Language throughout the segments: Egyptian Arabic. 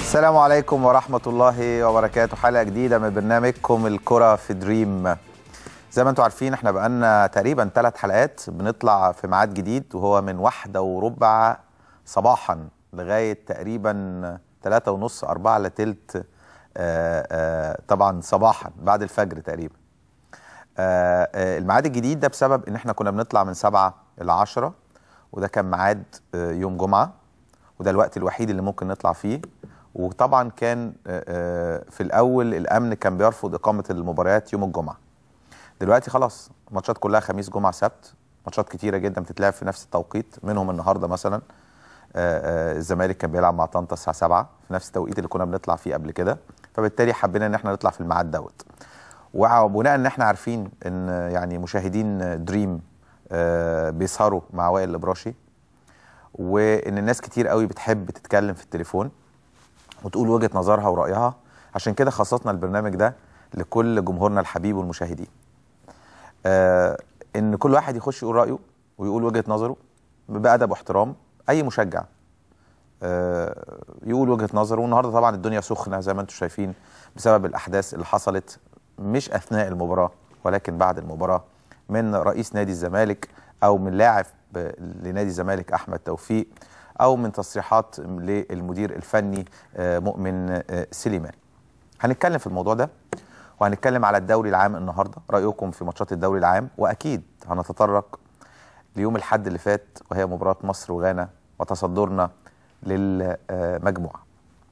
السلام عليكم ورحمة الله وبركاته حلقة جديدة من برنامجكم الكرة في دريم زي ما انتم عارفين احنا بقالنا تقريبا ثلاث حلقات بنطلع في ميعاد جديد وهو من واحدة وربع صباحا لغاية تقريبا ثلاثة ونص أربعة إلا تلت آه، آه، طبعا صباحا بعد الفجر تقريبا آه، آه، الميعاد الجديد ده بسبب ان احنا كنا بنطلع من سبعة إلى عشرة وده كان ميعاد آه، يوم جمعة وده الوقت الوحيد اللي ممكن نطلع فيه وطبعا كان آه، آه، في الاول الامن كان بيرفض اقامه المباريات يوم الجمعه دلوقتي خلاص الماتشات كلها خميس جمعه سبت ماتشات كتيره جدا بتتلعب في نفس التوقيت منهم النهارده مثلا آه، آه، الزمالك كان بيلعب مع طنطا الساعه 7 في نفس التوقيت اللي كنا بنطلع فيه قبل كده فبالتالي حبينا ان احنا نطلع في الميعاد دوت وبناء ان احنا عارفين ان يعني مشاهدين دريم آه، بيسهروا مع وائل الابراشي وان الناس كتير قوي بتحب تتكلم في التليفون وتقول وجهه نظرها ورايها عشان كده خصصنا البرنامج ده لكل جمهورنا الحبيب والمشاهدين آه ان كل واحد يخش يقول رايه ويقول وجهه نظره بادب واحترام اي مشجع آه يقول وجهه نظره والنهارده طبعا الدنيا سخنه زي ما انتم شايفين بسبب الاحداث اللي حصلت مش اثناء المباراه ولكن بعد المباراه من رئيس نادي الزمالك او من لاعب لنادي الزمالك احمد توفيق او من تصريحات للمدير الفني آه، مؤمن آه، سليمان هنتكلم في الموضوع ده وهنتكلم على الدوري العام النهارده رايكم في ماتشات الدوري العام واكيد هنتطرق ليوم الحد اللي فات وهي مباراه مصر وغانا وتصدرنا للمجموعه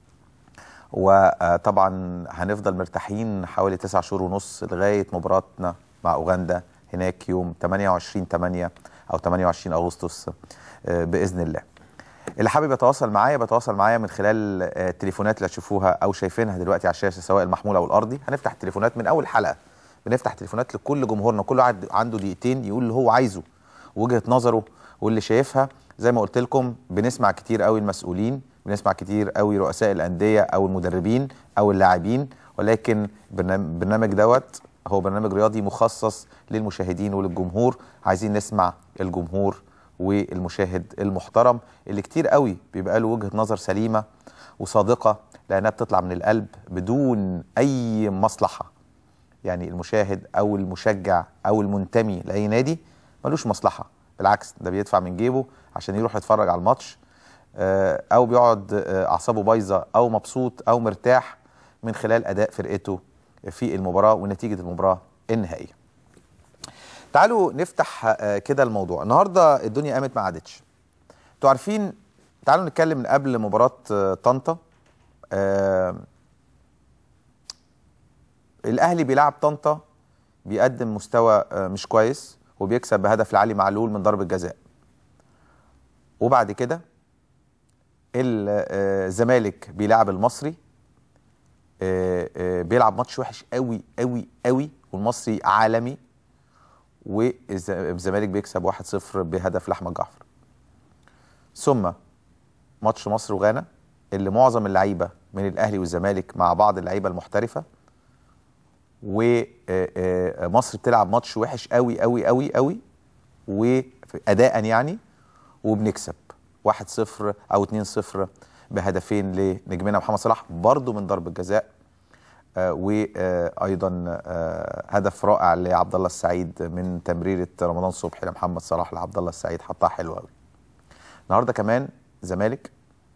وطبعا هنفضل مرتاحين حوالي تسع شهور ونص لغايه مباراتنا مع اوغندا هناك يوم 28 8 او 28 اغسطس آه، باذن الله. اللي حابب يتواصل معايا بيتواصل معايا من خلال آه، التليفونات اللي هتشوفوها او شايفينها دلوقتي على الشاشه سواء المحمول او الارضي هنفتح التليفونات من اول حلقه بنفتح تليفونات لكل جمهورنا كل واحد عنده دقيقتين يقول اللي هو عايزه وجهه نظره واللي شايفها زي ما قلت لكم بنسمع كتير قوي المسؤولين بنسمع كتير قوي رؤساء الانديه او المدربين او اللاعبين ولكن برنامج برنامج دوت هو برنامج رياضي مخصص للمشاهدين وللجمهور عايزين نسمع الجمهور والمشاهد المحترم اللي كتير قوي بيبقى له وجهة نظر سليمة وصادقة لأنها بتطلع من القلب بدون أي مصلحة يعني المشاهد أو المشجع أو المنتمي لأي نادي ملوش مصلحة بالعكس ده بيدفع من جيبه عشان يروح يتفرج على الماتش آه، أو بيقعد آه، أعصابه بايظة أو مبسوط أو مرتاح من خلال أداء فرقته في المباراة ونتيجة المباراة النهائية تعالوا نفتح آه، كده الموضوع النهارده الدنيا قامت ما عادتش انتوا عارفين تعالوا نتكلم من قبل مباراه آه، طنطا آه، الاهلي بيلعب طنطا بيقدم مستوى آه، مش كويس وبيكسب بهدف لعلي معلول من ضربه جزاء وبعد كده ال- آه، الزمالك بيلعب المصري آه، آه، بيلعب ماتش وحش قوي قوي قوي والمصري عالمي والزمالك بيكسب 1-0 بهدف لاحمد جعفر ثم ماتش مصر وغانا اللي معظم اللعيبه من الاهلي والزمالك مع بعض اللعيبه المحترفه ومصر بتلعب ماتش وحش قوي قوي قوي قوي واداء يعني وبنكسب 1-0 او 2-0 بهدفين لنجمنا محمد صلاح برضه من ضربه جزاء آه، وايضا آه، هدف رائع لعبد الله السعيد من تمريره رمضان صبحي لمحمد صلاح لعبد الله السعيد حطها حلوه قوي النهارده كمان زمالك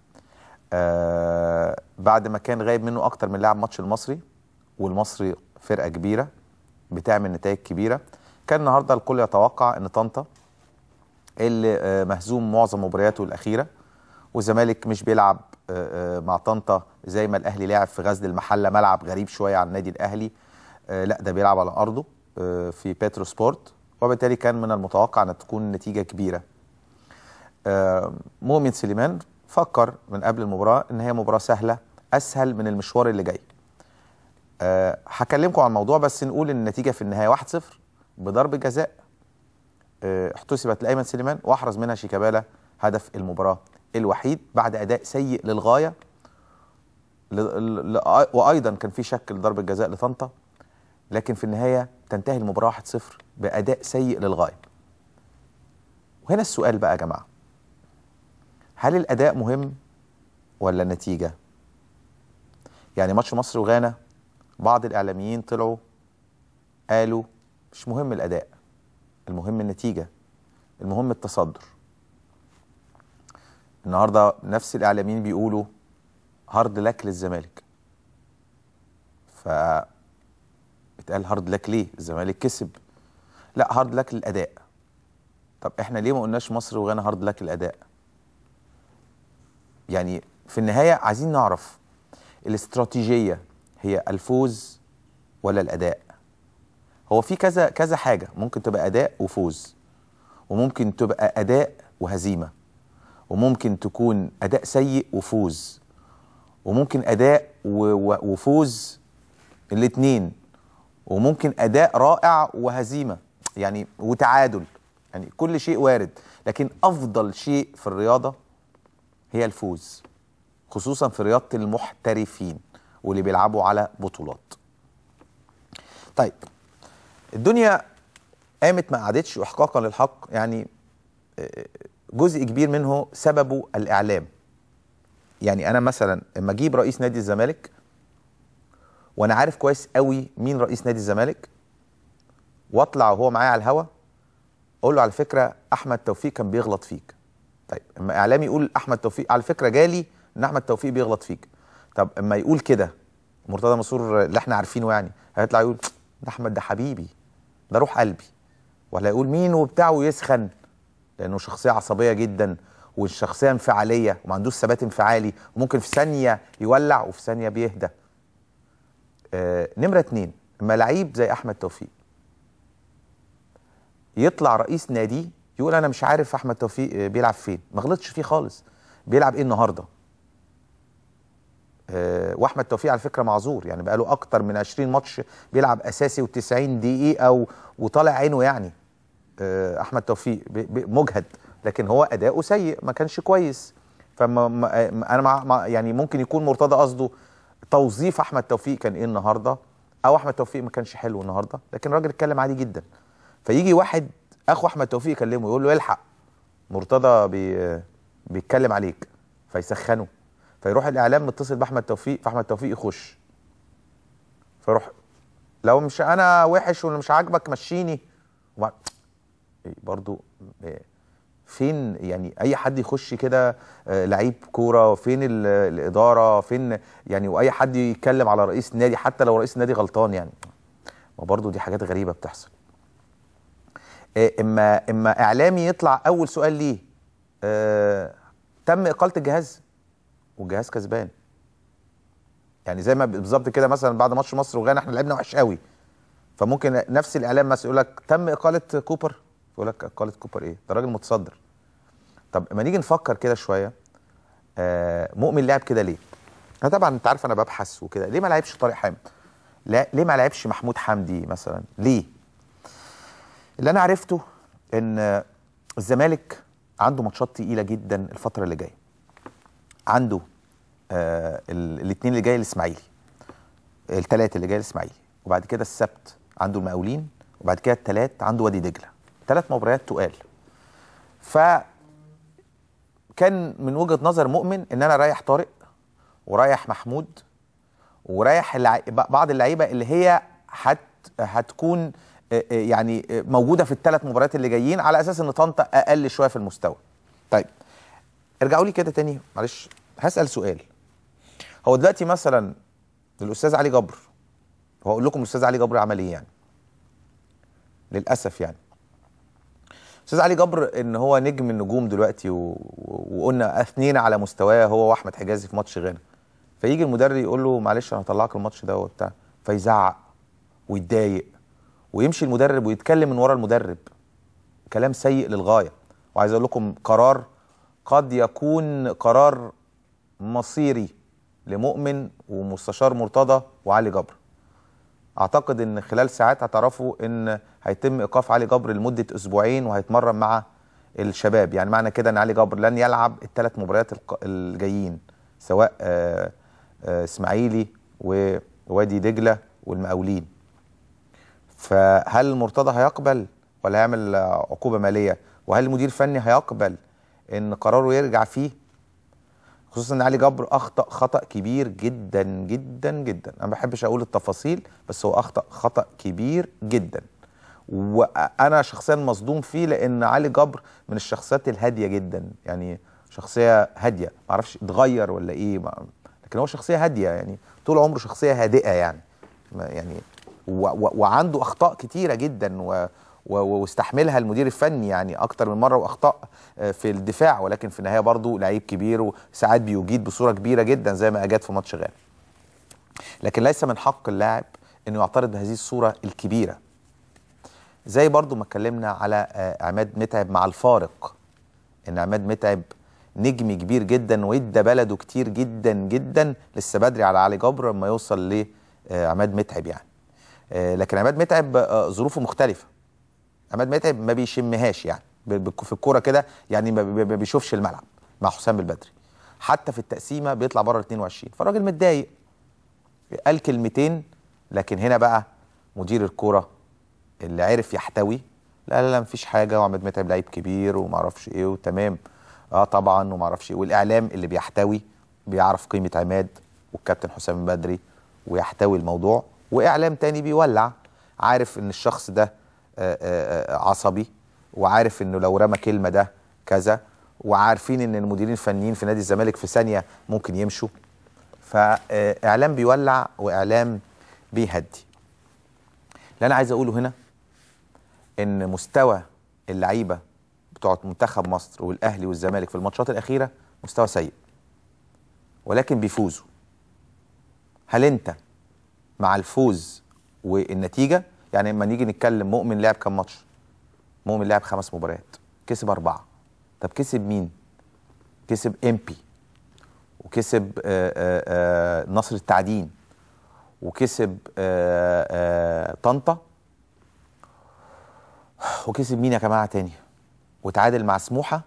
آه، بعد ما كان غايب منه اكتر من لاعب ماتش المصري والمصري فرقه كبيره بتعمل نتائج كبيره كان النهارده الكل يتوقع ان طنطا اللي آه، مهزوم معظم مبارياته الاخيره والزمالك مش بيلعب آه، آه، مع طنطا زي ما الاهلي لعب في غزل المحله ملعب غريب شويه على النادي الاهلي آه، لا ده بيلعب على ارضه آه، في بيترو سبورت وبالتالي كان من المتوقع ان تكون نتيجه كبيره آه، مؤمن سليمان فكر من قبل المباراه ان هي مباراه سهله اسهل من المشوار اللي جاي آه، هكلمكم عن الموضوع بس نقول ان النتيجه في النهايه 1-0 بضرب جزاء آه، احتسبت لايمن سليمان واحرز منها شيكابالا هدف المباراه الوحيد بعد اداء سيء للغايه ل- ل- وايضا كان في شك لضربه جزاء لطنطا لكن في النهايه تنتهي المباراه 1-0 باداء سيء للغايه وهنا السؤال بقى يا جماعه هل الاداء مهم ولا النتيجه يعني ماتش مصر وغانا بعض الاعلاميين طلعوا قالوا مش مهم الاداء المهم النتيجه المهم التصدر النهارده نفس الاعلاميين بيقولوا هارد لك للزمالك ف اتقال هارد لك ليه الزمالك كسب لا هارد لك للاداء طب احنا ليه ما قلناش مصر وغانا هارد لك للاداء يعني في النهايه عايزين نعرف الاستراتيجيه هي الفوز ولا الاداء هو في كذا كذا حاجه ممكن تبقى اداء وفوز وممكن تبقى اداء وهزيمه وممكن تكون اداء سيء وفوز وممكن اداء وفوز الاثنين وممكن اداء رائع وهزيمه يعني وتعادل يعني كل شيء وارد لكن افضل شيء في الرياضه هي الفوز خصوصا في رياضه المحترفين واللي بيلعبوا على بطولات طيب الدنيا قامت ما قعدتش واحقاقا للحق يعني جزء كبير منه سببه الاعلام يعني انا مثلا لما اجيب رئيس نادي الزمالك وانا عارف كويس قوي مين رئيس نادي الزمالك واطلع وهو معايا على الهوا اقول له على فكره احمد توفيق كان بيغلط فيك طيب اما اعلامي يقول احمد توفيق على فكره جالي ان احمد توفيق بيغلط فيك طب اما يقول كده مرتضى منصور اللي احنا عارفينه يعني هيطلع يقول ده احمد ده حبيبي ده روح قلبي ولا يقول مين وبتاع ويسخن لانه شخصيه عصبيه جدا والشخصيه انفعاليه وما عندوش ثبات انفعالي وممكن في ثانيه يولع وفي ثانيه بيهدى آه نمره اتنين اما لعيب زي احمد توفيق يطلع رئيس نادي يقول انا مش عارف احمد توفيق بيلعب فين ما غلطش فيه خالص بيلعب ايه النهارده أه واحمد توفيق على فكره معذور يعني بقاله اكتر من 20 ماتش بيلعب اساسي و90 دقيقه وطالع عينه يعني أه احمد توفيق مجهد لكن هو اداؤه سيء ما كانش كويس فما انا مع يعني ممكن يكون مرتضى قصده توظيف احمد توفيق كان ايه النهارده او احمد توفيق ما كانش حلو النهارده لكن الراجل اتكلم عادي جدا فيجي واحد اخو احمد توفيق يكلمه يقول له الحق مرتضى بي بيتكلم عليك فيسخنه فيروح الاعلام متصل باحمد توفيق فاحمد توفيق يخش فيروح لو مش انا وحش ولا مش عاجبك مشيني وبعد برضو فين يعني اي حد يخش كده لعيب كوره فين الاداره فين يعني واي حد يتكلم على رئيس النادي حتى لو رئيس النادي غلطان يعني ما برضو دي حاجات غريبه بتحصل اما اما اعلامي يطلع اول سؤال ليه آه تم اقاله الجهاز والجهاز كسبان يعني زي ما بالظبط كده مثلا بعد ماتش مصر وغانا احنا لعبنا وحش قوي فممكن نفس الاعلام مثلا يقول لك تم اقاله كوبر يقول لك اقاله كوبر ايه ده راجل متصدر طب اما نيجي نفكر كده شويه آه مؤمن لعب كده ليه انا طبعا انت عارف انا ببحث وكده ليه ما لعبش طارق حامد لا ليه ما لعبش محمود حمدي مثلا ليه اللي انا عرفته ان الزمالك عنده ماتشات تقيله جدا الفتره اللي جايه عنده آه الاثنين اللي جاي الاسماعيلي الثلاثه اللي جاي الاسماعيلي وبعد كده السبت عنده المقاولين وبعد كده الثلاث عنده وادي دجله ثلاث مباريات تقال ف كان من وجهه نظر مؤمن ان انا رايح طارق ورايح محمود ورايح اللع... بعض اللعيبه اللي هي هت... هتكون يعني موجوده في الثلاث مباريات اللي جايين على اساس ان طنطا اقل شويه في المستوى. طيب ارجعوا لي كده تاني معلش هسال سؤال. هو دلوقتي مثلا الاستاذ علي جبر وهقول لكم الاستاذ علي جبر عمل ايه يعني. للاسف يعني. استاذ علي جبر ان هو نجم النجوم دلوقتي و... وقلنا اثنينا على مستواه هو واحمد حجازي في ماتش غانا. فيجي المدرب يقول له معلش انا هطلعك الماتش ده وبتاع فيزعق ويتضايق ويمشي المدرب ويتكلم من ورا المدرب كلام سيء للغايه وعايز اقول لكم قرار قد يكون قرار مصيري لمؤمن ومستشار مرتضى وعلي جبر اعتقد ان خلال ساعات هتعرفوا ان هيتم ايقاف علي جبر لمده اسبوعين وهيتمرن مع الشباب يعني معنى كده ان علي جبر لن يلعب الثلاث مباريات الجايين سواء اسماعيلي ووادي دجله والمقاولين فهل المرتضى هيقبل ولا هيعمل عقوبه ماليه وهل المدير الفني هيقبل ان قراره يرجع فيه خصوصا ان علي جبر اخطا خطا كبير جدا جدا جدا انا ما بحبش اقول التفاصيل بس هو اخطا خطا كبير جدا وانا شخصيا مصدوم فيه لان علي جبر من الشخصيات الهاديه جدا يعني شخصيه هاديه ما اعرفش اتغير ولا ايه ما لكن هو شخصيه هاديه يعني طول عمره شخصيه هادئه يعني يعني و و وعنده اخطاء كتيره جدا و واستحملها المدير الفني يعني اكتر من مره واخطاء في الدفاع ولكن في النهايه برضه لعيب كبير وساعات بيجيد بصوره كبيره جدا زي ما اجاد في ماتش غانا لكن ليس من حق اللاعب انه يعترض بهذه الصوره الكبيره زي برضو ما اتكلمنا على عماد متعب مع الفارق ان عماد متعب نجم كبير جدا وادى بلده كتير جدا جدا لسه بدري على علي جبر لما يوصل لعماد متعب يعني لكن عماد متعب ظروفه مختلفه عماد متعب ما بيشمهاش يعني في الكوره كده يعني ما بيشوفش الملعب مع حسام البدري حتى في التقسيمه بيطلع بره ال 22 فالراجل متضايق قال كلمتين لكن هنا بقى مدير الكوره اللي عرف يحتوي لا لا لا مفيش حاجه وعماد متعب لعيب كبير وما اعرفش ايه وتمام اه طبعا وما اعرفش ايه والاعلام اللي بيحتوي بيعرف قيمه عماد والكابتن حسام البدري ويحتوي الموضوع واعلام تاني بيولع عارف ان الشخص ده آآ آآ عصبي وعارف انه لو رمى كلمه ده كذا وعارفين ان المديرين الفنيين في نادي الزمالك في ثانيه ممكن يمشوا فاعلام بيولع واعلام بيهدي اللي انا عايز اقوله هنا ان مستوى اللعيبه بتوع منتخب مصر والاهلي والزمالك في الماتشات الاخيره مستوى سيء ولكن بيفوزوا هل انت مع الفوز والنتيجه يعني لما نيجي نتكلم مؤمن لعب كام ماتش مؤمن لعب خمس مباريات كسب اربعه طب كسب مين كسب امبي وكسب آآ آآ نصر التعدين وكسب آآ آآ طنطا وكسب مين يا جماعه تاني وتعادل مع سموحه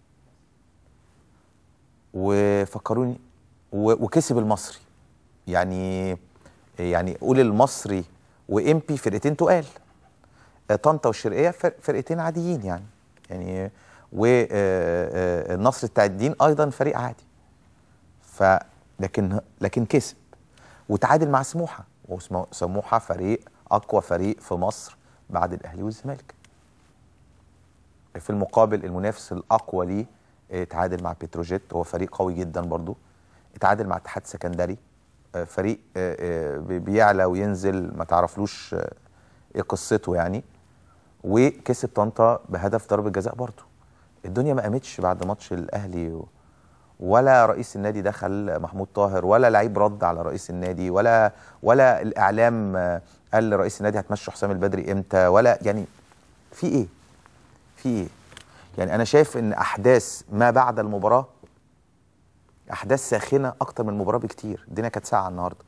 وفكروني وكسب المصري يعني يعني قول المصري وامبي فرقتين تقال طنطا والشرقيه فرقتين عاديين يعني يعني والنصر التعدين ايضا فريق عادي ف لكن لكن كسب وتعادل مع سموحه وسموحه فريق اقوى فريق في مصر بعد الاهلي والزمالك في المقابل المنافس الاقوى ليه اتعادل مع بتروجيت هو فريق قوي جدا برضو اتعادل مع اتحاد سكندري فريق بيعلى وينزل ما تعرفلوش ايه قصته يعني وكسب طنطا بهدف ضربه جزاء برضو الدنيا ما قامتش بعد ماتش الاهلي ولا رئيس النادي دخل محمود طاهر ولا لعيب رد على رئيس النادي ولا ولا الاعلام قال لرئيس النادي هتمشي حسام البدري امتى ولا يعني في ايه في ايه يعني انا شايف ان احداث ما بعد المباراه احداث ساخنه اكتر من المباراه بكتير الدنيا كانت ساعه النهارده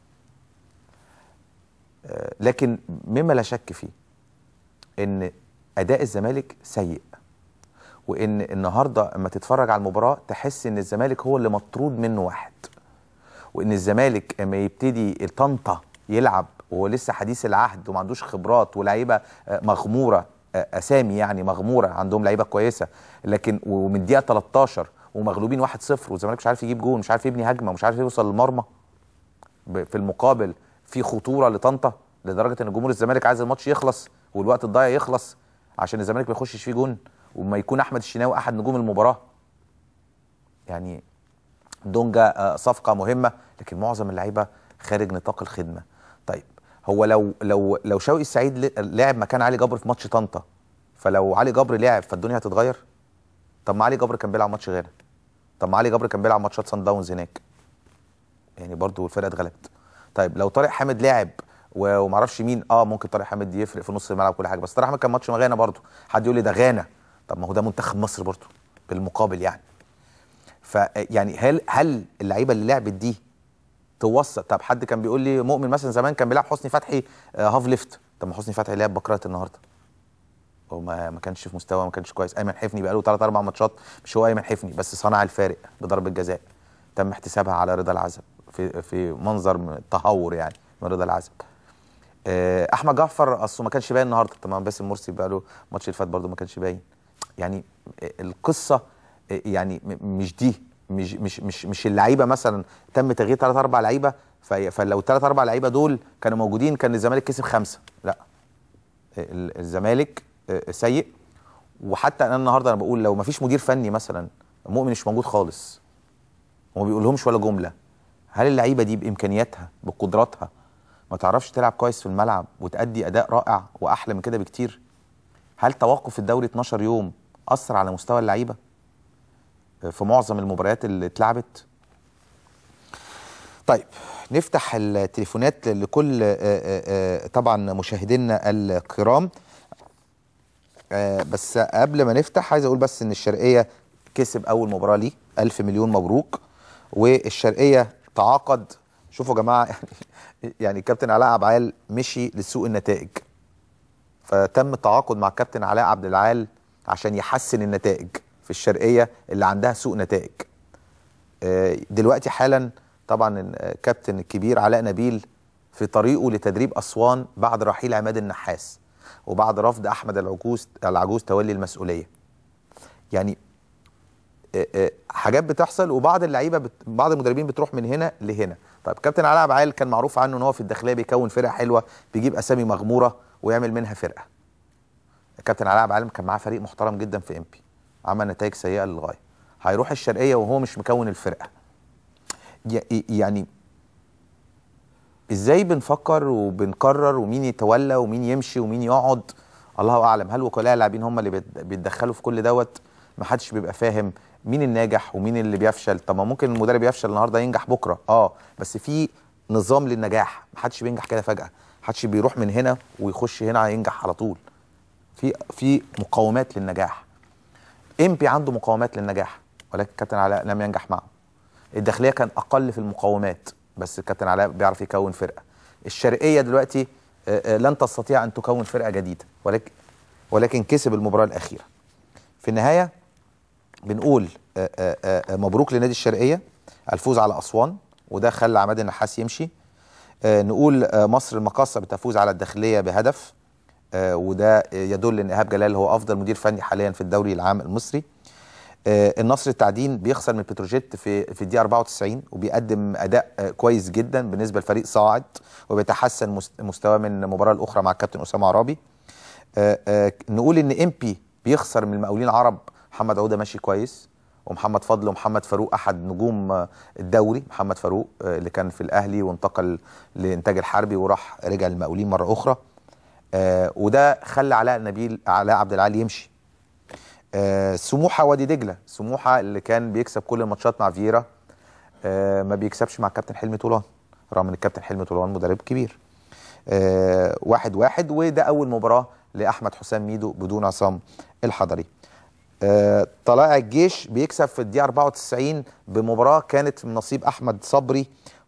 لكن مما لا شك فيه ان اداء الزمالك سيء وان النهارده اما تتفرج على المباراه تحس ان الزمالك هو اللي مطرود منه واحد وان الزمالك اما يبتدي الطنطا يلعب وهو لسه حديث العهد وما عندوش خبرات ولاعيبه مغموره اسامي يعني مغموره عندهم لعيبه كويسه لكن ومن الدقيقه 13 ومغلوبين 1-0 والزمالك مش عارف يجيب جون مش عارف يبني هجمه مش عارف يوصل للمرمى في المقابل في خطوره لطنطا لدرجه ان جمهور الزمالك عايز الماتش يخلص والوقت الضايع يخلص عشان الزمالك ما يخشش فيه جون وما يكون احمد الشناوي احد نجوم المباراه يعني دونجا صفقه مهمه لكن معظم اللعيبه خارج نطاق الخدمه طيب هو لو لو لو شوقي السعيد لعب مكان علي جبر في ماتش طنطا فلو علي جبر لعب فالدنيا هتتغير طب ما علي جبر كان بيلعب ماتش غانا طب ما علي جبر كان بيلعب ماتشات سان داونز هناك يعني برضو الفرقه اتغلبت طيب لو طارق حامد لعب ومعرفش مين اه ممكن طارق حامد يفرق في نص الملعب كل حاجه بس طارق حامد كان ماتش غانا برضو حد يقول لي ده غانا طب ما هو ده منتخب مصر برضو بالمقابل يعني فيعني هل هل اللعيبه اللي لعبت دي توصل طب حد كان بيقول لي مؤمن مثلا زمان كان بيلعب حسني فتحي آه هاف ليفت طب ما حسني فتحي لعب بكرات النهارده هو ما ما كانش في مستوى ما كانش كويس ايمن حفني بقى له 3 4 ماتشات مش هو ايمن حفني بس صنع الفارق بضربه جزاء تم احتسابها على رضا العزب في في منظر تهور يعني من رضا العزب آه احمد جعفر اصله ما كانش باين النهارده طبعا باسم مرسي بقى له الماتش اللي فات برده ما كانش باين يعني القصه يعني مش دي مش مش مش مش اللعيبه مثلا تم تغيير ثلاث اربع لعيبه في- فلو الثلاث اربع لعيبه دول كانوا موجودين كان الزمالك كسب خمسه لا ال- الزمالك آه، سيء وحتى انا النهارده انا بقول لو ما فيش مدير فني مثلا مؤمن مش موجود خالص وما بيقولهمش ولا جمله هل اللعيبه دي بامكانياتها بقدراتها ما تعرفش تلعب كويس في الملعب وتأدي اداء رائع واحلى من كده بكتير هل توقف الدوري 12 يوم اثر على مستوى اللعيبه في معظم المباريات اللي اتلعبت طيب نفتح التليفونات لكل آه، آه، آه، طبعا مشاهدينا الكرام آه، بس قبل ما نفتح عايز اقول بس ان الشرقيه كسب اول مباراه ليه الف مليون مبروك والشرقيه تعاقد شوفوا يا جماعه يعني يعني الكابتن علاء عبعال مشي لسوق النتائج فتم التعاقد مع الكابتن علاء عبد العال عشان يحسن النتائج في الشرقيه اللي عندها سوء نتائج آه، دلوقتي حالا طبعا الكابتن الكبير علاء نبيل في طريقه لتدريب اسوان بعد رحيل عماد النحاس وبعد رفض احمد العجوز العجوز تولي المسؤوليه يعني آه، آه، حاجات بتحصل وبعض اللعيبه بت... بعض المدربين بتروح من هنا لهنا طيب كابتن علاء عبعال كان معروف عنه ان هو في الداخليه بيكون فرقه حلوه بيجيب اسامي مغموره ويعمل منها فرقه الكابتن علاء عبعال كان معاه فريق محترم جدا في امبي عمل نتائج سيئه للغايه هيروح الشرقيه وهو مش مكون الفرقه ي- يعني ازاي بنفكر وبنقرر ومين يتولى ومين يمشي ومين يقعد الله اعلم هل وكلاء اللاعبين هم اللي بيت- بيتدخلوا في كل دوت ما حدش بيبقى فاهم مين الناجح ومين اللي بيفشل طب ما ممكن المدرب يفشل النهارده ينجح بكره اه بس في نظام للنجاح ما حدش بينجح كده فجاه ما حدش بيروح من هنا ويخش هنا ينجح على طول في في مقومات للنجاح امبي عنده مقومات للنجاح ولكن كابتن علاء لم ينجح معه الداخليه كان اقل في المقومات بس الكابتن علاء بيعرف يكون فرقه الشرقيه دلوقتي آه، آه، لن تستطيع ان تكون فرقه جديده ولكن ولكن كسب المباراه الاخيره في النهايه بنقول آه، آه، آه، مبروك لنادي الشرقيه الفوز على اسوان وده خلى عماد النحاس يمشي آه، نقول آه، مصر المقاصه بتفوز على الداخليه بهدف آه، وده آه، يدل ان ايهاب جلال هو افضل مدير فني حاليا في الدوري العام المصري آه، النصر التعدين بيخسر من بتروجيت في في الدقيقه 94 وبيقدم اداء آه، كويس جدا بالنسبه لفريق صاعد وبيتحسن مس- مستواه من المباراه الاخرى مع الكابتن اسامه عرابي آه، آه، نقول ان امبي بيخسر من المقاولين العرب محمد عوده ماشي كويس ومحمد فضل ومحمد فاروق احد نجوم آه، الدوري محمد فاروق آه، اللي كان في الاهلي وانتقل لانتاج الحربي وراح رجع للمقاولين مره اخرى آه، وده خلى علاء نبيل علاء عبد العال يمشي آه، سموحه وادي دجله سموحه اللي كان بيكسب كل الماتشات مع فييرا آه، ما بيكسبش مع الكابتن حلمي طولان رغم ان الكابتن حلمي طولان مدرب كبير آه، واحد واحد وده اول مباراه لاحمد حسام ميدو بدون عصام الحضري آه، طلائع الجيش بيكسب في الدقيقه 94 بمباراه كانت من نصيب احمد صبري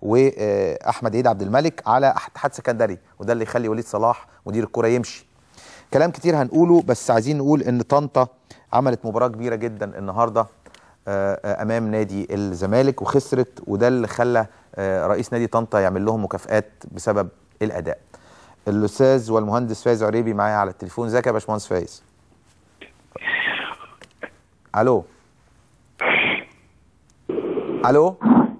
واحمد عيد عبد الملك على اتحاد سكندري وده اللي يخلي وليد صلاح مدير الكره يمشي كلام كتير هنقوله بس عايزين نقول ان طنطا عملت مباراه كبيره جدا النهارده آه، آه، امام نادي الزمالك وخسرت وده اللي خلى آه، رئيس نادي طنطا يعمل لهم مكافآت بسبب الاداء الاستاذ والمهندس فايز عريبي معايا على التليفون ازيك يا باشمهندس فايز الو الو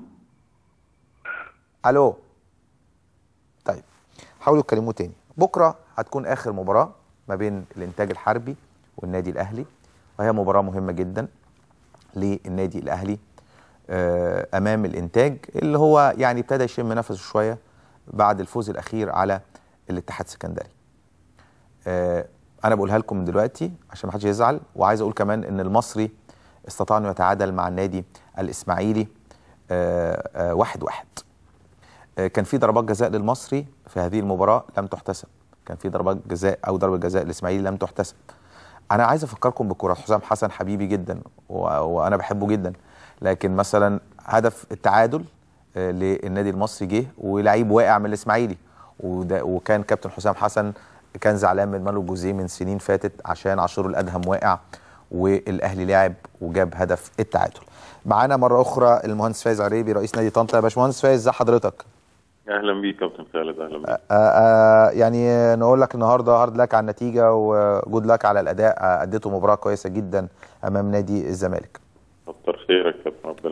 الو طيب حاولوا تكلموه تاني بكره هتكون اخر مباراه ما بين الانتاج الحربي والنادي الاهلي وهي مباراه مهمه جدا للنادي الاهلي آه، امام الانتاج اللي هو يعني ابتدى يشم نفسه شويه بعد الفوز الاخير على الاتحاد السكندري آه، انا بقولها لكم من دلوقتي عشان ما حدش يزعل وعايز اقول كمان ان المصري استطاع انه يتعادل مع النادي الاسماعيلي آه، آه، واحد واحد آه، كان في ضربات جزاء للمصري في هذه المباراه لم تحتسب كان في ضربات جزاء او ضربه جزاء للاسماعيلي لم تحتسب انا عايز افكركم بكره حسام حسن حبيبي جدا و... وانا بحبه جدا لكن مثلا هدف التعادل آه، للنادي المصري جه ولعيب واقع من الاسماعيلي وده وكان كابتن حسام حسن كان زعلان من مانو جوزيه من سنين فاتت عشان عاشور الادهم واقع والاهلي لعب وجاب هدف التعادل معانا مره اخرى المهندس فايز عريبي رئيس نادي طنطا يا باشمهندس فايز ازي حضرتك اهلا بيك كابتن خالد اهلا بيك آه، آه، يعني نقول لك النهارده هارد لك على النتيجه وجود لك على الاداء آه، اديته مباراه كويسه جدا امام نادي الزمالك كتر خيرك كابتن ربنا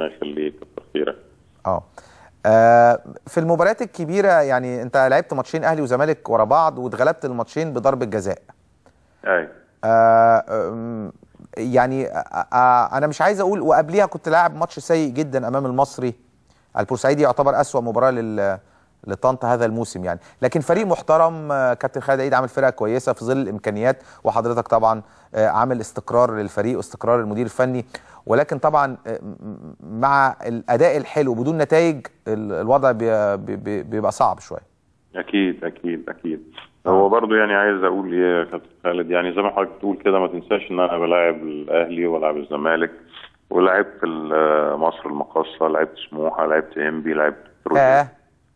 ربنا يخليك كتر خيرك اه آه، في المباريات الكبيره يعني انت لعبت ماتشين اهلي وزمالك ورا بعض واتغلبت الماتشين بضربه جزاء اي آه، أم، يعني آه، آه، انا مش عايز اقول وقبليها كنت لاعب ماتش سيء جدا امام المصري البورسعيدي يعتبر اسوا مباراه لل لطنطا هذا الموسم يعني لكن فريق محترم آه، كابتن خالد عيد عامل فرقه كويسه في ظل الامكانيات وحضرتك طبعا آه، عامل استقرار للفريق واستقرار المدير الفني ولكن طبعا آه، م- مع الاداء الحلو بدون نتائج ال- الوضع بي- بي- بي- بيبقى صعب شويه اكيد اكيد اكيد هو برضو يعني عايز اقول ايه يا كابتن خالد يعني زي ما حضرتك بتقول كده ما تنساش ان انا بلاعب الاهلي ولاعب الزمالك ولعبت في ال- مصر المقاصه لعبت سموحه لعبت انبي لعبت بتروجيت. آه.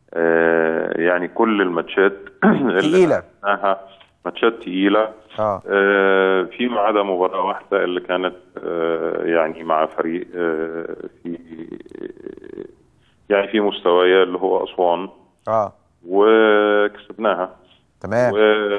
آه يعني كل الماتشات اللي تقيلة. لعبناها ماتشات تقيله اه آه، في ما عدا مباراة واحدة اللي كانت آه، يعني مع فريق آه، في يعني في مستوايا اللي هو أسوان اه وكسبناها تمام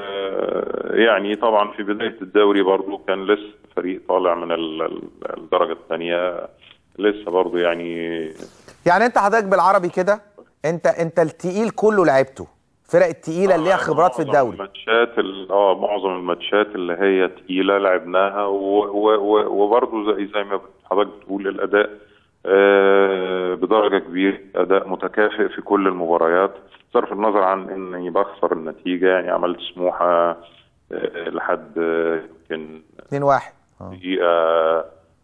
ويعني طبعا في بداية الدوري برضو كان لسه فريق طالع من ال- ال- الدرجة الثانية لسه برضو يعني يعني انت حضرتك بالعربي كده انت انت التقيل كله لعبته فرق التقيله اللي ليها خبرات في معظم الدوري الماتشات ال- اه معظم الماتشات اللي هي تقيله لعبناها و- و- و- وبرضه زي زي ما حضرتك بتقول الاداء آه بدرجه كبيره اداء متكافئ في كل المباريات بصرف النظر عن اني بخسر النتيجه يعني عملت سموحه آه لحد آه، يمكن 2 1 اه دقيقه آه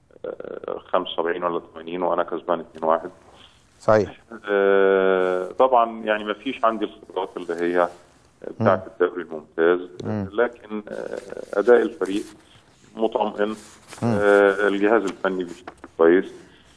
75 ولا 80 وانا كسبان 2 1 صحيح آه، طبعا يعني ما فيش عندي الخبرات اللي هي بتاعت الدوري الممتاز لكن آه، اداء الفريق مطمئن آه، الجهاز الفني بيشتغل كويس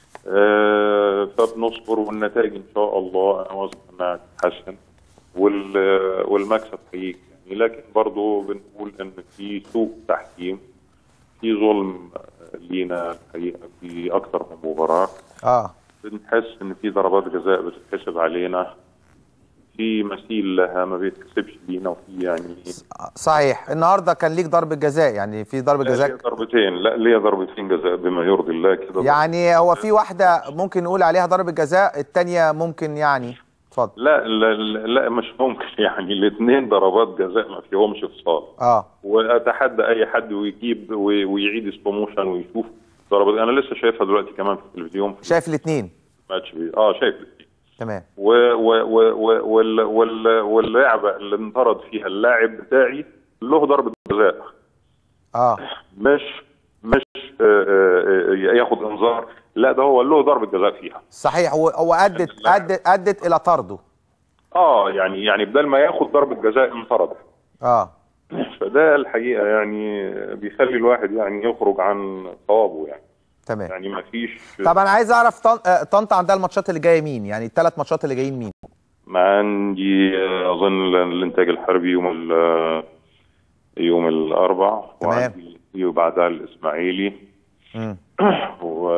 آه، فبنصبر والنتائج ان شاء الله انا واثق انها تتحسن وال- والمكسب هيجي يعني لكن برضه بنقول ان في سوء تحكيم في ظلم آه، لينا الحقيقه في اكثر من مباراه اه بنحس ان في ضربات جزاء بتتحسب علينا في مثيل لها ما بيتحسبش لينا وفي يعني صحيح النهارده كان ليك ضربه جزاء يعني في ضربه لا ليا جزاء ضربتين لا ليا ضربتين جزاء بما يرضي الله كده يعني هو في واحده ممكن نقول عليها ضربه جزاء الثانيه ممكن يعني اتفضل لا لا لا, لا مش ممكن يعني الاثنين ضربات جزاء ما فيهمش فصال اه واتحدى اي حد ويجيب وي- ويعيد سلو موشن ويشوف ضربات انا لسه شايفها دلوقتي كمان في التلفزيون في شايف الاثنين الماتش بي- اه شايف الاثنين تمام و و و و وال وال واللعبه اللي انطرد فيها اللاعب بتاعي له ضربه جزاء اه مش مش آه، آه، آه، ياخد انذار لا ده هو له ضربه جزاء فيها صحيح هو هو ادت ادت ادت الى طرده اه يعني يعني بدل ما ياخد ضربه جزاء انطرد اه فده الحقيقه يعني بيخلي الواحد يعني يخرج عن صوابه يعني تمام يعني ما فيش طبعا عايز اعرف طن- آه، طنطا عندها الماتشات اللي جايه مين يعني الثلاث ماتشات اللي جايين مين ما عندي آه، اظن الانتاج الحربي يوم ال- يوم الاربع تمام. وعندي وبعدها الاسماعيلي مم. و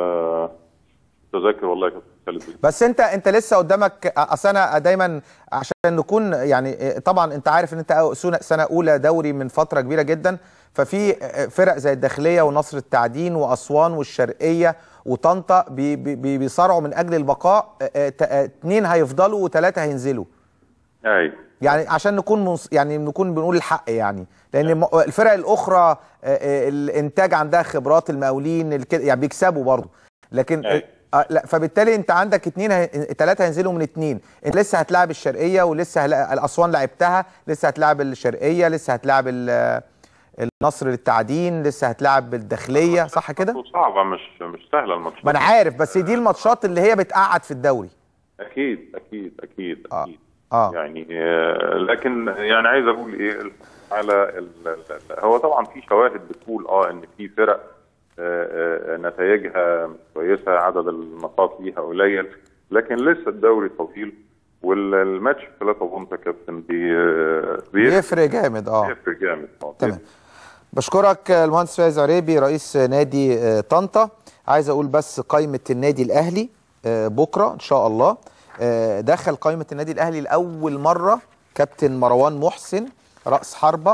تذاكر والله يا كابتن خالد بس انت انت لسه قدامك اصل انا دايما عشان نكون يعني طبعا انت عارف ان انت سنة- سنه اولى دوري من فتره كبيره جدا ففي فرق زي الداخليه ونصر التعدين واسوان والشرقيه وطنطا بي- بي- بي- بيصارعوا من اجل البقاء اه، ت- اه، اتنين هيفضلوا وثلاثه هينزلوا اي يعني عشان نكون منص... يعني نكون بنقول الحق يعني لان م- الفرق الاخرى اه، اه، الانتاج عندها خبرات المقاولين الك- يعني بيكسبوا برضه لكن أي. آه لا فبالتالي انت عندك اتنين هي... ثلاثه هينزلوا من اتنين انت لسه هتلاعب الشرقيه ولسه هلا... الاسوان لعبتها لسه هتلاعب الشرقيه لسه هتلاعب ال... النصر للتعدين لسه هتلاعب الداخليه صح كده صعبه مش مش سهله الماتش ما انا عارف بس دي الماتشات اللي هي بتقعد في الدوري اكيد اكيد اكيد اه اكيد اه يعني آه، لكن يعني عايز اقول ايه على ال ال هو طبعا في شواهد بتقول اه ان في فرق آه، آه، نتائجها مش كويسه عدد النقاط ليها قليل لكن لسه الدوري طويل والماتش في 3 بونت يا كابتن بي آه، بيفرق بيفرق جامد اه بيفرق جامد آه، تمام بشكرك المهندس فايز عريبي رئيس نادي آه، طنطا عايز اقول بس قائمه النادي الاهلي آه، بكره ان شاء الله آه، دخل قائمه النادي الاهلي لاول مره كابتن مروان محسن راس حربه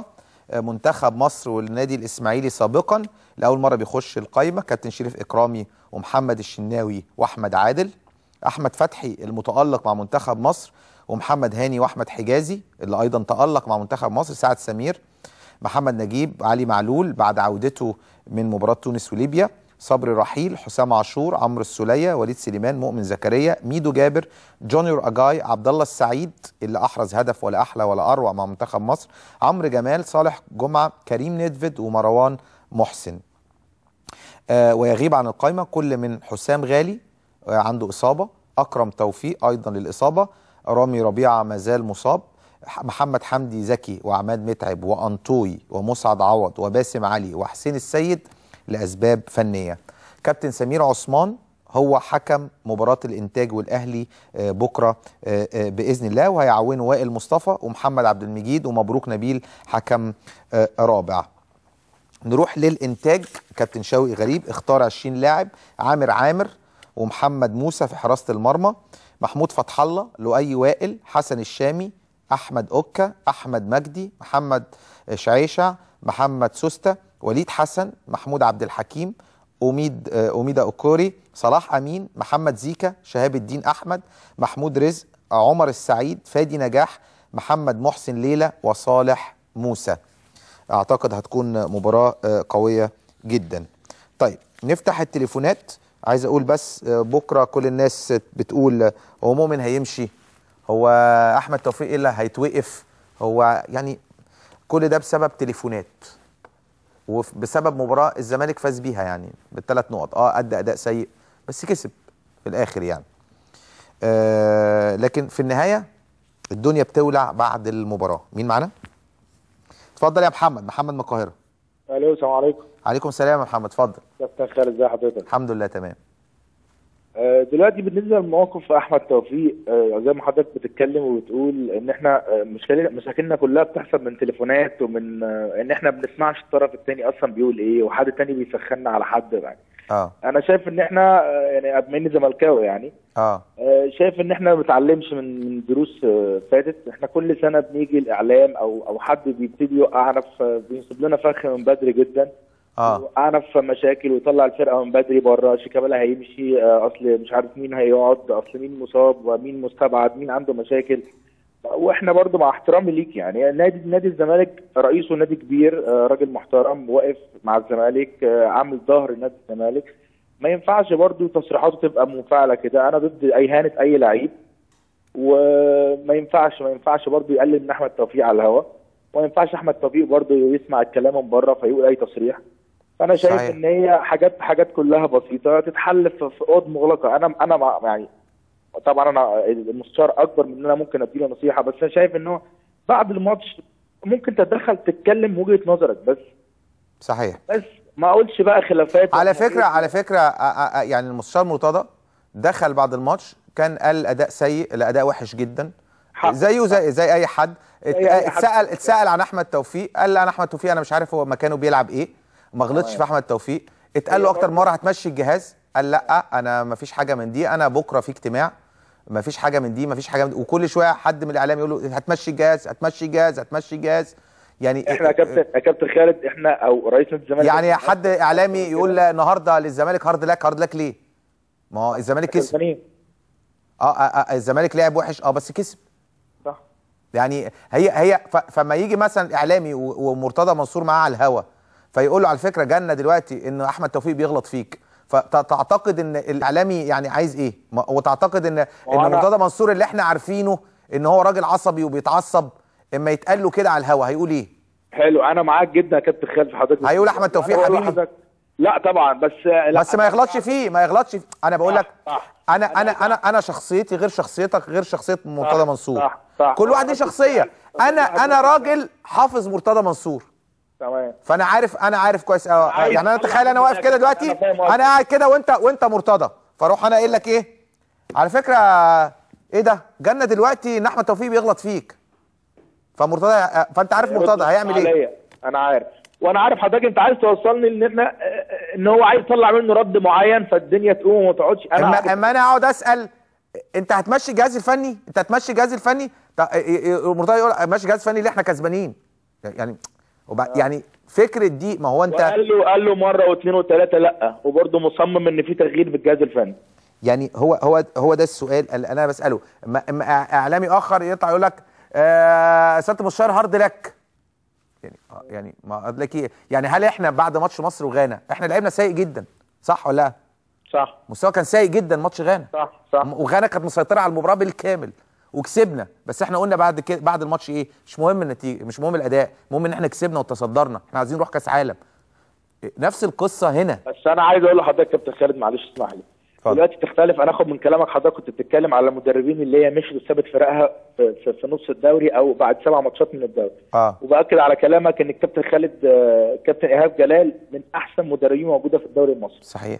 آه، منتخب مصر والنادي الاسماعيلي سابقا لاول مره بيخش القايمه كابتن شريف اكرامي ومحمد الشناوي واحمد عادل احمد فتحي المتالق مع منتخب مصر ومحمد هاني واحمد حجازي اللي ايضا تالق مع منتخب مصر سعد سمير محمد نجيب علي معلول بعد عودته من مباراه تونس وليبيا صبري رحيل حسام عاشور عمرو السوليه وليد سليمان مؤمن زكريا ميدو جابر جونيور اجاي عبد الله السعيد اللي احرز هدف ولا احلى ولا اروع مع منتخب مصر عمرو جمال صالح جمعه كريم ندفد ومروان محسن آه ويغيب عن القائمه كل من حسام غالي آه عنده اصابه اكرم توفيق ايضا للاصابه رامي ربيعه ما زال مصاب ح- محمد حمدي زكي وعماد متعب وانطوي ومسعد عوض وباسم علي وحسين السيد لاسباب فنيه كابتن سمير عثمان هو حكم مباراة الإنتاج والأهلي آه، بكرة آه، آه، بإذن الله وهيعاونه وائل مصطفى ومحمد عبد المجيد ومبروك نبيل حكم آه، رابع نروح للإنتاج كابتن شوقي غريب اختار 20 لاعب عامر عامر ومحمد موسى في حراسة المرمى محمود فتح الله لؤي وائل حسن الشامي أحمد أوكا أحمد مجدي محمد شعيشع محمد سوسته وليد حسن محمود عبد الحكيم أميد آه، أميدة أوكوري صلاح أمين محمد زيكا شهاب الدين أحمد محمود رزق عمر السعيد فادي نجاح محمد محسن ليلى وصالح موسى اعتقد هتكون مباراه آه، قويه جدا طيب نفتح التليفونات عايز اقول بس آه، بكره كل الناس بتقول آه، هو مؤمن هيمشي هو احمد توفيق ايه اللي هيتوقف هو يعني كل ده بسبب تليفونات وبسبب مباراه الزمالك فاز بيها يعني بالثلاث نقط اه ادى اداء سيء بس كسب في الاخر يعني آه لكن في النهايه الدنيا بتولع بعد المباراه مين معانا اتفضل يا محمد محمد من القاهره الو السلام عليكم عليكم السلام يا محمد اتفضل كابتن خالد ازي حضرتك الحمد لله تمام آه، دلوقتي بالنسبه لموقف احمد توفيق آه، زي ما حضرتك بتتكلم وبتقول ان احنا آه، مشكلة مشاكلنا كلها بتحصل من تليفونات ومن آه، ان احنا ما بنسمعش الطرف الثاني اصلا بيقول ايه وحد تاني بيسخنا على حد يعني اه انا شايف ان احنا آه، يعني بما اني زملكاوي يعني اه آه، شايف ان احنا ما بنتعلمش من من دروس آه، فاتت احنا كل سنه بنيجي الاعلام او او حد بيبتدي يوقعنا في بينصب لنا فخ من بدري جدا اه وقعنا في مشاكل ويطلع الفرقه من بدري بره شيكابالا هيمشي آه، اصل مش عارف مين هيقعد اصل مين مصاب ومين مستبعد مين عنده مشاكل واحنا برضو مع احترامي ليك يعني نادي نادي الزمالك رئيسه نادي كبير آه، راجل محترم واقف مع الزمالك آه، عامل ظهر نادي الزمالك ما ينفعش برضو تصريحاته تبقى منفعله كده انا ضد اهانه اي لعيب وما ينفعش ما ينفعش برضو يقلل من احمد توفيق على الهوا وما ينفعش احمد توفيق برضو يسمع الكلام من بره فيقول اي تصريح فانا شايف صحيح. ان هي حاجات حاجات كلها بسيطه تتحل في في اوض مغلقه انا انا مع يعني طبعا انا المستشار اكبر من ان انا ممكن اديله نصيحه بس انا شايف انه بعد الماتش ممكن تتدخل تتكلم وجهه نظرك بس صحيح بس ما اقولش بقى خلافات على فكره على فكره آه، آه، آه، يعني المستشار مرتضى دخل بعد الماتش كان قال اداء سيء الاداء وحش جدا حق. زيه زي زي اي حد ات- زي أي حد. اتسال اتسال عن احمد توفيق قال لا انا احمد توفيق انا مش عارف هو مكانه بيلعب ايه ما غلطش تمام. في احمد توفيق اتقال له هي اكتر برضه- مره هتمشي الجهاز قال لا انا ما فيش حاجه من دي انا بكره في اجتماع ما فيش حاجه من دي ما فيش حاجه من دي. وكل شويه حد من الاعلام يقول له هتمشي الجهاز هتمشي الجهاز هتمشي الجهاز يعني احنا يا كابتن يا كابتن خالد احنا او رئيس نادي الزمالك يعني حد اعلامي يقول لا النهارده للزمالك هارد لك هارد لك ليه؟ ما هو الزمالك كسب كسبانين اه, آه, آه الزمالك لعب وحش اه بس كسب صح يعني هي هي ف- فما يجي مثلا اعلامي و- ومرتضى منصور معاه على الهوا فيقول له على فكره جالنا دلوقتي ان احمد توفيق بيغلط فيك فتعتقد ان الاعلامي يعني عايز ايه؟ ما- وتعتقد ان ان وأنا- مرتضى منصور اللي احنا عارفينه ان هو راجل عصبي وبيتعصب اما يتقال له كده على الهوا هيقول ايه؟ حلو انا معاك جدا يا كابتن خالد في حضرتك هيقول أحمد توفيق أنا بقول حبيبي؟ لحضرتك- لا طبعا بس لا بس ما يغلطش فيه ما يغلطش فيه. انا بقول لك صح. انا انا انا انا شخصيتي غير شخصيتك غير شخصيه مرتضى صح، منصور صح، صح. كل واحد ليه شخصيه انا انا راجل حافظ مرتضى منصور تمام فانا عارف انا عارف كويس قوي عايز يعني انا أطلع تخيل انا منك واقف كده دلوقتي أنا فاهم قصدك. انا قاعد كده وانت وانت مرتضى فاروح انا قايل لك ايه على فكره ايه ده جالنا دلوقتي ان احمد توفيق بيغلط فيك فمرتضى فانت عارف مرتضى هيعمل ايه عليا. انا عارف وانا عارف حضرتك انت عايز توصلني ان احنا ان هو عايز يطلع منه رد معين فالدنيا تقوم وما تقعدش انا اما عارف. اما انا اقعد اسال انت هتمشي الجهاز الفني انت هتمشي الجهاز الفني طب- ي- ي- مرتضى يقول ماشي الجهاز الفني اللي احنا كسبانين يعني وبع... يعني فكره دي ما هو انت قال له قال له مره واثنين وثلاثه لا وبرضه مصمم ان في تغيير في الجهاز الفني يعني هو هو هو ده السؤال اللي انا بساله ما ما اعلامي اخر يطلع يقول لك آه سياده المستشار هارد لك يعني آه، يعني ما هارد لك ايه يعني هل احنا بعد ماتش مصر وغانا احنا لعبنا سيء جدا صح ولا لا صح مستوى كان سيء جدا ماتش غانا صح صح وغانا كانت مسيطره على المباراه بالكامل وكسبنا بس احنا قلنا بعد كده بعد الماتش ايه مش مهم النتيجه مش مهم الاداء المهم ان احنا كسبنا وتصدرنا احنا عايزين نروح كاس عالم نفس القصه هنا بس انا عايز اقول لحضرتك يا كابتن خالد معلش اسمح لي اتفضل. دلوقتي تختلف انا اخد من كلامك حضرتك كنت بتتكلم على المدربين اللي هي مشت وسابت فرقها في, في, في نص الدوري او بعد سبع ماتشات من الدوري اه وباكد على كلامك ان الكابتن خالد آه، كابتن ايهاب جلال من احسن مدربين موجوده في الدوري المصري صحيح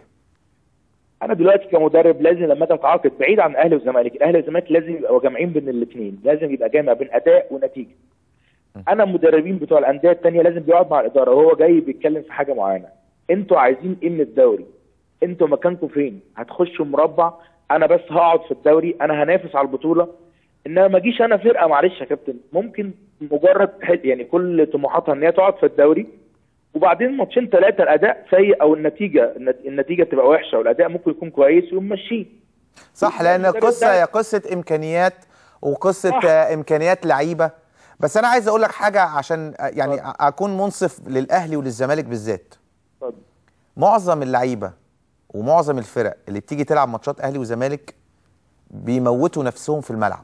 انا دلوقتي كمدرب لازم لما انت تتعاقد بعيد عن الاهلي والزمالك الاهلي والزمالك لازم يبقوا جامعين بين الاثنين لازم يبقى جامع بين اداء ونتيجه انا المدربين بتوع الانديه الثانيه لازم بيقعد مع الاداره وهو جاي بيتكلم في حاجه معينه انتوا عايزين ايه من الدوري انتوا مكانكم فين هتخشوا مربع انا بس هقعد في الدوري انا هنافس على البطوله انما ما اجيش انا فرقه معلش يا كابتن ممكن مجرد حد- يعني كل طموحاتها ان هي تقعد في الدوري وبعدين ماتشين ثلاثه الاداء سيء او النتيجه النت- النتيجه تبقى وحشه والاداء ممكن يكون كويس ويقوم ماشيين صح لان المدرب القصه ده- هي قصه امكانيات وقصه صح. آه، امكانيات لعيبه بس انا عايز اقول لك حاجه عشان آه، يعني اتفضل. اكون منصف للاهلي وللزمالك بالذات اتفضل. معظم اللعيبه ومعظم الفرق اللي بتيجي تلعب ماتشات اهلي وزمالك بيموتوا نفسهم في الملعب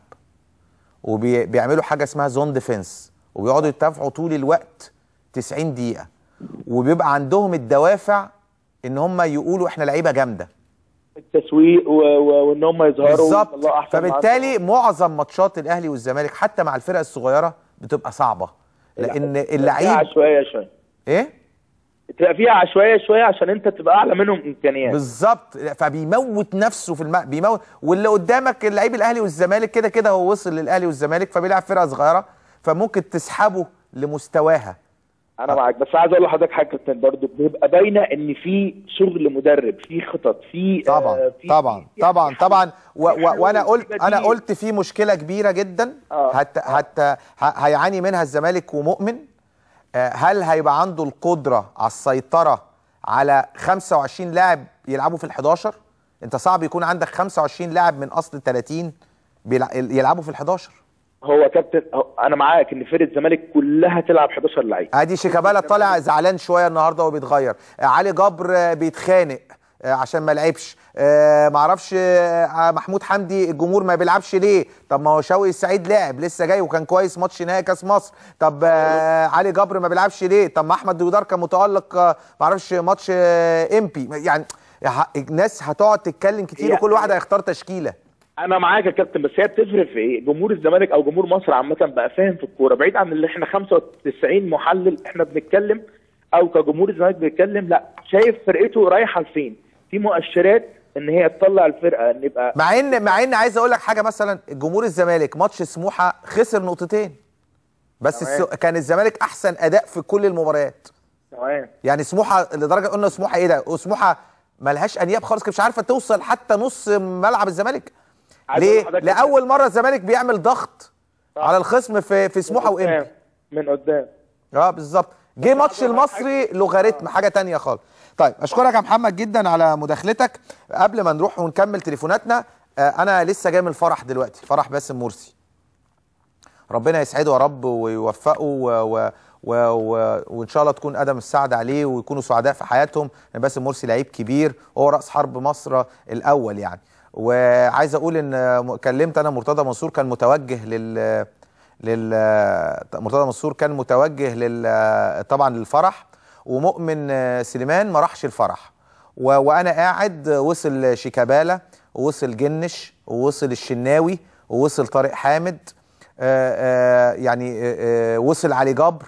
وبيعملوا حاجه اسمها زون ديفense وبيقعدوا يدافعوا طول الوقت 90 دقيقه وبيبقى عندهم الدوافع ان هم يقولوا احنا لعيبه جامده التسويق و... و... وان هم يظهروا بالظبط ويطلعوا احسن ما فبالتالي عندهم. معظم ماتشات الاهلي والزمالك حتى مع الفرق الصغيره بتبقى صعبه لان فيها اللعيب عشوائيه شويه ايه تبقى فيها عشوائيه شويه عشان انت تبقى اعلى منهم امكانيات بالظبط فبيموت نفسه في الم... بيموت واللي قدامك اللعيب الاهلي والزمالك كده كده هو وصل للاهلي والزمالك فبيلعب فرقه صغيره فممكن تسحبه لمستواها انا معاك بس عايز اقول لحضرتك حاجه كابتن برضه بيبقى باينه ان في شغل مدرب في خطط في طبعا آه، في طبعا في- طبعا في طبعا و في و حلول وانا قلت كده انا دي. قلت في مشكله كبيره جدا آه. حتى حتى ه- هيعاني منها الزمالك ومؤمن آه، هل هيبقى عنده القدره على السيطره على 25 لاعب يلعبوا في ال11 انت صعب يكون عندك 25 لاعب من اصل 30 بيلع- يلعبوا في ال11 هو كابتن هو انا معاك ان فرقه الزمالك كلها تلعب 11 لعيب ادي شيكابالا طالع زعلان شويه النهارده وهو بيتغير آه، علي جبر آه، بيتخانق آه، عشان ما لعبش آه، معرفش آه، محمود حمدي الجمهور ما بيلعبش ليه طب ما هو شوقي السعيد لعب لسه جاي وكان كويس ماتش نهائي كاس مصر طب آه، علي جبر ما بيلعبش ليه طب ما احمد دودار كان متالق آه، معرفش ماتش آه، امبي يعني ه- الناس هتقعد تتكلم كتير هي- وكل واحد هيختار تشكيله انا معاك يا كابتن بس هي بتفرق في ايه؟ جمهور الزمالك او جمهور مصر عامه بقى فاهم في الكوره بعيد عن اللي احنا 95 محلل احنا بنتكلم او كجمهور الزمالك بيتكلم لا شايف فرقته رايحه لفين؟ في مؤشرات ان هي تطلع الفرقه ان يبقى مع ان مع ان عايز اقول لك حاجه مثلا جمهور الزمالك ماتش سموحه خسر نقطتين بس تمام. الس... كان الزمالك احسن اداء في كل المباريات تمام يعني سموحه لدرجه قلنا سموحه ايه ده وسموحه ملهاش انياب خالص كانت مش عارفه توصل حتى نص ملعب الزمالك عايز أقول ليه لحضرتك- لاول مره الزمالك بيعمل ضغط على الخصم في في سموحه من قدام. وامتى من قدام اه بالظبط جه ماتش المصري لوغاريتم حاجه تانية خالص طيب اشكرك يا محمد جدا على مداخلتك قبل ما نروح ونكمل تليفوناتنا آه انا لسه جاي من الفرح دلوقتي فرح باسم مرسي ربنا يسعده يا رب ويوفقه و... و... و... و... وان شاء الله تكون قدم السعد عليه ويكونوا سعداء في حياتهم لان باسم مرسي لعيب كبير وهو راس حرب مصر الاول يعني وعايز اقول ان كلمت انا مرتضى منصور كان متوجه لل لل مرتضى منصور كان متوجه لل طبعا للفرح ومؤمن سليمان ما راحش الفرح و... وانا قاعد وصل شيكابالا ووصل جنش ووصل الشناوي ووصل طارق حامد آآ آآ يعني آآ وصل علي جبر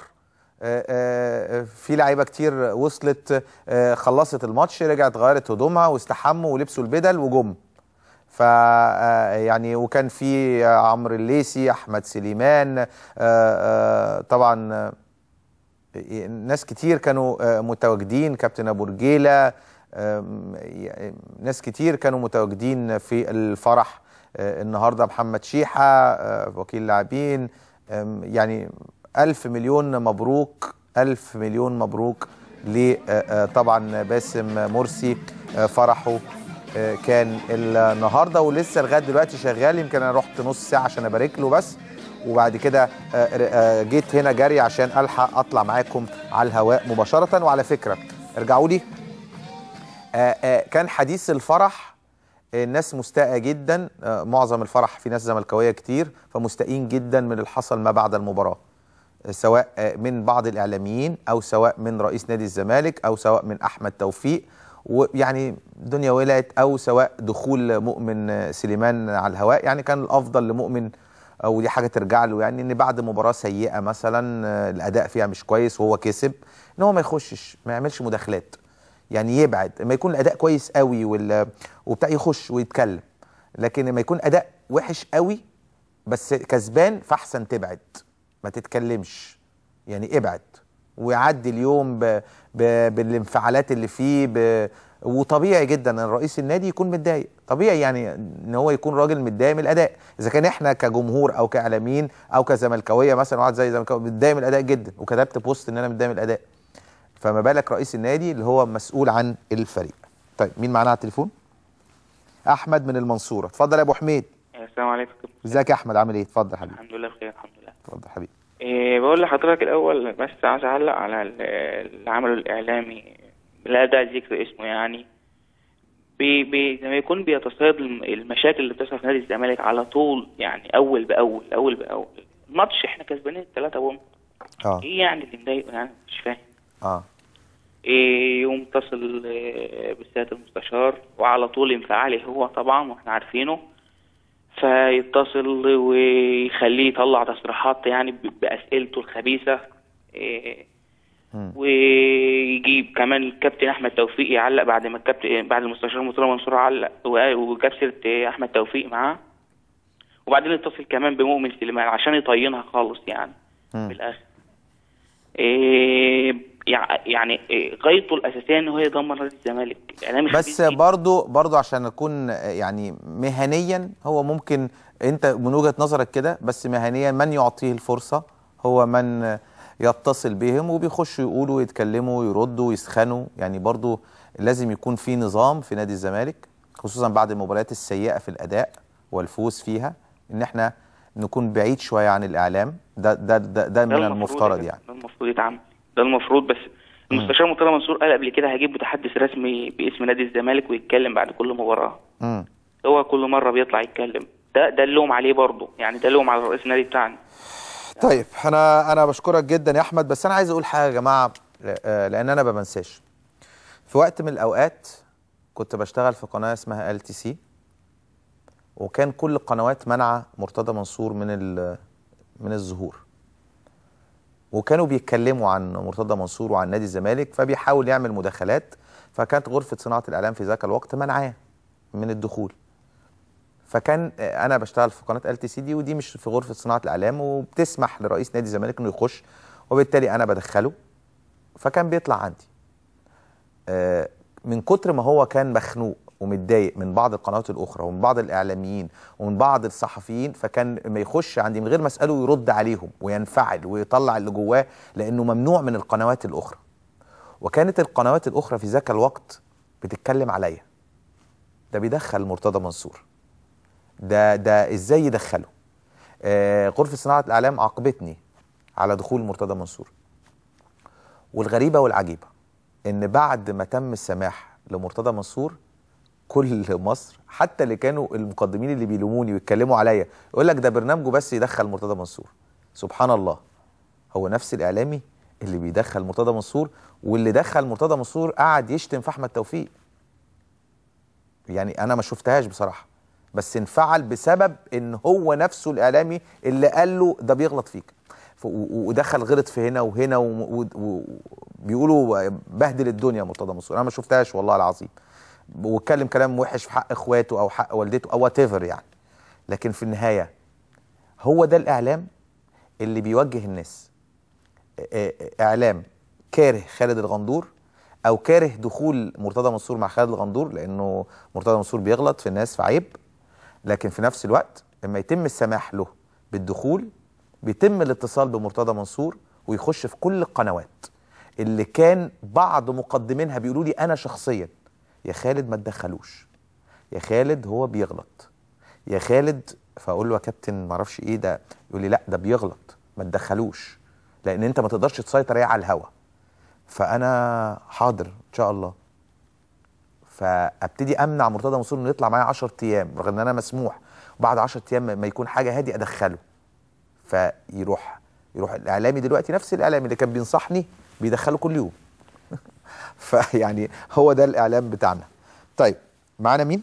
في لعيبه كتير وصلت خلصت الماتش رجعت غيرت هدومها واستحموا ولبسوا البدل وجم ف يعني وكان في عمرو الليسي احمد سليمان طبعا ناس كتير كانوا متواجدين كابتن ابو رجيله ناس كتير كانوا متواجدين في الفرح النهارده محمد شيحه وكيل لاعبين يعني ألف مليون مبروك ألف مليون مبروك ل طبعا باسم مرسي آه، فرحه آه، كان النهارده ولسه لغايه دلوقتي شغال يمكن انا رحت نص ساعه عشان ابارك له بس وبعد كده آه، آه، جيت هنا جري عشان الحق اطلع معاكم على الهواء مباشره وعلى فكره ارجعوا لي آه، آه، كان حديث الفرح الناس مستاءة جدا آه، معظم الفرح في ناس زملكاويه كتير فمستائين جدا من اللي حصل ما بعد المباراه آه، سواء آه، من بعض الاعلاميين او سواء من رئيس نادي الزمالك او سواء من احمد توفيق ويعني دنيا ولعت او سواء دخول مؤمن آه، سليمان على الهواء يعني كان الافضل لمؤمن او دي حاجه ترجع له يعني ان بعد مباراه سيئه مثلا آه، الاداء فيها مش كويس وهو كسب ان هو ما يخشش ما يعملش مداخلات يعني يبعد ما يكون الاداء كويس قوي وال... وبتاع يخش ويتكلم لكن لما يكون اداء وحش قوي بس كسبان فاحسن تبعد ما تتكلمش يعني ابعد ويعدي اليوم ب... ب... بالانفعالات اللي فيه ب... وطبيعي جدا ان رئيس النادي يكون متضايق طبيعي يعني ان هو يكون راجل متضايق من الاداء اذا كان احنا كجمهور او كاعلاميين او كزملكاويه مثلا واحد زي زملكاوي متضايق من الاداء جدا وكتبت بوست ان انا متضايق من الاداء فما بالك رئيس النادي اللي هو مسؤول عن الفريق طيب مين معانا على التليفون احمد من المنصوره اتفضل يا ابو حميد السلام عليكم ازيك يا احمد عامل ايه اتفضل حبيبي الحمد لله بخير الحمد لله اتفضل حبيبي إيه بقول لحضرتك الاول بس عايز اعلق على ال- اللي عمله الاعلامي لا ده ذكر اسمه يعني بي بي لما يكون بيتصيد الم- المشاكل اللي بتحصل في نادي الزمالك على طول يعني اول باول اول باول الماتش احنا كسبانين 3 بونت اه ايه يعني اللي مضايقه يعني مش فاهم اه إيه يوم اتصل إيه، بالسيد المستشار وعلى طول انفعالي هو طبعا واحنا عارفينه فيتصل ويخليه يطلع تصريحات يعني ب- بأسئلته الخبيثة إيه، مم. ويجيب كمان الكابتن احمد توفيق يعلق بعد ما الكابتن بعد المستشار مرتضى منصور علق و- وجاب سيره احمد توفيق معاه وبعدين اتصل كمان بمؤمن سليمان عشان يطينها خالص يعني مم. بالاخر إيه يع- يعني إيه غايته الاساسيه ان هو يدمر نادي الزمالك الاعلام بس الخبيث دي- برضو برضو عشان نكون آه، يعني مهنيا هو ممكن انت من وجهة نظرك كده بس مهنيا من يعطيه الفرصة هو من آه، يتصل بهم وبيخشوا يقولوا ويتكلموا ويردوا ويسخنوا يعني برضو لازم يكون في نظام في نادي الزمالك خصوصا بعد المباريات السيئة في الأداء والفوز فيها ان احنا نكون بعيد شوية عن الإعلام ده ده ده, ده من ده المفترض يا يعني ده المفروض يتعمل ده المفروض بس المستشار مرتضى منصور قال قبل كده هجيب متحدث رسمي باسم نادي الزمالك ويتكلم بعد كل مباراه مم. هو كل مره بيطلع يتكلم ده ده اللوم عليه برضه يعني ده اللوم على رئيس النادي بتاعنا طيب انا انا بشكرك جدا يا احمد بس انا عايز اقول حاجه يا جماعه آه، لان انا ما بنساش في وقت من الاوقات كنت بشتغل في قناه اسمها ال تي سي وكان كل القنوات منع مرتضى منصور من ال- من الظهور وكانوا بيتكلموا عن مرتضى منصور وعن نادي الزمالك فبيحاول يعمل مداخلات فكانت غرفه صناعه الاعلام في ذاك الوقت منعاه من الدخول فكان آه، انا بشتغل في قناه ال تي سي دي ودي مش في غرفه صناعه الاعلام وبتسمح لرئيس نادي الزمالك انه يخش وبالتالي انا بدخله فكان بيطلع عندي آه، من كتر ما هو كان مخنوق ومتضايق من بعض القنوات الاخرى ومن بعض الاعلاميين ومن بعض الصحفيين فكان ما يخش عندي من غير ما اساله يرد عليهم وينفعل ويطلع اللي جواه لانه ممنوع من القنوات الاخرى وكانت القنوات الاخرى في ذاك الوقت بتتكلم عليا ده بيدخل مرتضى منصور ده ده ازاي يدخله آه غرفه صناعه الاعلام عاقبتني على دخول مرتضى منصور والغريبه والعجيبه ان بعد ما تم السماح لمرتضى منصور كل مصر حتى اللي كانوا المقدمين اللي بيلوموني ويتكلموا عليا يقول لك ده برنامجه بس يدخل مرتضى منصور سبحان الله هو نفس الاعلامي اللي بيدخل مرتضى منصور واللي دخل مرتضى منصور قعد يشتم في احمد توفيق يعني انا ما شفتهاش بصراحه بس انفعل بسبب ان هو نفسه الاعلامي اللي قال له ده بيغلط فيك ف- و- و- ودخل غلط في هنا وهنا وبيقولوا بهدل الدنيا مرتضى منصور انا ما شفتهاش والله العظيم واتكلم كلام وحش في حق اخواته او حق والدته او وات يعني لكن في النهايه هو ده الاعلام اللي بيوجه الناس آه، آه، اعلام كاره خالد الغندور او كاره دخول مرتضى منصور مع خالد الغندور لانه مرتضى منصور بيغلط في الناس فعيب لكن في نفس الوقت لما يتم السماح له بالدخول بيتم الاتصال بمرتضى منصور ويخش في كل القنوات اللي كان بعض مقدمينها بيقولوا لي انا شخصيا يا خالد ما تدخلوش يا خالد هو بيغلط يا خالد فاقول له يا كابتن ما اعرفش ايه ده يقول لي لا ده بيغلط ما تدخلوش لان انت ما تقدرش تسيطر عليه على الهوا فانا حاضر ان شاء الله فابتدي امنع مرتضى منصور انه يطلع معايا 10 ايام رغم ان انا مسموح وبعد 10 ايام ما يكون حاجه هادي ادخله فيروح يروح الاعلامي دلوقتي نفس الاعلامي اللي كان بينصحني بيدخله كل يوم فيعني هو ده الاعلام بتاعنا طيب معانا مين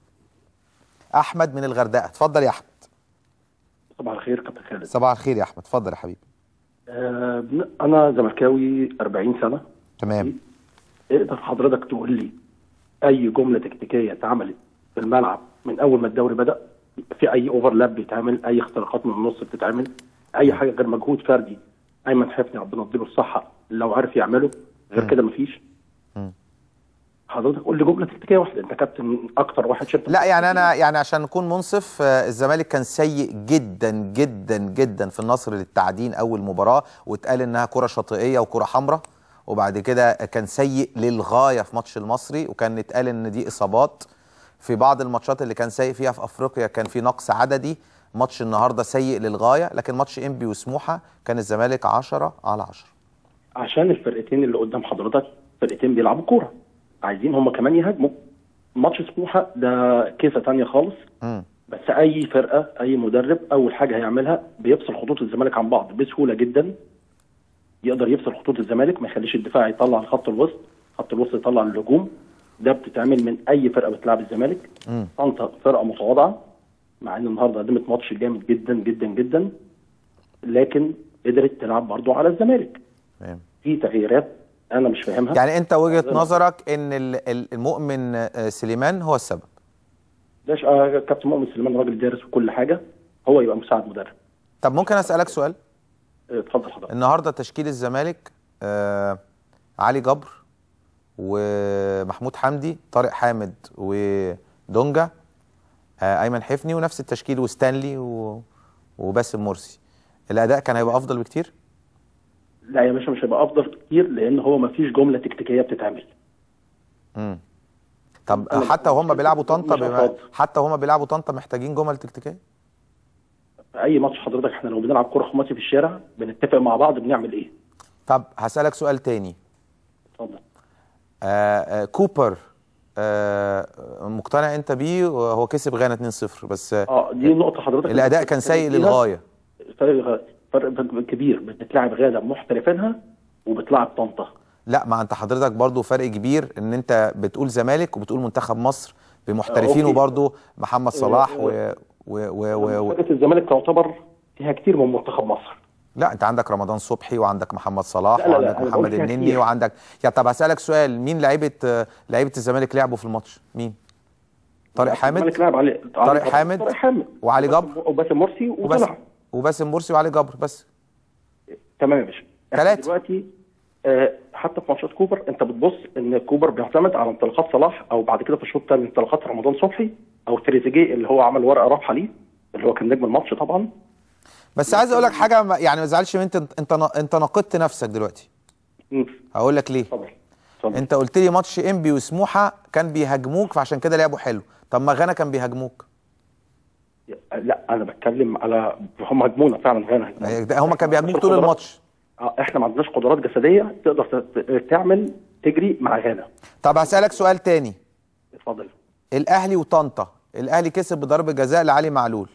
احمد من الغردقه اتفضل يا احمد صباح الخير كابتن خالد صباح الخير يا احمد اتفضل يا حبيبي آه انا زملكاوي 40 سنه تمام اقدر حضرتك تقول لي اي جمله تكتيكيه اتعملت في الملعب من اول ما الدوري بدا في اي اوفرلاب بيتعمل اي اختراقات من النص بتتعمل اي حاجه غير مجهود فردي ايمن حفني ربنا يديله الصحه لو عارف يعمله غير كده مفيش مم. حضرتك قول لي جمله تكتيكيه واحده انت كابتن اكتر واحد شفت لا يعني انا يعني عشان نكون منصف آه، الزمالك كان سيء جدا جدا جدا في النصر للتعدين اول مباراه واتقال انها كره شاطئيه وكره حمراء وبعد كده كان سيء للغايه في ماتش المصري وكان اتقال ان دي اصابات في بعض الماتشات اللي كان سيء فيها في افريقيا كان في نقص عددي ماتش النهارده سيء للغايه لكن ماتش انبي وسموحه كان الزمالك 10 على 10 عشان الفرقتين اللي قدام حضرتك فرقتين بيلعبوا كوره عايزين هم كمان يهاجموا ماتش سموحه ده كيسه تانية خالص امم بس اي فرقه اي مدرب اول حاجه هيعملها بيفصل خطوط الزمالك عن بعض بسهوله جدا يقدر يفصل خطوط الزمالك ما يخليش الدفاع يطلع لخط الوسط خط الوسط يطلع للهجوم ده بتتعمل من اي فرقه بتلعب الزمالك امم طنطا فرقه متواضعه مع ان النهارده قدمت ماتش جامد جدا جدا جدا لكن قدرت تلعب برضه على الزمالك تمام في تغييرات انا مش فاهمها يعني انت وجهه نظرك ان ال- ال- المؤمن آه، سليمان هو السبب ليش آه كابتن مؤمن سليمان راجل دارس وكل حاجه هو يبقى مساعد مدرب طب ممكن اسالك سؤال آه، اتفضل حضرتك النهارده تشكيل الزمالك آه علي جبر ومحمود حمدي طارق حامد ودونجا آه ايمن حفني ونفس التشكيل وستانلي و... وباسم مرسي الاداء كان هيبقى افضل بكتير لا يا باشا مش هيبقى افضل كتير لان هو ما فيش جمله تكتيكيه بتتعمل امم طب أنا حتى وهم مش- بيلعبوا طنطا مش بما... هفضل. حتى وهم بيلعبوا طنطا محتاجين جمل تكتيكيه في اي ماتش حضرتك احنا لو بنلعب كوره خماسي في الشارع بنتفق مع بعض بنعمل ايه طب هسالك سؤال تاني اتفضل آه آه كوبر آه مقتنع انت بيه وهو كسب غانا 2-0 بس آه اه دي نقطه حضرتك الاداء كان سيء للغايه فرق فرق كبير بتتلعب غانا محترفينها وبتلعب طنطا لا ما انت حضرتك برضو فرق كبير ان انت بتقول زمالك وبتقول منتخب مصر بمحترفين أوكي. وبرضو محمد صلاح آه، و... و... و... و... و... فرقه الزمالك تعتبر فيها كتير من منتخب مصر لا انت عندك رمضان صبحي وعندك محمد صلاح لا، لا، لا، وعندك أنا محمد بقول فيها النني كتير. وعندك يا طب هسألك سؤال مين لعيبة آه، لعيبة الزمالك لعبوا في الماتش مين طارق حامد الزمالك لعب علي طارق حامد طارق حامد وعلي وباسم- جبر وباسم مرسي وبس وطلع وباسم مرسي وعلي جبر بس تمام يا باشا إحنا تلاتة. دلوقتي آه حتى في ماتشات كوبر انت بتبص ان كوبر بيعتمد على انطلاقات صلاح او بعد كده في الشوط الثاني انطلاقات رمضان صبحي او تريزيجيه اللي هو عمل ورقه رابحه ليه اللي هو كان نجم الماتش طبعا بس عايز اقول لك حاجة ما- يعني ما تزعلش من انت انت انت ناقضت نفسك دلوقتي مم. هقول لك ليه اتفضل اتفضل انت قلت لي ماتش انبي وسموحه كان بيهاجموك فعشان كده لعبوا حلو طب ما غانا كان بيهاجموك لا انا بتكلم على هم هاجمونا فعلا غانا هم كانوا بيهاجموك طول الماتش آه، احنا ما عندناش قدرات جسديه تقدر ت- ت- تعمل تجري مع غانا طب هسألك سؤال تاني اتفضل الاهلي وطنطا الاهلي كسب بضربة جزاء لعلي معلول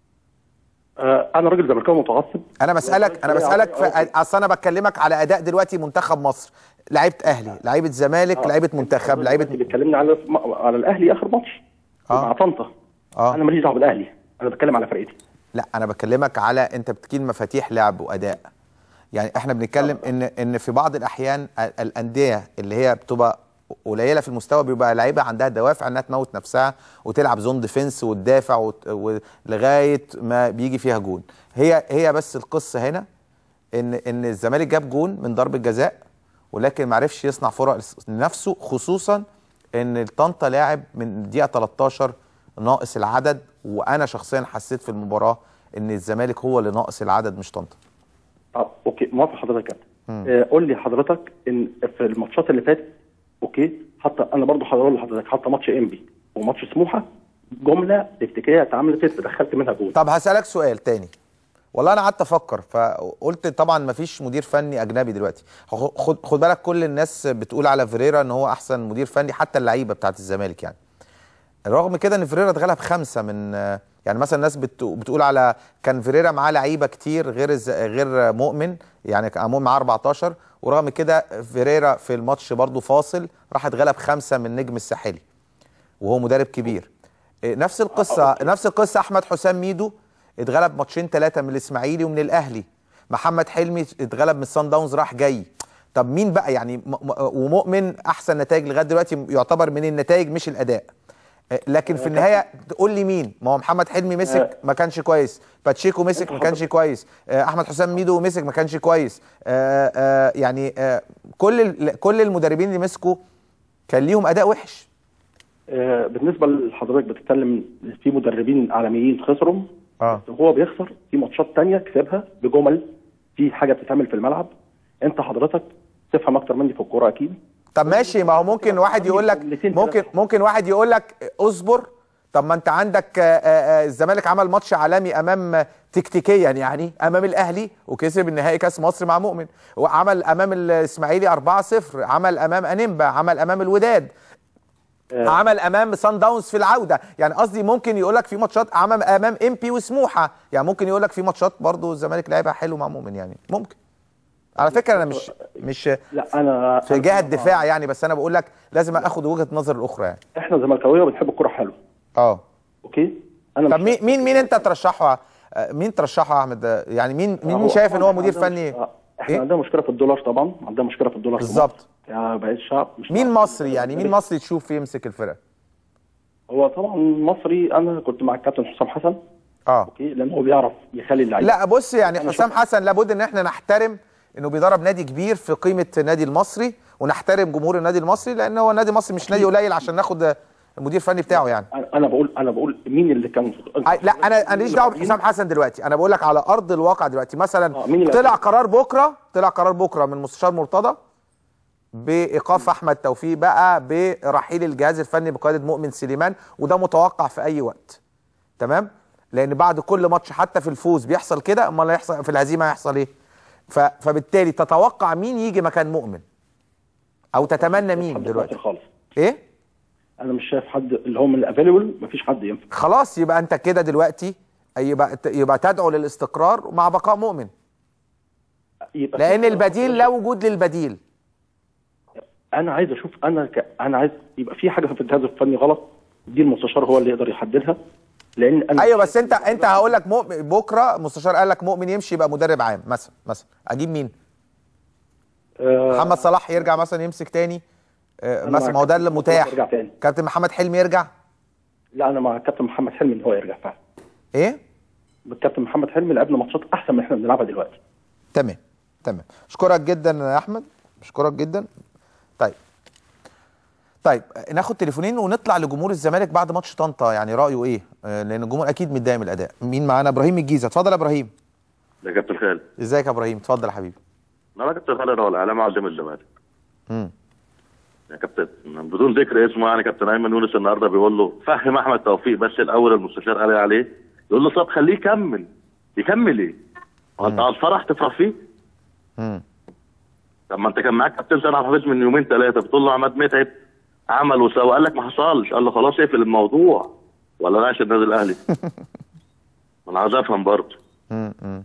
آه انا راجل زملكاوي متعصب انا بسالك انا بسالك في اصل انا بكلمك على اداء دلوقتي منتخب مصر لعيبه اهلي لعيبه زمالك لعيبه منتخب انت لعيبه بتكلمني على على الاهلي اخر ماتش آه. مع طنطا اه انا ماليش دعوه بالاهلي انا بتكلم على فرقتي لا انا بكلمك على انت بتكيل مفاتيح لعب واداء يعني احنا بنتكلم ان ان في بعض الاحيان ال- الانديه اللي هي بتبقى قليله في المستوى بيبقى لعيبه عندها دوافع انها تموت نفسها وتلعب زون ديفنس وتدافع وت- ولغايه ما بيجي فيها جون هي هي بس القصه هنا ان ان الزمالك جاب جون من ضربه جزاء ولكن ما عرفش يصنع فرق لنفسه خصوصا ان الطنطا لاعب من دقيقه 13 ناقص العدد وانا شخصيا حسيت في المباراه ان الزمالك هو اللي ناقص العدد مش طنطا اه اوكي موافق حضرتك يا كابتن آه قول لي حضرتك ان في الماتشات اللي فاتت اوكي حتى انا برضو هقول لحضرتك حتى ماتش انبي وماتش سموحه جمله تكتيكيه اتعملت دخلت منها جول طب هسألك سؤال تاني والله انا قعدت افكر فقلت طبعا ما فيش مدير فني اجنبي دلوقتي خد خد بالك كل الناس بتقول على فيريرا ان هو احسن مدير فني حتى اللعيبه بتاعت الزمالك يعني رغم كده ان فيريرا اتغلب خمسه من يعني مثلا الناس بت- بتقول على كان فيريرا معاه لعيبه كتير غير الز- غير مؤمن يعني كان مؤمن معاه 14 ورغم كده فيريرا في الماتش برضه فاصل راح اتغلب خمسه من نجم الساحلي وهو مدرب كبير إيه، نفس القصه نفس القصه احمد حسام ميدو اتغلب ماتشين ثلاثه من الاسماعيلي ومن الاهلي محمد حلمي اتغلب من الصن داونز راح جاي طب مين بقى يعني م- م- ومؤمن احسن نتائج لغايه دلوقتي يعتبر من النتائج مش الاداء إيه، لكن في النهايه تقول لي مين ما هو محمد حلمي مسك ما كانش كويس باتشيكو مسك ما كانش كويس آه، احمد حسام ميدو مسك ما كانش كويس آه، آه، يعني آه، كل ال- كل المدربين اللي مسكوا كان ليهم اداء وحش آه بالنسبه لحضرتك بتتكلم في مدربين عالميين خسروا اه هو بيخسر في ماتشات تانية كسبها بجمل في حاجه بتتعمل في الملعب انت حضرتك تفهم اكتر مني في الكوره اكيد طب ماشي ما هو ممكن واحد يقول لك ممكن ممكن واحد يقول لك اصبر طب ما انت عندك آه، آه، آه، الزمالك عمل ماتش عالمي امام آه، تكتيكيا يعني امام الاهلي وكسب النهائي كاس مصر مع مؤمن وعمل امام الاسماعيلي 4-0 عمل امام انيمبا عمل امام الوداد آه. عمل امام سان داونز في العوده يعني قصدي ممكن يقول لك في ماتشات امام امام ام بي وسموحه يعني ممكن يقول لك في ماتشات برضو الزمالك لعبها حلو مع مؤمن يعني ممكن على فكره انا مش مش لا انا في جهه الدفاع يعني بس انا بقول لك لازم اخد وجهه نظر الاخرى يعني احنا زملكاويه وبنحب الكوره حلوه اه اوكي انا طب مين مين مين انت ترشحه آه، مين ترشحه يا احمد آه، يعني مين مين هو- شايف ان هو إحنا مدير عندنا فني مش- آه، احنا إيه؟ عندنا مشكله في الدولار طبعا عندنا مشكله في الدولار في بالظبط. مصر. يا بقيت الشعب مش مين عارف. مصري يعني مين مصري تشوف يمسك الفرقه هو طبعا مصري انا كنت مع الكابتن حسام حسن اه اوكي لان هو بيعرف يخلي اللعيبه لا بص يعني أنا حسام شفت- حسن لابد ان احنا نحترم انه بيدرب نادي كبير في قيمه النادي المصري ونحترم جمهور النادي المصري لان هو النادي المصري مش نادي قليل عشان ناخد آه، المدير الفني بتاعه يعني انا أنا بقول انا بقول مين اللي كان أي- لا انا انا ماليش دعوه بحسام حسن دلوقتي انا بقول لك على ارض الواقع دلوقتي مثلا آه، مين اللي طلع قرار بكره طلع قرار بكره من مستشار مرتضى بايقاف احمد توفيق بقى برحيل الجهاز الفني بقياده مؤمن سليمان وده متوقع في اي وقت تمام لان بعد كل ماتش حتى في الفوز بيحصل كده امال هيحصل في الهزيمه هيحصل ايه ف... فبالتالي تتوقع مين يجي مكان مؤمن او تتمنى مين حد دلوقتي خالص ايه انا مش شايف حد اللي هو من الافيلبل مفيش حد ينفع خلاص يبقى انت كده دلوقتي يبقى يبقى تدعو للاستقرار مع بقاء مؤمن يبقى لان في- البديل لا وجود للبديل انا عايز اشوف انا ك... انا عايز يبقى في حاجه في الجهاز الفني غلط دي المستشار هو اللي يقدر يحددها لان انا ايوه بس انت انت هقول لك مؤمن بكره مستشار قال لك مؤمن يمشي يبقى مدرب عام مثلا مثلا اجيب مين آه محمد صلاح يرجع مثلا يمسك تاني آه، أنا مثلا مع ما هو ده اللي كابتن متاح يرجع تاني. كابتن محمد حلمي يرجع لا انا مع كابتن محمد حلمي ان هو يرجع فعلا ايه الكابتن محمد حلمي لعبنا ماتشات احسن من احنا بنلعبها دلوقتي تمام تمام اشكرك جدا يا احمد اشكرك جدا طيب طيب آه، ناخد تليفونين ونطلع لجمهور الزمالك بعد ماتش طنطا يعني رايه ايه آه، لان الجمهور اكيد متضايق من الاداء مين معانا ابراهيم الجيزه اتفضل يا ابراهيم ده كابتن خالد ازيك يا ابراهيم اتفضل يا حبيبي انا كابتن خالد هو الاعلام قدام الزمالك امم يا كابتن بدون ذكر اسمه يعني كابتن ايمن يونس النهارده بيقول له فهم احمد توفيق بس الاول المستشار قال إيه عليه يقول له طب خليه يكمل يكمل ايه؟ هو انت على الفرح تفرح فيه؟ امم طب ما انت كان معاك كابتن سنه حافظ من يومين ثلاثه بتقول له عماد متعب عمل وسوى قال لك ما حصلش قال له خلاص اقفل الموضوع ولا ناقش النادي الاهلي ما انا عايز افهم برضه امم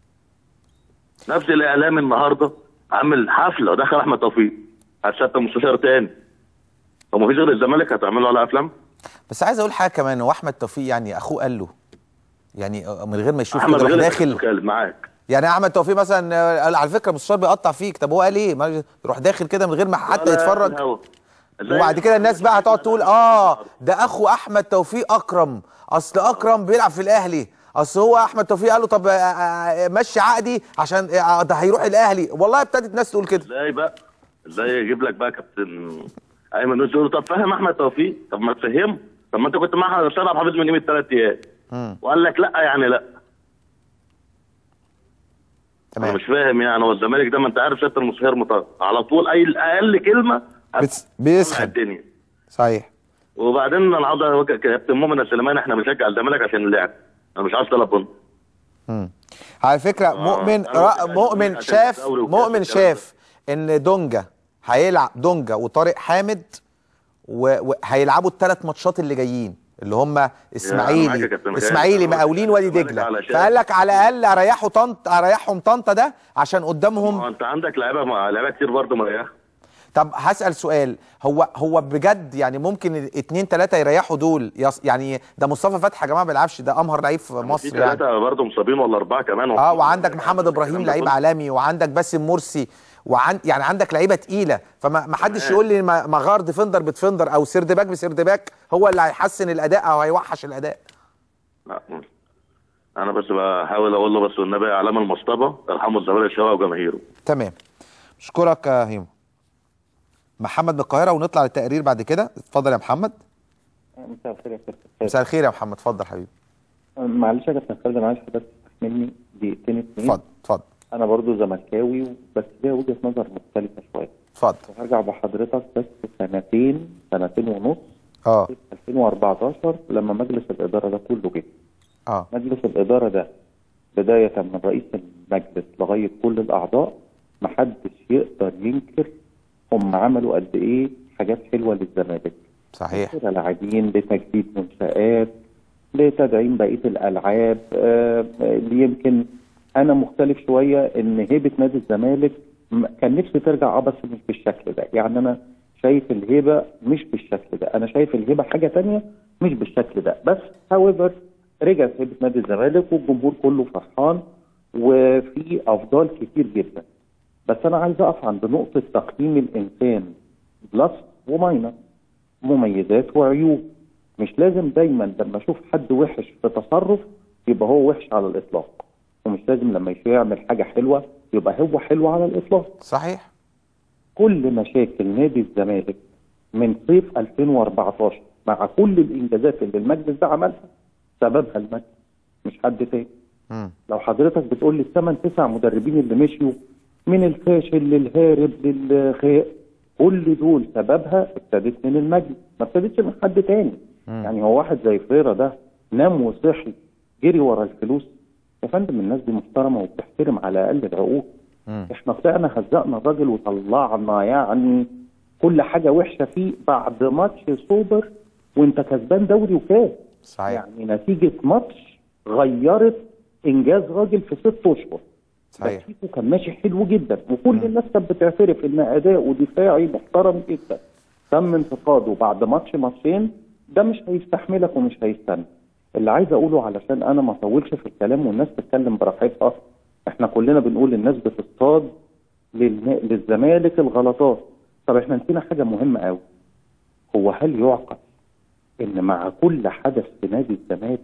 نفس الاعلام النهارده عامل حفله ودخل احمد توفيق هتشتم مستشار تاني هو مفيش غير الزمالك هتعملوا على افلام بس عايز اقول حاجه كمان هو احمد توفيق يعني اخوه قال له يعني آه، من غير ما يشوف احمد كده يروح غير داخل خالد معاك يعني احمد توفيق مثلا آه، قال على فكره المستشار بيقطع فيك طب هو قال ايه ما يروح داخل كده من غير ما حتى ولا يتفرج الهوا. زي- وبعد كده الناس بقى هتقعد تقول اه ده اخو احمد توفيق اكرم اصل اكرم بيلعب في الاهلي اصل هو احمد توفيق قال له طب آه، آه، مشي عقدي عشان آه، ده هيروح الاهلي والله ابتدت ناس تقول كده ازاي بقى ازاي يجيب لك بقى كابتن ايمن يونس يقول له طب فهم احمد توفيق طب ما تفهمه طب ما انت كنت مع سيد عبد الحفيظ من يومين ثلاث ايام وقال لك لا يعني لا تمام. انا مش فاهم يعني هو الزمالك ده ما انت عارف سياده المستشار مطلق على طول اي اقل كلمه بتس- بيسخن. الدنيا صحيح وبعدين انا عاوز أوجه كابتن مؤمن سليمان احنا بنشجع الزمالك عشان اللعب انا مش عاوز ثلاث بونت مم. على فكره مؤمن أنا رأ... بشجع مؤمن الزمالك عشان شاف الدوري وكأس مؤمن الكلام شاف ان دونجا هيلعب دونجا وطارق حامد و- وهيلعبوا الثلاث ماتشات اللي جايين اللي هم معاك يا اسماعيلي كابتن خالد. اسماعيلي أنا مقاولين قلت وادي الزمالك دجله علشان- فقال لك على الاقل اريحوا طنط اريحهم طنطا ده عشان ما قدامهم هو انت عندك لعيبه مع- لعيبه كتير برضه مريحه طب هسال سؤال هو هو بجد يعني ممكن اتنين تلاته يريحوا دول يص... يعني ده مصطفى فتحي يا جماعه ما بيلعبش ده امهر لعيب في في مصر يعني ثلاثه برضه مصابين ولا اربعه كمان اه وعندك محمد ابراهيم الكلام ده لعيب كله. عالمي وعندك باسم مرسي وعن يعني عندك لعيبه تقيله فما ما حدش يقول لي ما ما غار ديفندر بتفندر او سيرد باك بسيرد باك هو اللي هيحسن الاداء او هيوحش الاداء لا. انا بس بحاول اقول له بس والنبي اعلام المصطبه ارحموا الزمالك شويه وجماهيره تمام اشكرك يا هيمو محمد من القاهره ونطلع للتقرير بعد كده اتفضل يا محمد مساء الخير يا كابتن مساء الخير يا محمد اتفضل حبيبي خالد. معلش يا كابتن خالد معلش حضرتك تستحملني دقيقتين اتنين اتفضل اتفضل انا برضو زملكاوي بس ليا وجهه نظر مختلفه شويه اتفضل وهرجع بحضرتك بس سنتين سنتين ونص اه في 2014 لما مجلس الاداره ده كله جه اه مجلس الاداره ده بدايه من رئيس المجلس لغايه كل الاعضاء محدش يقدر ينكر هم عملوا قد ايه حاجات حلوه للزمالك صحيح كده لاعبين لتجديد منشآت لتدعيم بقية الألعاب آه، اللي يمكن أنا مختلف شوية إن هيبة نادي الزمالك م- كان نفسي ترجع اه بس مش بالشكل ده يعني أنا شايف الهيبة مش بالشكل ده أنا شايف الهيبة حاجة تانية مش بالشكل ده بس however رجعت هيبة نادي الزمالك والجمهور كله فرحان وفي أفضال كتير جدا بس أنا عايز أقف عند نقطة تقييم الإنسان بلس وماينس مميزات وعيوب مش لازم دايما لما اشوف حد وحش في تصرف يبقى هو وحش على الاطلاق ومش لازم لما يشوف يعمل حاجه حلوه يبقى هو حلو على الاطلاق صحيح كل مشاكل نادي الزمالك من صيف 2014 مع كل الانجازات اللي المجلس ده عملها سببها المجلس مش حد تاني مم. لو حضرتك بتقول لي الثمان تسع مدربين اللي مشيوا من الفاشل للهارب للخاء كل دول سببها ابتدت من المجلس ما ابتدتش من حد تاني يعني هو واحد زي فريرا ده نام وصحي جري ورا الفلوس يا فندم الناس دي محترمه وبتحترم على الاقل العقول مم. احنا طلعنا هزقنا الراجل وطلعنا يعني كل حاجه وحشه فيه بعد ماتش سوبر وانت كسبان دوري وكاس صحيح يعني نتيجه ماتش غيرت انجاز راجل في ست اشهر صحيح تكتيكه كان ماشي حلو جدا وكل الناس كانت بتعترف ان اداؤه دفاعي محترم جدا تم انتقاده بعد ماتش ماتشين ده مش هيستحملك ومش هيستنى اللي عايز اقوله علشان انا ما اطولش في الكلام والناس تتكلم براحتها احنا كلنا بنقول الناس بتصطاد للن- للزمالك الغلطات طب احنا نسينا حاجه مهمه قوي هو هل يعقل ان مع كل حدث في نادي الزمالك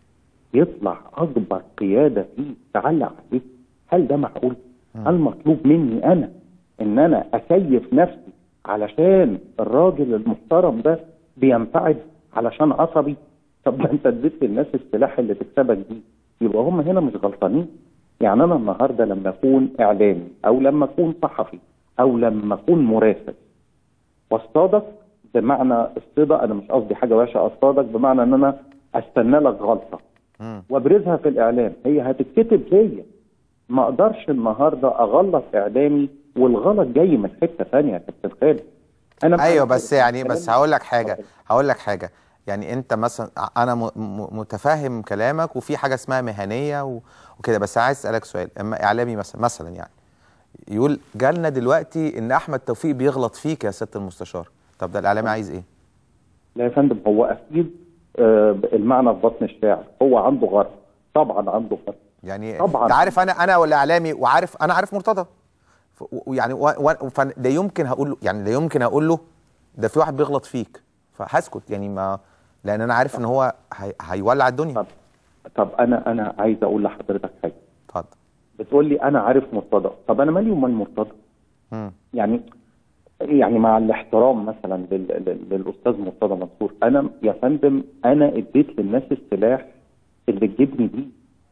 يطلع اكبر قياده فيه تعلق عليه هل ده معقول؟ هل مطلوب مني انا ان انا اكيف نفسي علشان الراجل المحترم ده بينفعل علشان عصبي طب ما انت اديت للناس السلاح اللي تكسبك دي يبقى هم هنا مش غلطانين يعني انا النهارده لما اكون اعلامي او لما اكون صحفي او لما اكون مراسل واصطادك بمعنى الصيدة انا مش قصدي حاجه وحشه اصطادك بمعنى ان انا استنى لك غلطه مم. وابرزها في الاعلام هي هتتكتب ليا ما اقدرش النهارده اغلط اعلامي والغلط جاي من حته ثانيه يا كابتن خالد انا ايوه بس يعني بس كلامي- هقول لك حاجه هقول لك حاجه يعني انت مثلا انا م- م- متفهم كلامك وفي حاجه اسمها مهنيه و- وكده بس عايز اسالك سؤال اما اعلامي مثلا مثلا يعني يقول جالنا دلوقتي ان احمد توفيق بيغلط فيك يا سياده المستشار طب ده الاعلامي عايز ايه لا يا فندم هو اكيد آه، المعنى في بطن الشاعر هو عنده غرض طبعا عنده غرض يعني طبعاً. انت عارف انا انا ولا اعلامي وعارف انا عارف مرتضى ف- ويعني و- و- فلا يمكن هقول له يعني لا يمكن هقول له ده في واحد بيغلط فيك فهسكت يعني ما لان انا عارف ان هو هي... هيولع الدنيا طب طب انا انا عايز اقول لحضرتك حاجه اتفضل بتقول لي انا عارف مرتضى طب انا مالي ومال مرتضى مم. يعني يعني مع الاحترام مثلا لل... لل... للاستاذ مرتضى منصور انا يا فندم انا اديت للناس السلاح اللي تجيبني بيه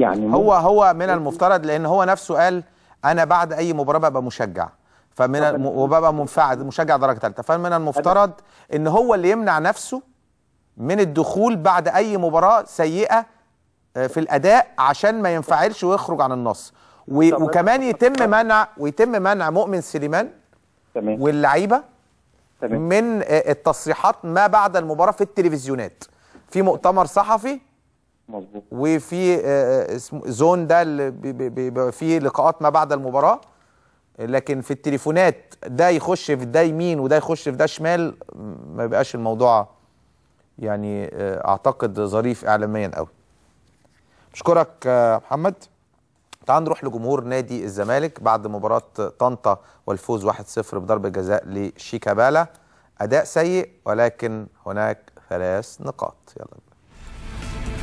يعني هو هو من المفترض لان هو نفسه قال انا بعد اي مباراه ببقى مشجع فمن الم... وببقى منفعل مشجع درجه ثالثه فمن المفترض ان هو اللي يمنع نفسه من الدخول بعد اي مباراه سيئه آه، في الاداء عشان ما ينفعلش ويخرج عن النص و... طب وكمان يتم منع ويتم منع مؤمن سليمان تمام واللعيبه تمام من آه، التصريحات ما بعد المباراه في التلفزيونات في مؤتمر صحفي مظبوط وفي آه، اسمه زون ده اللي بي- بي- بيبقى فيه لقاءات ما بعد المباراه لكن في التليفونات ده يخش في ده يمين وده يخش في ده شمال ما بيبقاش الموضوع يعني آه، اعتقد ظريف اعلاميا قوي بشكرك آه، محمد تعال نروح لجمهور نادي الزمالك بعد مباراة طنطا والفوز 1-0 بضربة جزاء لشيكابالا أداء سيء ولكن هناك ثلاث نقاط يلا بينا.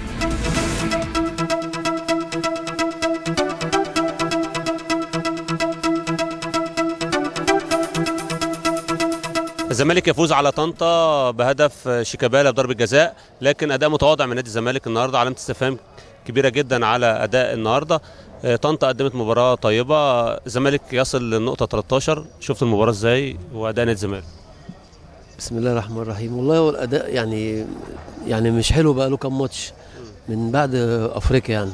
الزمالك يفوز على طنطا بهدف شيكابالا بضربة جزاء لكن اداء متواضع من نادي الزمالك النهارده علامه استفهام كبيره جدا على اداء النهارده آه، طنطا قدمت مباراه طيبه الزمالك يصل للنقطه 13 شفت المباراه ازاي واداء نادي الزمالك بسم الله الرحمن الرحيم والله هو الاداء يعني يعني مش حلو بقى له كام ماتش من بعد افريقيا يعني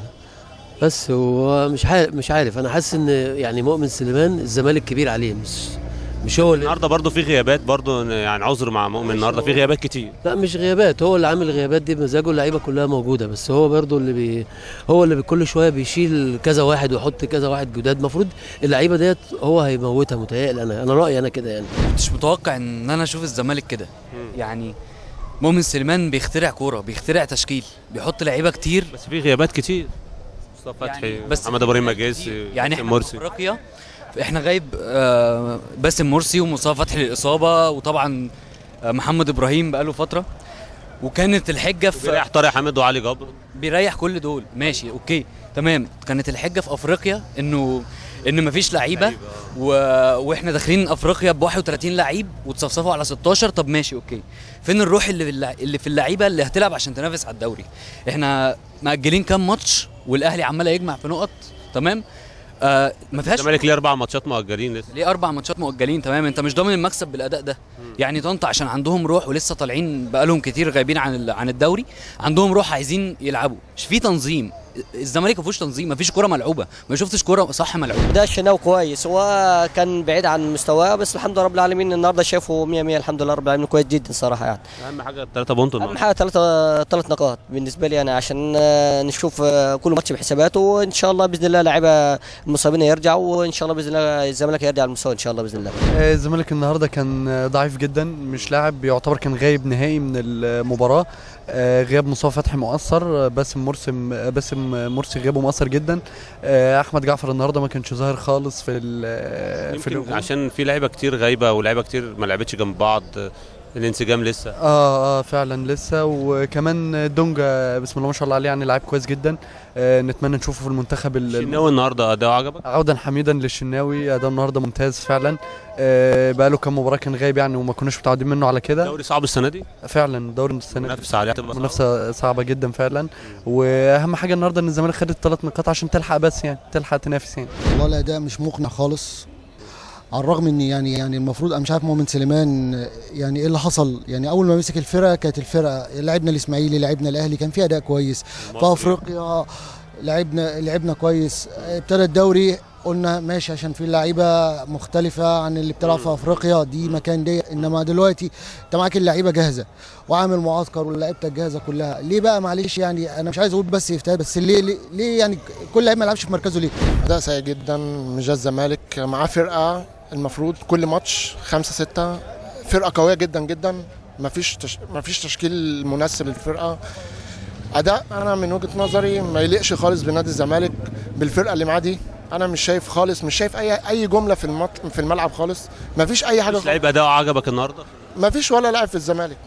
بس هو مش عارف مش عارف انا حاسس ان يعني مؤمن سليمان الزمالك كبير عليه مش مش هو اللي النهارده برضو في غيابات برضو يعني عذر مع مؤمن النهارده في غيابات كتير لا مش غيابات هو اللي عامل غيابات دي بمزاجه اللعيبه كلها موجوده بس هو برضو اللي بي هو اللي كل شويه بيشيل كذا واحد ويحط كذا واحد جداد المفروض اللعيبه ديت هو هيموتها متهيألي انا انا رايي انا كده يعني مش متوقع ان انا اشوف الزمالك كده يعني مؤمن سليمان بيخترع كوره بيخترع تشكيل بيحط لعيبه كتير بس في غيابات كتير مصطفى فتحي يعني بس محمد ابراهيم غيابات مجاز كتير. يعني احنا مرسي في افريقيا احنا غايب آه، باسم مرسي ومصطفى فتحي للاصابه وطبعا آه، محمد ابراهيم بقاله فتره وكانت الحجه في بيريح طارق حامد وعلي جبر بيريح كل دول ماشي اوكي تمام كانت الحجه في افريقيا انه ان مفيش لعيبه و... واحنا داخلين افريقيا ب 31 لعيب وتصفصفوا على 16 طب ماشي اوكي فين الروح اللي في اللع... اللي في اللعيبه اللي هتلعب عشان تنافس على الدوري احنا مأجلين كام ماتش والاهلي عمال يجمع في نقط تمام آه ما فيهاش الزمالك ليه اربع ماتشات مؤجلين لسه ليه اربع ماتشات مؤجلين تمام انت مش ضامن المكسب بالاداء ده يعني طنطا عشان عندهم روح ولسه طالعين بقالهم كتير غايبين عن ال- عن الدوري عندهم روح عايزين يلعبوا مش في تنظيم الزمالك ما فيهوش تنظيم ما فيش كوره ملعوبه ما شفتش كوره صح ملعوبه ده الشناوي كويس هو كان بعيد عن مستواه بس الحمد لله رب العالمين النهارده شافه 100 100 الحمد لله رب العالمين كويس جدا صراحه يعني اهم حاجه الثلاثه بونت اهم النهارده حاجه ثلاثة ثلاث نقاط بالنسبه لي انا عشان آه، نشوف آه، كل ماتش بحساباته وان شاء الله باذن الله لعيبه المصابين يرجعوا وان شاء الله باذن الله الزمالك يرجع للمستوى ان شاء الله باذن الله آه، الزمالك النهارده كان آه، ضعيف جدا مش لاعب يعتبر كان غايب نهائي من المباراه آه، غياب مصطفى فتحي مؤثر آه، باسم مرسم آه، باسم آه، مرسي غيابه مؤثر جدا آه، احمد جعفر النهارده ما كانش ظاهر خالص في ال- آه، في يمكن الهجوم. عشان في لعيبه كتير غايبه ولاعيبه كتير ما لعبتش جنب بعض الانسجام لسه اه اه فعلا لسه وكمان دونجا بسم الله ما شاء الله عليه يعني لعيب كويس جدا آه نتمنى نشوفه في المنتخب ال- الشناوي النهارده اداؤه عجبك عودا حميدا للشناوي اداء النهارده ممتاز فعلا آه بقى له كام مباراه كان غايب يعني وما كناش متعودين منه على كده دوري صعب السنه دي فعلا دوري السنه دي منافسه عليه هتبقى صعبة. منافسه صعبه جدا فعلا واهم حاجه النهارده ان الزمالك خد الثلاث نقاط عشان تلحق بس يعني تلحق تنافس يعني والله الاداء مش مقنع خالص على الرغم ان يعني يعني المفروض انا مش عارف مؤمن سليمان يعني ايه اللي حصل يعني اول ما مسك الفرقه كانت الفرقه لعبنا الاسماعيلي لعبنا الاهلي كان في اداء كويس في افريقيا لعبنا لعبنا كويس ابتدى الدوري قلنا ماشي عشان في لعيبه مختلفه عن اللي بتلعب في افريقيا دي مكان دي انما دلوقتي انت معاك اللعيبه جاهزه وعامل معسكر ولعيبتك جاهزه كلها ليه بقى معلش يعني انا مش عايز اقول بس افتاء بس ليه ليه, ليه يعني كل لعيب ما يلعبش في مركزه ليه اداء سيء جدا مش ده الزمالك معاه فرقه المفروض كل ماتش خمسة ستة فرقه قويه جدا جدا مفيش تش... مفيش تشكيل مناسب للفرقه اداء انا من وجهه نظري ما يليقش خالص بنادي الزمالك بالفرقه اللي معاه دي انا مش شايف خالص مش شايف اي اي جمله في المط... في الملعب خالص مفيش اي حاجه مش لعيب اداؤه عجبك النهارده مفيش ولا لاعب في الزمالك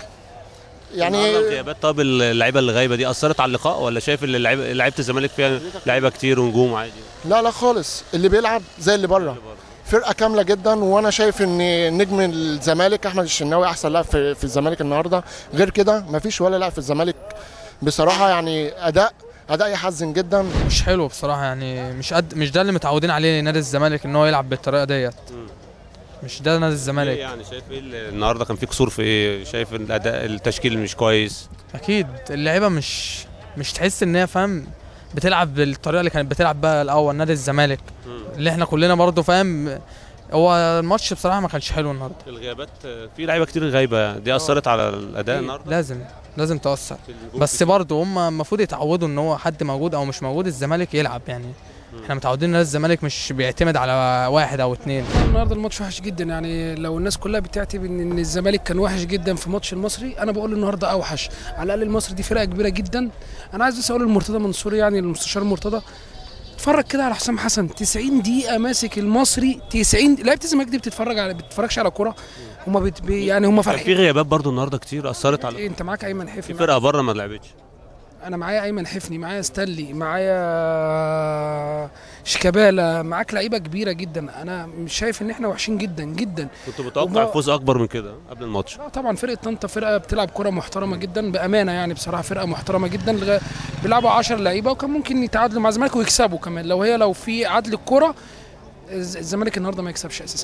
يعني النهارده الغيابات طب اللعيبه اللي غايبه دي اثرت على اللقاء ولا شايف ان اللعيبه لعيبه الزمالك فيها لعيبه كتير ونجوم عادي لا لا خالص اللي بيلعب زي اللي بره فرقه كامله جدا وانا شايف ان نجم الزمالك احمد الشناوي احسن لاعب في, في الزمالك النهارده غير كده مفيش ولا لاعب في الزمالك بصراحه يعني اداء اداء يحزن جدا مش حلو بصراحه يعني مش قد مش ده اللي متعودين عليه نادي الزمالك ان هو يلعب بالطريقه ديت مش ده نادي إيه الزمالك يعني شايف ايه اللي النهارده كان في قصور في ايه شايف إن الاداء التشكيل مش كويس اكيد اللعيبه مش مش تحس ان هي فاهم بتلعب بالطريقه اللي كانت بتلعب بقى الاول نادي الزمالك اللي احنا كلنا برضه فاهم هو الماتش بصراحه ما كانش حلو النهارده الغيابات آه، في لعيبه كتير غايبه دي اثرت على الاداء النهارده لازم لازم تاثر الهجوم بس برضه هم المفروض يتعودوا ان هو حد موجود او مش موجود الزمالك يلعب يعني احنا متعودين ان الزمالك مش بيعتمد على واحد او اتنين النهارده الماتش وحش جدا يعني لو الناس كلها بتعتبر ان إن الزمالك كان وحش جدا في ماتش المصري انا بقول النهارده اوحش على الاقل المصري دي فرقه كبيره جدا انا عايز بس اقول للمرتضى منصور يعني المستشار مرتضى اتفرج كده على حسام حسن 90 دقيقه ماسك المصري 90 لعيبه الزمالك دي بتتفرج على بتتفرجش على كوره هم بت... بي- يعني هم كان في فرحين غيابات برضو النهارده كتير اثرت على إيه، انت معاك ايمن في حفني فرقه بره ما لعبتش انا معايا ايمن حفني معايا ستانلي معايا شيكابالا معاك لعيبه كبيره جدا انا مش شايف ان احنا وحشين جدا جدا كنت متوقع وما- فوز اكبر من كده قبل الماتش لا طبعا فرقه طنطا فرقه بتلعب كره محترمه جدا بامانه يعني بصراحه فرقه محترمه جدا لغا- بيلعبوا 10 لعيبه وكان ممكن يتعادلوا مع الزمالك ويكسبوا كمان لو هي لو في عدل الكره الز- الزمالك النهارده ما يكسبش اساسا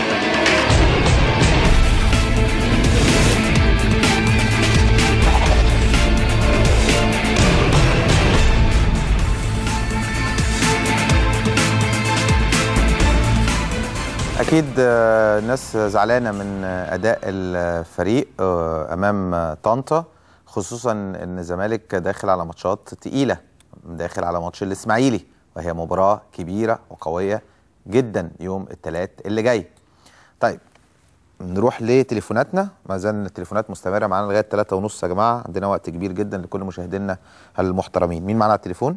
اكيد آه، الناس زعلانه من آه، اداء الفريق آه، امام آه، طنطا خصوصا ان الزمالك داخل على ماتشات تقيله داخل على ماتش الاسماعيلي وهي مباراه كبيره وقويه جدا يوم الثلاث اللي جاي طيب نروح لتليفوناتنا ما زال التليفونات مستمره معانا لغايه 3 ونص يا جماعه عندنا وقت كبير جدا لكل مشاهدينا المحترمين مين معانا على التليفون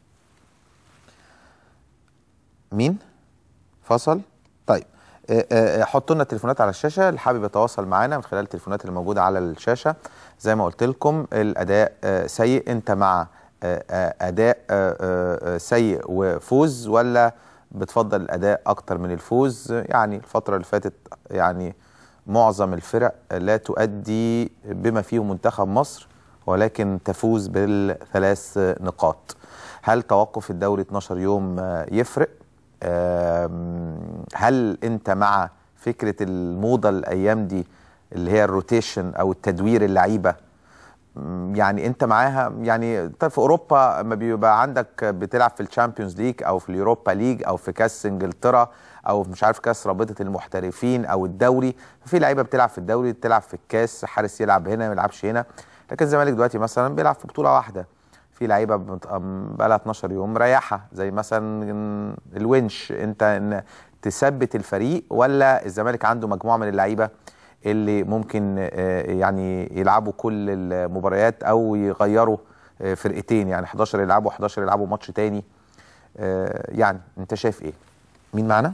مين فصل طيب آه، آه، حطوا لنا التليفونات على الشاشه اللي حابب يتواصل معانا من خلال التليفونات اللي موجوده على الشاشه زي ما قلت لكم الاداء آه، سيء انت مع آه، آه، اداء آه، آه، آه، سيء وفوز ولا بتفضل الاداء اكتر من الفوز يعني الفتره اللي فاتت يعني معظم الفرق لا تؤدي بما فيه منتخب مصر ولكن تفوز بالثلاث نقاط هل توقف الدوري 12 يوم آه، يفرق آم، هل انت مع فكره الموضه الايام دي اللي هي الروتيشن او التدوير اللعيبه مم، يعني انت معاها يعني طيب في اوروبا ما بيبقى عندك بتلعب في الشامبيونز ليج او في اليوروبا ليج او في كاس انجلترا او مش عارف كاس رابطه المحترفين او الدوري في لعيبه بتلعب في الدوري بتلعب في الكاس حارس يلعب هنا ما يلعبش هنا لكن الزمالك دلوقتي مثلا بيلعب في بطوله واحده في لعيبه بت- أم بقالها 12 يوم مريحه زي مثلا الونش انت ان تثبت الفريق ولا الزمالك عنده مجموعه من اللعيبه اللي ممكن آه، يعني يلعبوا كل المباريات او يغيروا آه، فرقتين يعني 11 يلعبوا 11 يلعبوا ماتش تاني آه، يعني انت شايف ايه مين معانا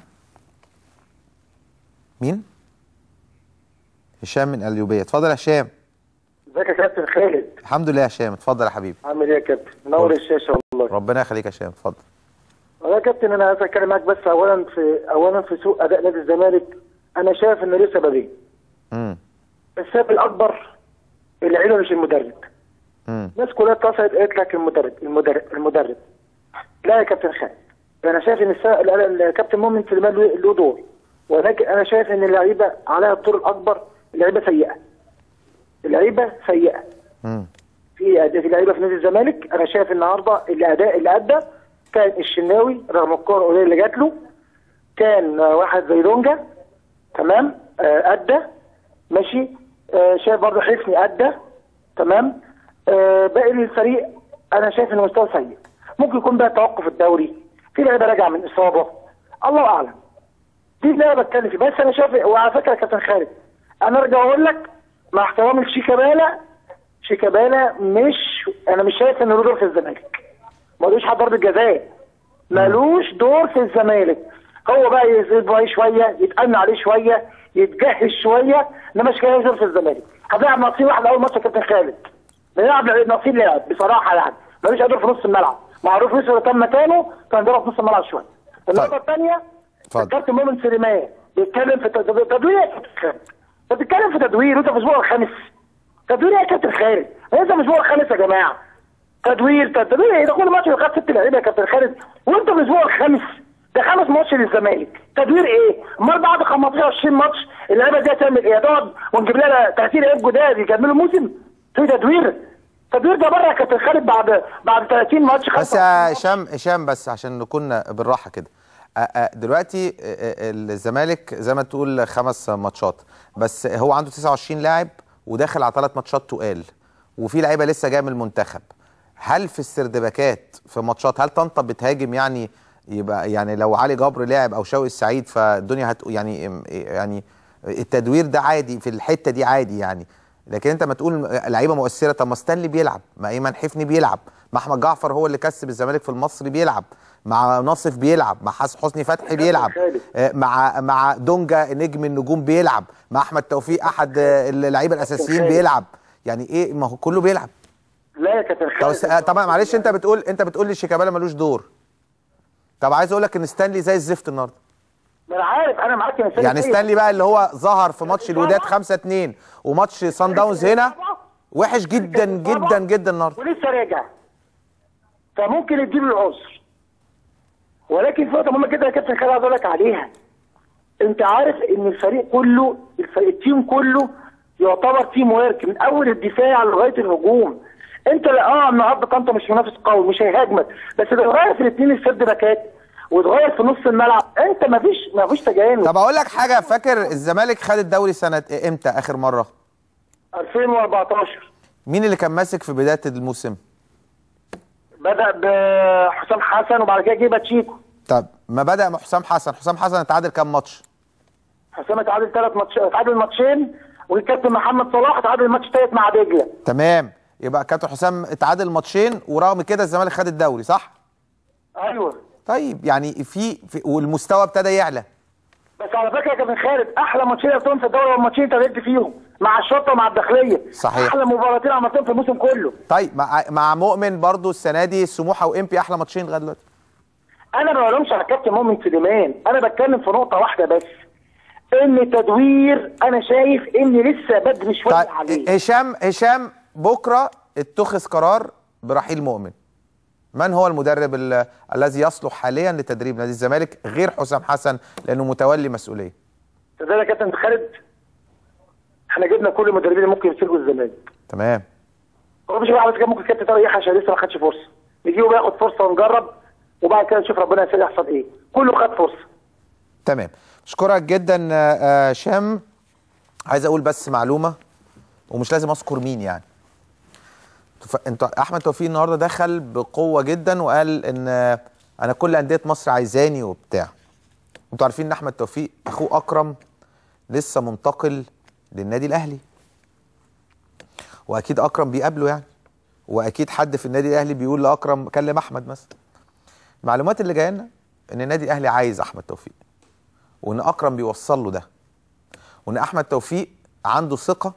مين هشام من اليوبيه اتفضل يا هشام ازيك يا كابتن خالد الحمد لله يا هشام اتفضل يا حبيبي عامل ايه يا كابتن منور الشاشه والله ربنا يخليك يا هشام اتفضل والله يا كابتن انا عايز اتكلم معاك بس اولا في اولا في سوء اداء نادي الزمالك انا شايف ان له سببين امم السبب الاكبر اللعيبه مش المدرب امم الناس كلها اتصلت قالت لك المدرب المدرب المدرب لا يا كابتن خالد انا شايف ان السبب ال- الكابتن مؤمن سليمان له له دور ولكن انا شايف ان اللعيبه عليها الدور الاكبر اللعيبه سيئه اللعيبه سيئه امم في في لعيبه في نادي الزمالك انا شايف النهارده الاداء اللي ادى كان الشناوي رغم الكوره القليله اللي جات له كان آه، واحد زي دونجا تمام آه، ادى ماشي آه، شايف برضه حسني ادى تمام آه، باقي الفريق انا شايف انه مستوى سيء ممكن يكون بقى توقف الدوري في لعيبه راجعه من اصابه الله اعلم دي اللي انا بتكلم فيه بس انا شايف وعلى فكره يا كابتن خالد انا ارجع اقول لك مع احترامي لشيكابالا شيكابالا مش انا مش شايف انه له دور في الزمالك ملوش حد ضربه جزاء ملوش دور في الزمالك هو بقى يزيد بقى شويه يتأنى عليه شويه يتجهز شويه انما مش كده دور في الزمالك هتلعب نصيب واحد اول ماتش يا كابتن خالد بنلعب نصيب لعب بصراحه يعني ملوش دور في نص الملعب معروف يوسف اللي كان مكانه كان بيلعب في نص الملعب شويه النقطه الثانيه الكابتن مؤمن سليمان بيتكلم في تد- تدوير يا كابتن خالد انت بتتكلم في تدوير وانت في الاسبوع الخامس تدوير إيه يا كابتن خالد انت في الاسبوع الخامس يا جماعه تدوير تدوير ايه ده كل ماتش بيخد ست لعيبه يا كابتن خالد وانت في الاسبوع الخامس ده خمس ماتش للزمالك تدوير ايه؟ امال بعد 15 20 ماتش اللعيبه دي هتعمل ايه؟ هتقعد ونجيب لها 30 لعيب جداد يكملوا الموسم في تدوير تدوير ده بره يا كابتن خالد بعد بعد 30 ماتش بس يا هشام هشام بس عشان نكون بالراحه كده أ- أ- دلوقتي أ- أ- الزمالك زي ما تقول خمس ماتشات بس هو عنده 29 لاعب وداخل على ثلاث ماتشات تقال وفي لعيبه لسه جايه من المنتخب هل في السردباكات في ماتشات هل طنطا بتهاجم يعني يبقى يعني لو علي جبر لعب او شوقي السعيد فالدنيا هت يعني يعني التدوير ده عادي في الحته دي عادي يعني لكن انت ما تقول لعيبه مؤثره طب ما ستانلي بيلعب ما ايمن حفني بيلعب ما احمد جعفر هو اللي كسب الزمالك في المصري بيلعب مع ناصف بيلعب مع حس- حسني فتحي بيلعب آه، مع مع دونجا نجم النجوم بيلعب مع احمد توفيق احد آه، اللعيبه الاساسيين بيلعب يعني ايه ما هو كله بيلعب لا يا كابتن طب خالد س- آه، طبعا معلش انت بتقول انت بتقول لي شيكابالا ملوش دور طب عايز اقول لك ان ستانلي زي الزفت النهارده ما انا عارف انا معاك يا مثال يعني ستانلي بقى اللي هو ظهر في ماتش الوداد 5 2 وماتش سان داونز هنا وحش جدا جدا جدا النهارده ولسه راجع فممكن يديله العذر ولكن في نقطه مهمه جدا يا كابتن خالد عايز اقول لك عليها انت عارف ان الفريق كله الفريق التيم كله يعتبر تيم ورك من اول الدفاع لغايه الهجوم انت لا اه النهارده طنطا مش منافس قوي مش هيهاجمك بس تتغير في الاثنين السد باكات وتغير في نص الملعب انت مفيش مفيش تجانب طب اقول لك حاجه فاكر الزمالك خد الدوري سنه امتى اخر مره 2014 مين اللي كان ماسك في بدايه الموسم بدا بحسام حسن وبعد كده جه باتشيكو طب ما بدا مع حسام حسن حسام حسن اتعادل كام ماتش حسام اتعادل ثلاث ماتش اتعادل ماتشين والكابتن محمد صلاح اتعادل ماتش ثالث مع دجله تمام يبقى كابتن حسام اتعادل ماتشين ورغم كده الزمالك خد الدوري صح ايوه طيب يعني في, في والمستوى ابتدى يعلى بس على فكره يا كابتن خالد احلى ماتشين لعبتهم في الدوري هم ماتشين انت لعبت فيهم مع الشرطه ومع الداخليه صحيح. احلى مباراتين عملتهم في الموسم كله طيب مع مع مؤمن برضو السنه دي سموحه وامبي احلى ماتشين لغايه دلوقتي انا ما بلومش على كابتن مؤمن سليمان انا بتكلم في نقطه واحده بس ان تدوير انا شايف ان لسه بدري شويه طيب عليه هشام هشام بكره اتخذ قرار برحيل مؤمن من هو المدرب ال- الذي يصلح حاليا لتدريب نادي الزمالك غير حسام حسن لانه متولي مسؤوليه ده يا كابتن خالد احنا جبنا كل المدربين اللي ممكن يمسكوا الزمالك تمام هو مش بقى على فكره ممكن كابتن طارق يحيى عشان لسه ما خدش فرصه نجيبه بقى ياخد فرصه ونجرب وبعد كده نشوف ربنا يسهل يحصل ايه كله خد فرصه تمام اشكرك جدا آه، آه، هشام عايز اقول بس معلومه ومش لازم اذكر مين يعني ف- انت احمد توفيق النهارده دخل بقوه جدا وقال ان آه، انا كل انديه مصر عايزاني وبتاع انتوا عارفين ان احمد توفيق اخوه اكرم لسه منتقل للنادي الاهلي واكيد اكرم بيقابله يعني واكيد حد في النادي الاهلي بيقول لاكرم كلم احمد مثلا المعلومات اللي جايه لنا ان النادي الاهلي عايز احمد توفيق وان اكرم بيوصل له ده وان احمد توفيق عنده ثقه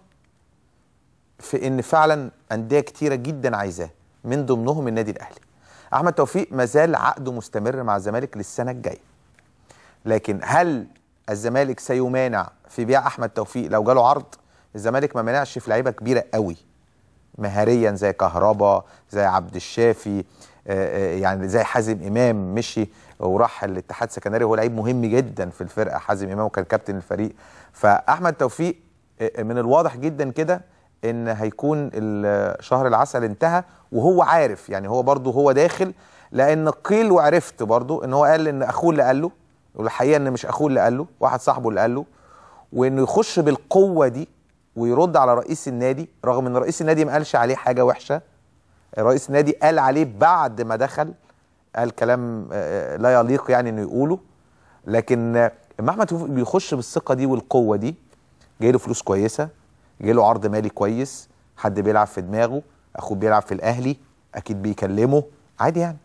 في ان فعلا انديه كتيره جدا عايزاه من ضمنهم النادي الاهلي احمد توفيق مازال عقده مستمر مع الزمالك للسنه الجايه لكن هل الزمالك سيمانع في بيع احمد توفيق لو جاله عرض الزمالك ما منعش في لعيبه كبيره قوي مهاريا زي كهربا زي عبد الشافي آه، آه، يعني زي حازم امام مشي وراح الاتحاد السكندري هو لعيب مهم جدا في الفرقه حازم امام وكان كابتن الفريق فاحمد توفيق آه، من الواضح جدا كده ان هيكون ال- شهر العسل انتهى وهو عارف يعني هو برضه هو داخل لان قيل وعرفت برضه ان هو قال ان اخوه اللي قال له والحقيقه ان مش اخوه اللي قال له واحد صاحبه اللي قال له وانه يخش بالقوه دي ويرد على رئيس النادي رغم ان رئيس النادي ما قالش عليه حاجه وحشه رئيس النادي قال عليه بعد ما دخل قال كلام آه، لا يليق يعني انه يقوله لكن آه، اما احمد توفيق بيخش بالثقه دي والقوه دي جاي له فلوس كويسه جاي له عرض مالي كويس حد بيلعب في دماغه اخوه بيلعب في الاهلي اكيد بيكلمه عادي يعني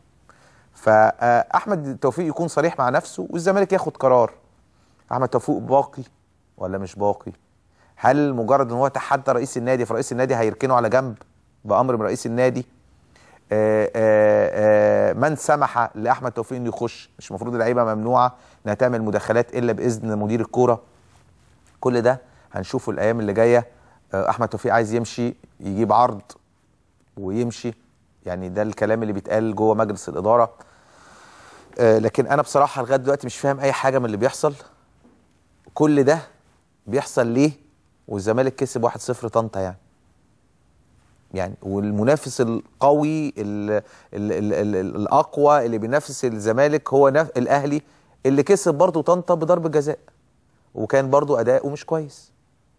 فاحمد توفيق يكون صريح مع نفسه والزمالك ياخد قرار احمد توفيق باقي ولا مش باقي هل مجرد ان هو تحدى رئيس النادي فرئيس النادي هيركنه على جنب بامر من رئيس النادي آآ آآ من سمح لاحمد توفيق انه يخش مش المفروض اللعيبه ممنوعه انها تعمل مداخلات الا باذن مدير الكوره كل ده هنشوفه الايام اللي جايه آه، احمد توفيق عايز يمشي يجيب عرض ويمشي يعني ده الكلام اللي بيتقال جوه مجلس الاداره آه، لكن انا بصراحه لغايه دلوقتي مش فاهم اي حاجه من اللي بيحصل كل ده بيحصل ليه والزمالك كسب 1-0 طنطا يعني يعني والمنافس القوي ال ال ال ال ال الاقوى اللي بينافس الزمالك هو نف... الاهلي اللي كسب برضه طنطا بضرب جزاء وكان برضه اداؤه مش كويس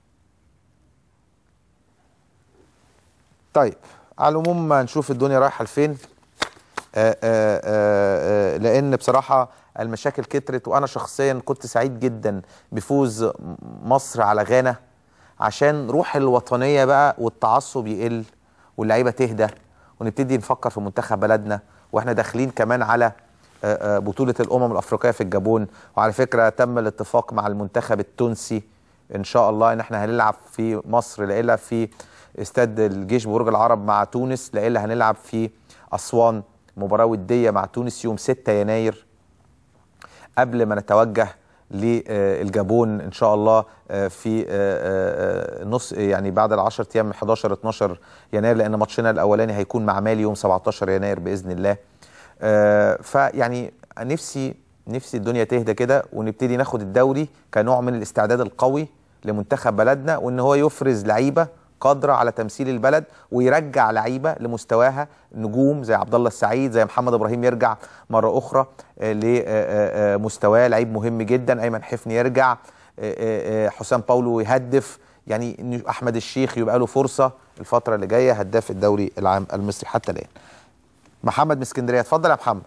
طيب على العموم نشوف الدنيا رايحه لفين آآ آآ آآ لان بصراحه المشاكل كترت وانا شخصيا كنت سعيد جدا بفوز مصر على غانا عشان روح الوطنيه بقى والتعصب يقل واللعيبه تهدى ونبتدي نفكر في منتخب بلدنا واحنا داخلين كمان على آه، آه، بطوله الامم الافريقيه في الجابون وعلى فكره تم الاتفاق مع المنتخب التونسي ان شاء الله ان احنا هنلعب في مصر لا في استاد الجيش ببرج العرب مع تونس لا هنلعب في اسوان مباراه وديه مع تونس يوم 6 يناير قبل ما نتوجه للجابون ان شاء الله آه، في آه، آه، نص يعني بعد ال 10 ايام من 11 12 يناير لان ماتشنا الاولاني هيكون مع مالي يوم 17 يناير باذن الله آه، فيعني نفسي نفسي الدنيا تهدى كده ونبتدي ناخد الدوري كنوع من الاستعداد القوي لمنتخب بلدنا وان هو يفرز لعيبه قادره على تمثيل البلد ويرجع لعيبه لمستواها نجوم زي عبد الله السعيد زي محمد ابراهيم يرجع مره اخرى آه، لمستواه لعيب مهم جدا ايمن حفني يرجع آه، آه، آه، حسام باولو يهدف يعني إن احمد الشيخ يبقى له فرصه الفتره اللي جايه هداف الدوري العام المصري حتى الان محمد من اسكندريه اتفضل يا محمد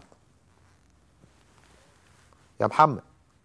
يا محمد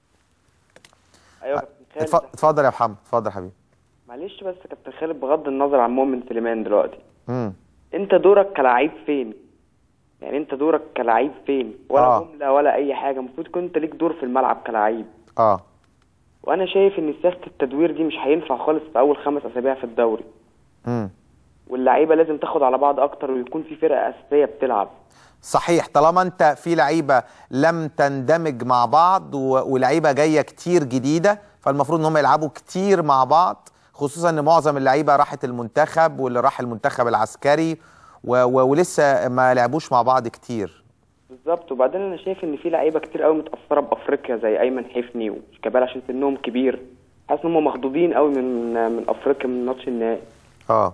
ايوه كابتن اتف- خالد اتفضل يا محمد اتفضل يا حبيبي معلش بس يا كابتن خالد بغض النظر عن مؤمن سليمان دلوقتي امم انت دورك كلاعب فين يعني انت دورك كلاعب فين ولا آه. جمله ولا اي حاجه المفروض يكون انت ليك دور في الملعب كلاعب اه وانا شايف ان سياسه التدوير دي مش هينفع خالص في اول خمس اسابيع في الدوري امم واللعيبه لازم تاخد على بعض اكتر ويكون في فرقه اساسيه بتلعب صحيح طالما انت في لعيبه لم تندمج مع بعض و- ولعيبه جايه كتير جديده فالمفروض ان هم يلعبوا كتير مع بعض خصوصا ان معظم اللعيبه راحت المنتخب واللي راح المنتخب العسكري و و ولسه ما لعبوش مع بعض كتير بالظبط وبعدين انا شايف ان في لعيبه كتير قوي متاثره بافريقيا زي ايمن حفني وشيكابالا عشان سنهم كبير حاسس ان هم مخضوضين قوي من من افريقيا من ماتش النهائي اه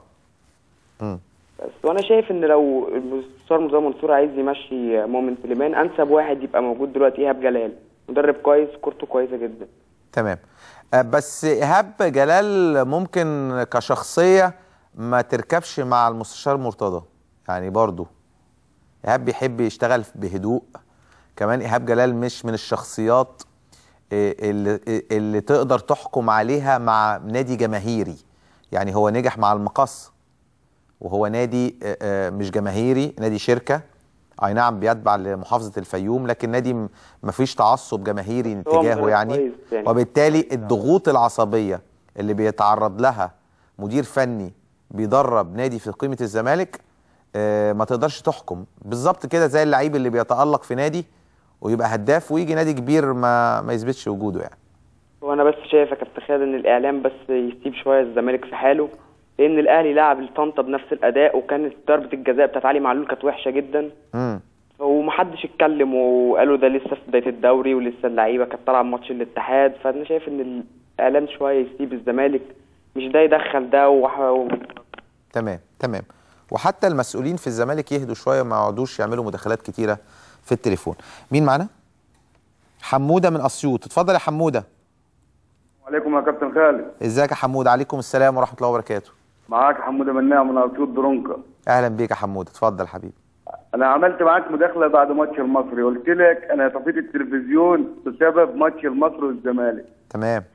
بس وانا شايف ان لو المستشار مرتضى منصور عايز يمشي مؤمن سليمان انسب واحد يبقى موجود دلوقتي ايهاب جلال مدرب كويس كورته كويسه جدا تمام آه، بس ايهاب جلال ممكن كشخصيه ما تركبش مع المستشار مرتضى يعني برضو ايهاب بيحب يشتغل بهدوء كمان ايهاب جلال مش من الشخصيات آه، اللي, اللي تقدر تحكم عليها مع نادي جماهيري يعني هو نجح مع المقص وهو نادي آه، آه، مش جماهيري نادي شركه اي نعم بيتبع لمحافظه الفيوم لكن نادي م- مفيش تعصب جماهيري هو تجاهه مدرب يعني كويس يعني. وبالتالي الضغوط العصبيه اللي بيتعرض لها مدير فني بيدرب نادي في قيمه الزمالك آه، ما تقدرش تحكم بالظبط كده زي اللعيب اللي بيتالق في نادي ويبقى هداف ويجي نادي كبير ما ما يثبتش وجوده يعني وانا بس شايف يا كابتن خالد ان الاعلام بس يسيب شويه الزمالك في حاله لان الاهلي لعب طنطا بنفس الاداء وكانت ضربه الجزاء بتاعت علي معلول كانت وحشه جدا امم ومحدش اتكلم وقالوا ده لسه في بدايه الدوري ولسه اللعيبه كانت طالعه من ماتش الاتحاد فانا شايف ان الاعلام شويه يسيب الزمالك مش ده يدخل ده وح... و... تمام تمام وحتى المسؤولين في الزمالك يهدوا شويه ما يقعدوش يعملوا مداخلات كتيره في التليفون مين معانا حموده من اسيوط اتفضل يا حموده عليكم يا كابتن خالد ازيك يا حموده عليكم السلام ورحمه الله وبركاته معاك حموده مناع من اسيوط درونكا اهلا بيك يا حموده اتفضل حبيبي انا عملت معاك مداخله بعد ماتش المصري قلت لك انا طفيت التلفزيون بسبب ماتش المصري والزمالك تمام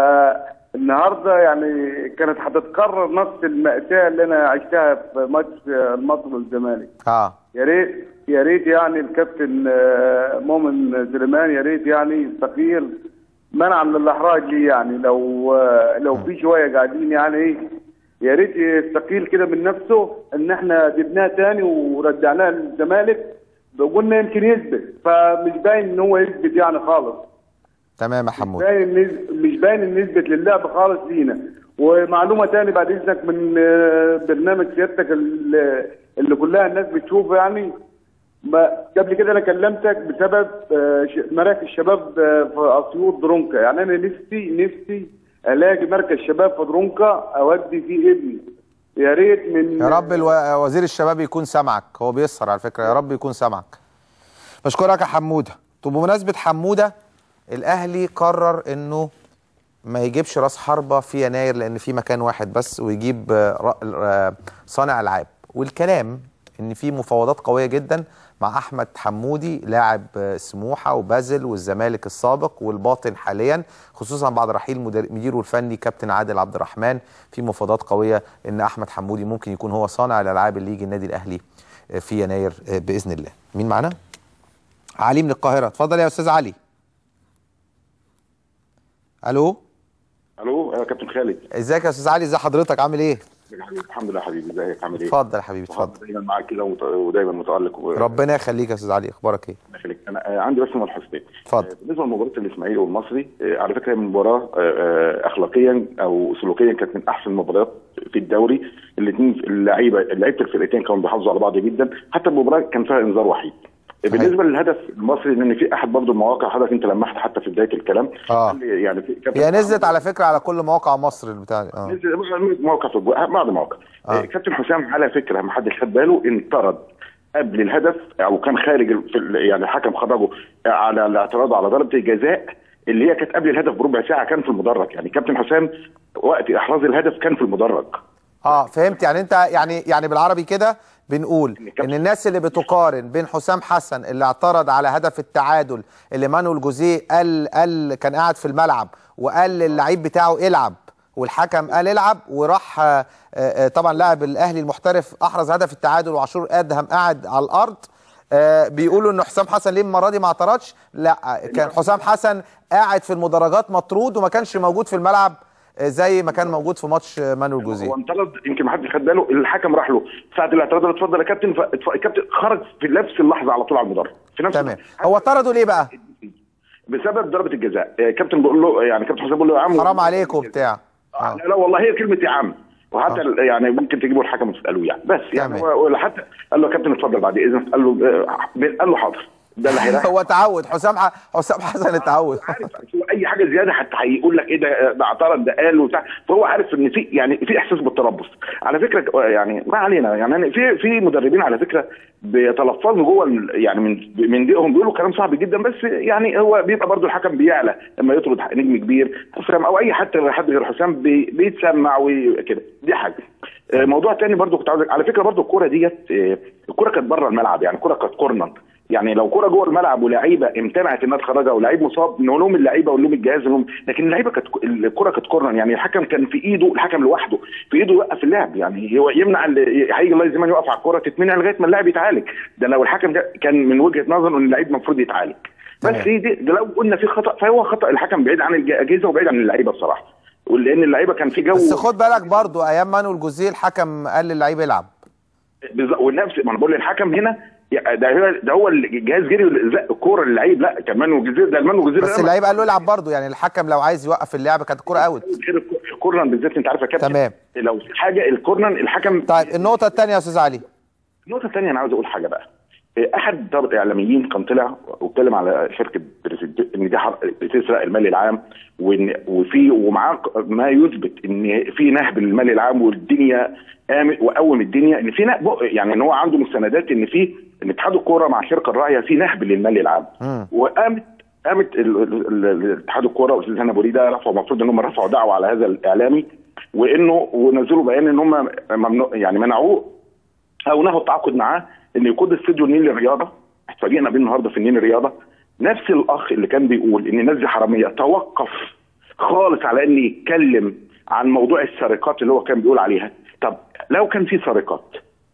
فالنهارده يعني كانت هتتكرر نفس المأساة اللي انا عشتها في ماتش المصري والزمالك اه يا ريت يا ريت يعني الكابتن آه، مؤمن سليمان يا ريت يعني يستقيل منعا للاحراج ليه يعني لو آه، لو في شويه قاعدين يعني ايه يا ريت يستقيل كده من نفسه ان احنا جبناه تاني ورجعناه للزمالك قلنا يمكن يثبت فمش باين ان هو يثبت يعني خالص تمام يا حموده باين النز- مش باين ان يثبت للعب خالص لينا ومعلومه تاني بعد اذنك من آه، برنامج سيادتك ال- اللي كلها الناس بتشوفه يعني ما قبل كده انا كلمتك بسبب آه، ش- مراكز شباب آه، في اسيوط درونكا يعني انا نفسي نفسي الاقي مركز شباب في درونكا اودي فيه ابني يا ريت من يا رب الو... وزير الشباب يكون سامعك هو بيسهر على فكره يا رب يكون سامعك بشكرك يا حموده طب بمناسبه حموده الاهلي قرر انه ما يجيبش راس حربه في يناير لان في مكان واحد بس ويجيب آه، ر- آه، صانع العاب والكلام ان في مفاوضات قويه جدا مع احمد حمودي لاعب آه، سموحه وبازل والزمالك السابق والباطن حاليا خصوصا بعد رحيل مدير- مديره الفني كابتن عادل عبد الرحمن في مفاوضات قويه ان احمد حمودي ممكن يكون هو صانع الالعاب اللي يجي النادي الاهلي آه، في يناير آه، باذن الله مين معانا علي من القاهره اتفضل يا استاذ علي الو الو يا كابتن خالد ازيك يا استاذ علي ازي حضرتك عامل ايه الحمد لله حبيبي ازيك عامل ايه اتفضل يا حبيبي اتفضل دايما معاك كده ومت- ودايما متالق و- ربنا يخليك يا استاذ علي اخبارك ايه ربنا يخليك انا آه، عندي بس ملحوظتين اتفضل آه، بالنسبه لمباراه الاسماعيلي والمصري آه، على فكره هي مباراه آه، آه، اخلاقيا او سلوكيا كانت من احسن المباريات في الدوري الاثنين اللعيبه لعيبه الفرقتين كانوا بيحافظوا على بعض جدا حتى المباراه كان فيها انذار وحيد بالنسبه للهدف المصري لان في احد برضه المواقع حضرتك انت لمحت حتى في بدايه الكلام اه قال لي يعني في كابتن هي نزلت على فكره على كل مواقع مصر البتاع اه نزل موقع في الجو- بعض مواقع آه. كابتن حسام على فكره ما حدش خد باله انطرد قبل الهدف او كان خارج ال- في ال- يعني الحكم خرجه على الاعتراض على ضربه الجزاء اللي هي كانت قبل الهدف بربع ساعه كان في المدرج يعني كابتن حسام وقت احراز الهدف كان في المدرج اه فهمت يعني انت يعني يعني بالعربي كده بنقول ان الناس اللي بتقارن بين حسام حسن اللي اعترض على هدف التعادل اللي مانويل جوزيه قال قال كان قاعد في الملعب وقال للعيب بتاعه العب والحكم قال العب وراح آه، آه، طبعا لاعب الاهلي المحترف احرز هدف التعادل وعاشور ادهم قاعد على الارض آه، بيقولوا ان حسام حسن ليه المره دي ما اعترضش لا كان حسام حسن قاعد في المدرجات مطرود وما كانش موجود في الملعب آه، زي ما كان موجود في ماتش آه، مانويل جوزيه هو انطرد يمكن ما حدش خد باله الحكم راح له ساعه الاعتراض قال له اتفضل يا كابتن ف- الكابتن خرج في نفس اللحظه على طول على المدرج في نفس تمام هو طردوا ليه بقى بسبب ضربه الجزاء آه، كابتن بيقول له يعني كابتن حسام بيقول له يا عم حرام عليك وبتاع لا, لا والله هي كلمه يا عم وحتى ال- يعني ممكن تجيبوا الحكم وتسالوه يعني بس يعني هو هو حتى قال له يا كابتن اتفضل بعد اذنك قال له آه، قال له حاضر ده اللي هيريح هو تعود حسام ح... حسام حسن اتعود هو اي حاجه زياده حتى هيقول لك ايه ده ده اعترض ده قال وبتاع فهو عارف ان في يعني في احساس بالتربص على فكره يعني ما علينا يعني أنا في في مدربين على فكره بيتلفظوا جوه ال- يعني من من دقهم بيقولوا كلام صعب جدا بس يعني هو بيبقى برضو الحكم بيعلى لما يطرد نجم كبير حسام او اي حتى حد غير حسام بي- بيتسمع وكده دي حاجه آه، موضوع تاني برضو كنت عاوز على فكره برضو الكوره ديت آه، الكوره كانت بره الملعب يعني الكوره كانت كورنر يعني لو كوره جوه الملعب ولاعيبه امتنعت انها تخرجها ولعيب مصاب نلوم اللعيبه ونلوم الجهاز ونلوم لكن اللعيبه كانت الكوره كانت كورنر يعني الحكم كان في ايده الحكم لوحده في ايده يوقف اللعب يعني هو يمنع ال- هيجي الله زمان يوقف على الكوره تتمنع لغايه ما اللاعب يتعالج ده لو الحكم ده كان من وجهه نظره ان اللعيب المفروض يتعالج بس هي دي ده لو قلنا في خطا فهو خطا الحكم بعيد عن الاجهزه وبعيد عن اللعيبه بصراحه ولان اللعيبه كان في جو بس خد بالك برضو ايام مانويل جوزيه الحكم قال للعيب العب بالظبط والنفس ما انا بقول الحكم هنا يا- ده هو ده هو الجهاز جري زق الكوره للعيب لا كمان وجزير ده المان وجزير بس اللعيب قال له العب برضو يعني الحكم لو عايز يوقف اللعب كانت الكوره اوت غير الكورنر بالذات انت عارف يا كابتن تمام لو في حاجه الكورنر الحكم طيب النقطه الثانيه يا استاذ علي النقطه الثانيه انا عاوز اقول حاجه بقى احد ضابط اعلاميين كان طلع واتكلم على شركه بريزيد- ان دي حر- بتسرق المال العام وان وفي ومعاه ما يثبت ان في نهب للمال العام والدنيا قامت وقوم الدنيا ان في نهب يعني ان هو عنده مستندات ان في ان اتحاد الكوره مع الشركه الراعيه في نهب للمال العام وقامت قامت ال- ال- ال- ال- اتحاد الكوره واستاذ هنا بوريده رفعوا المفروض ان هم رفعوا دعوه على هذا الاعلامي وانه ونزلوا بيان ان هم ممنوع يعني منعوه او نهوا التعاقد معاه ان يقود استوديو النيل للرياضه اتفاجئنا بيه النهارده في النيل الرياضه نفس الاخ اللي كان بيقول ان الناس دي حراميه توقف خالص على ان يتكلم عن موضوع السرقات اللي هو كان بيقول عليها طب لو كان في سرقات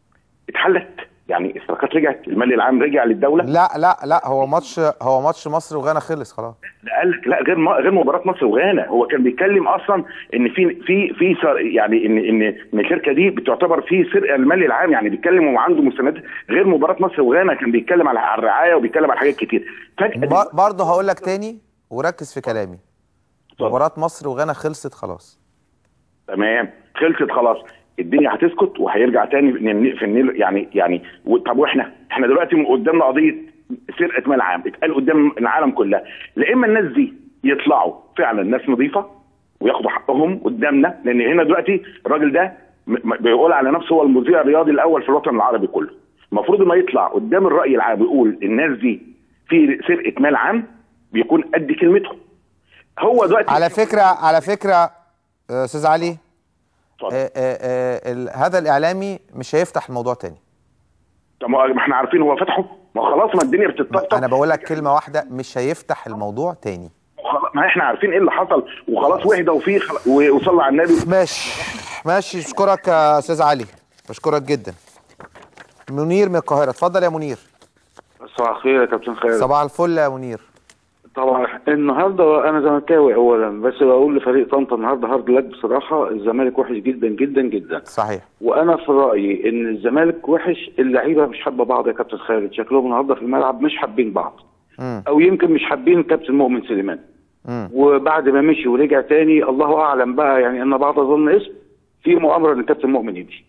اتحلت يعني السرقات رجعت المال العام رجع للدوله لا لا لا هو ماتش هو ماتش مصر وغانا خلص خلاص ده قال لك لا غير ما غير مباراه مصر وغانا هو كان بيتكلم اصلا ان في في في سر يعني ان ان ان الشركه دي بتعتبر في سرقه المال العام يعني بيتكلم وعنده مستندات غير مباراه مصر وغانا كان بيتكلم على على الرعايه وبيتكلم على حاجات كتير فجاه بر- برضه هقول لك تاني وركز في كلامي مباراة مصر وغانا خلصت خلاص تمام خلصت خلاص الدنيا هتسكت وهيرجع تاني ن- في النيل يعني يعني و- طب واحنا احنا دلوقتي من قدامنا قضيه سرقه مال عام اتقال قدام العالم كلها لا اما الناس دي يطلعوا فعلا ناس نظيفه وياخدوا حقهم قدامنا لان هنا دلوقتي الراجل ده م- م- بيقول على نفسه هو المذيع الرياضي الاول في الوطن العربي كله المفروض ما يطلع قدام الراي العام ويقول الناس دي في سرقه مال عام بيكون قد كلمته هو دلوقتي على فكره على فكره آه، استاذ علي آه، آه، آه، ال- هذا الاعلامي مش هيفتح الموضوع تاني طب ما احنا عارفين هو فتحه ما خلاص ما الدنيا بتتطبطب انا بقول لك كلمه واحده مش هيفتح الموضوع تاني خلاص- ما احنا عارفين ايه اللي حصل وخلاص وهدى وفيه خل- و- وصلى على النبي ماشي ماشي اشكرك يا استاذ علي بشكرك جدا منير من القاهره اتفضل يا منير صباح الخير يا كابتن خالد صباح الفل يا منير طبعا النهارده انا زملكاوي اولا بس بقول لفريق طنطا النهارده هارد لك بصراحه الزمالك وحش جدا جدا جدا صحيح وانا في رايي ان الزمالك وحش اللعيبه مش حابه بعض يا كابتن خالد شكلهم النهارده في الملعب مش حابين بعض مم. او يمكن مش حابين الكابتن مؤمن سليمان مم. وبعد ما مشي ورجع تاني الله اعلم بقى يعني انا بعض اظن اسم في مؤامره ان الكابتن مؤمن يمشي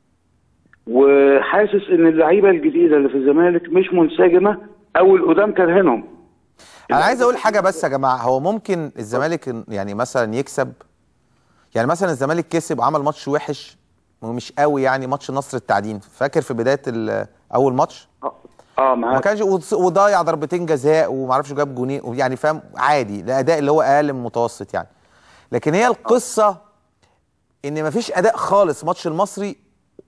وحاسس ان اللعيبه الجديده اللي في الزمالك مش منسجمه او القدام كارهينهم انا عايز اقول حاجه بس يا جماعه هو ممكن الزمالك يعني مثلا يكسب يعني مثلا الزمالك كسب وعمل ماتش وحش ومش قوي يعني ماتش نصر التعدين فاكر في بدايه ال- اول ماتش اه ما كانش وض- وضيع ضربتين جزاء وما اعرفش جاب جونين يعني فاهم عادي الاداء اللي هو اقل من المتوسط يعني لكن هي القصه ان ما فيش اداء خالص ماتش المصري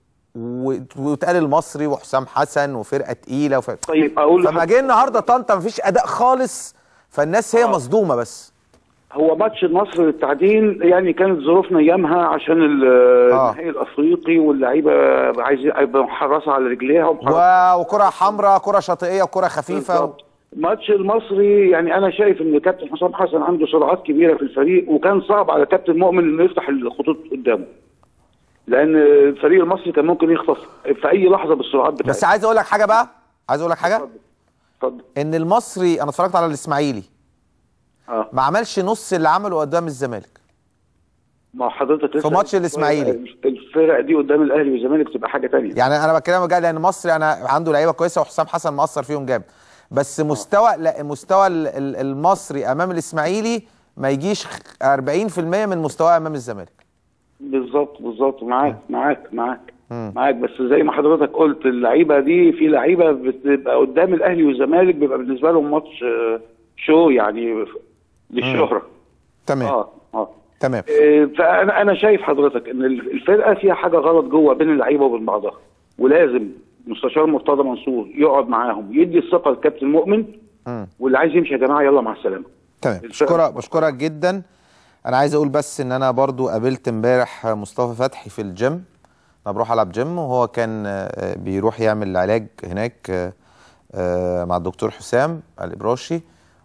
و- واتقال المصري وحسام حسن وفرقه تقيله وف... طيب اقول فما جه النهارده طنطا ما فيش اداء خالص فالناس هي مصدومه بس هو ماتش النصر للتعدين يعني كانت ظروفنا ايامها عشان ال- النهائي الافريقي واللعيبه عايزين يبقوا محرصه على رجليها ومحرصة و... وكره حمراء كره شاطئيه وكره خفيفه و... ماتش المصري يعني انا شايف ان كابتن حسام حسن عنده سرعات كبيره في الفريق وكان صعب على كابتن مؤمن انه يفتح الخطوط قدامه لان الفريق المصري كان ممكن يخطف في اي لحظه بالسرعات بتاعته بس عايز اقول لك حاجه بقى عايز اقول لك حاجه اتفضل ان المصري انا اتفرجت على الاسماعيلي اه ما عملش نص اللي عمله قدام الزمالك ما حضرتك لسه في ماتش الإسماعيلي. الفرق دي قدام الاهلي والزمالك تبقى حاجه تانية يعني انا بتكلم بجد لان المصري انا عنده لعيبه كويسه وحسام حسن مأثر فيهم جامد بس مستوى لا مستوى ال- ال- المصري امام الاسماعيلي ما يجيش 40% من مستواه امام الزمالك بالظبط بالظبط معاك معاك معاك معاك بس زي ما حضرتك قلت اللعيبه دي في لعيبه بتبقى قدام الاهلي والزمالك بيبقى بالنسبه لهم ماتش آه، شو يعني للشهره تمام اه اه تمام آه، فانا انا شايف حضرتك ان الفرقه فيها حاجه غلط جوه بين اللعيبه وبين بعضها ولازم مستشار مرتضى منصور يقعد معاهم يدي الثقه للكابتن مؤمن مم. واللي عايز يمشي يا جماعه يلا مع السلامه تمام بشكرك بشكرك جدا انا عايز اقول بس ان انا برضو قابلت امبارح مصطفى فتحي في الجيم انا بروح العب جيم وهو كان آه، بيروح يعمل علاج هناك آه، آه، مع الدكتور حسام الابراشي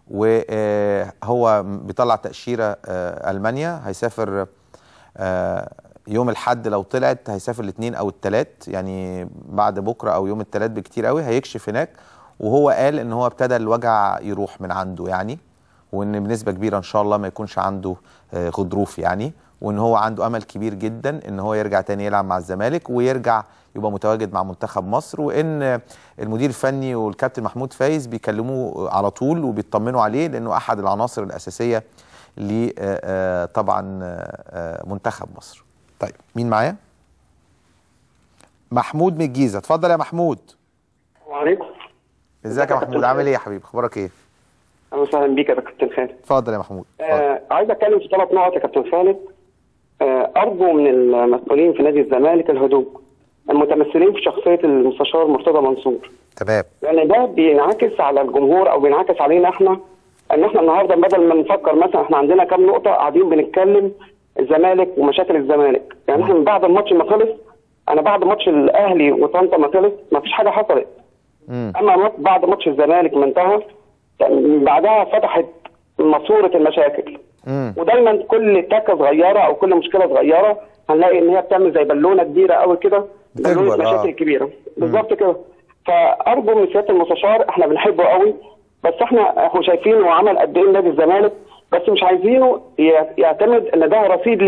وهو بيطلع تاشيره آه، المانيا هيسافر آه، يوم الحد لو طلعت هيسافر الاثنين او الثلاث يعني بعد بكره او يوم الثلاث بكتير قوي هيكشف هناك وهو قال ان هو ابتدى الوجع يروح من عنده يعني وان بنسبه كبيره ان شاء الله ما يكونش عنده آه، غضروف يعني وان هو عنده امل كبير جدا ان هو يرجع تاني يلعب مع الزمالك ويرجع يبقى متواجد مع منتخب مصر وان آه، المدير الفني والكابتن محمود فايز بيكلموه على طول وبيطمنوا عليه لانه احد العناصر الاساسيه ل آه، آه، طبعا آه، آه، منتخب مصر طيب مين معايا محمود من الجيزه اتفضل يا محمود وعليكم ازيك يا محمود عامل ايه يا حبيبي اخبارك ايه اهلا وسهلا بيك يا كابتن خالد اتفضل يا محمود آه عايز اتكلم في ثلاث نقط يا كابتن خالد آه ارجو من المسؤولين في نادي الزمالك الهدوء المتمثلين في شخصيه المستشار مرتضى منصور تمام لان ده بينعكس على الجمهور او بينعكس علينا احنا ان احنا النهارده بدل ما نفكر مثلا احنا عندنا كام نقطه قاعدين بنتكلم الزمالك ومشاكل الزمالك يعني احنا من بعد الماتش ما خلص انا بعد ماتش الاهلي وطنطا ما خلص ما فيش حاجه حصلت اما مات- بعد ماتش الزمالك ما انتهى كان بعدها فتحت ماسوره المشاكل ودايما كل تكه صغيره او كل مشكله صغيره هنلاقي ان هي بتعمل زي بالونه كبيره قوي كده بالونه بتكبر، آه. مشاكل كبيره بالظبط كده فارجو من سياده المستشار احنا بنحبه قوي بس احنا احنا شايفين هو عمل قد ايه نادي الزمالك بس مش عايزينه ي- يعتمد ان ده رصيد ليه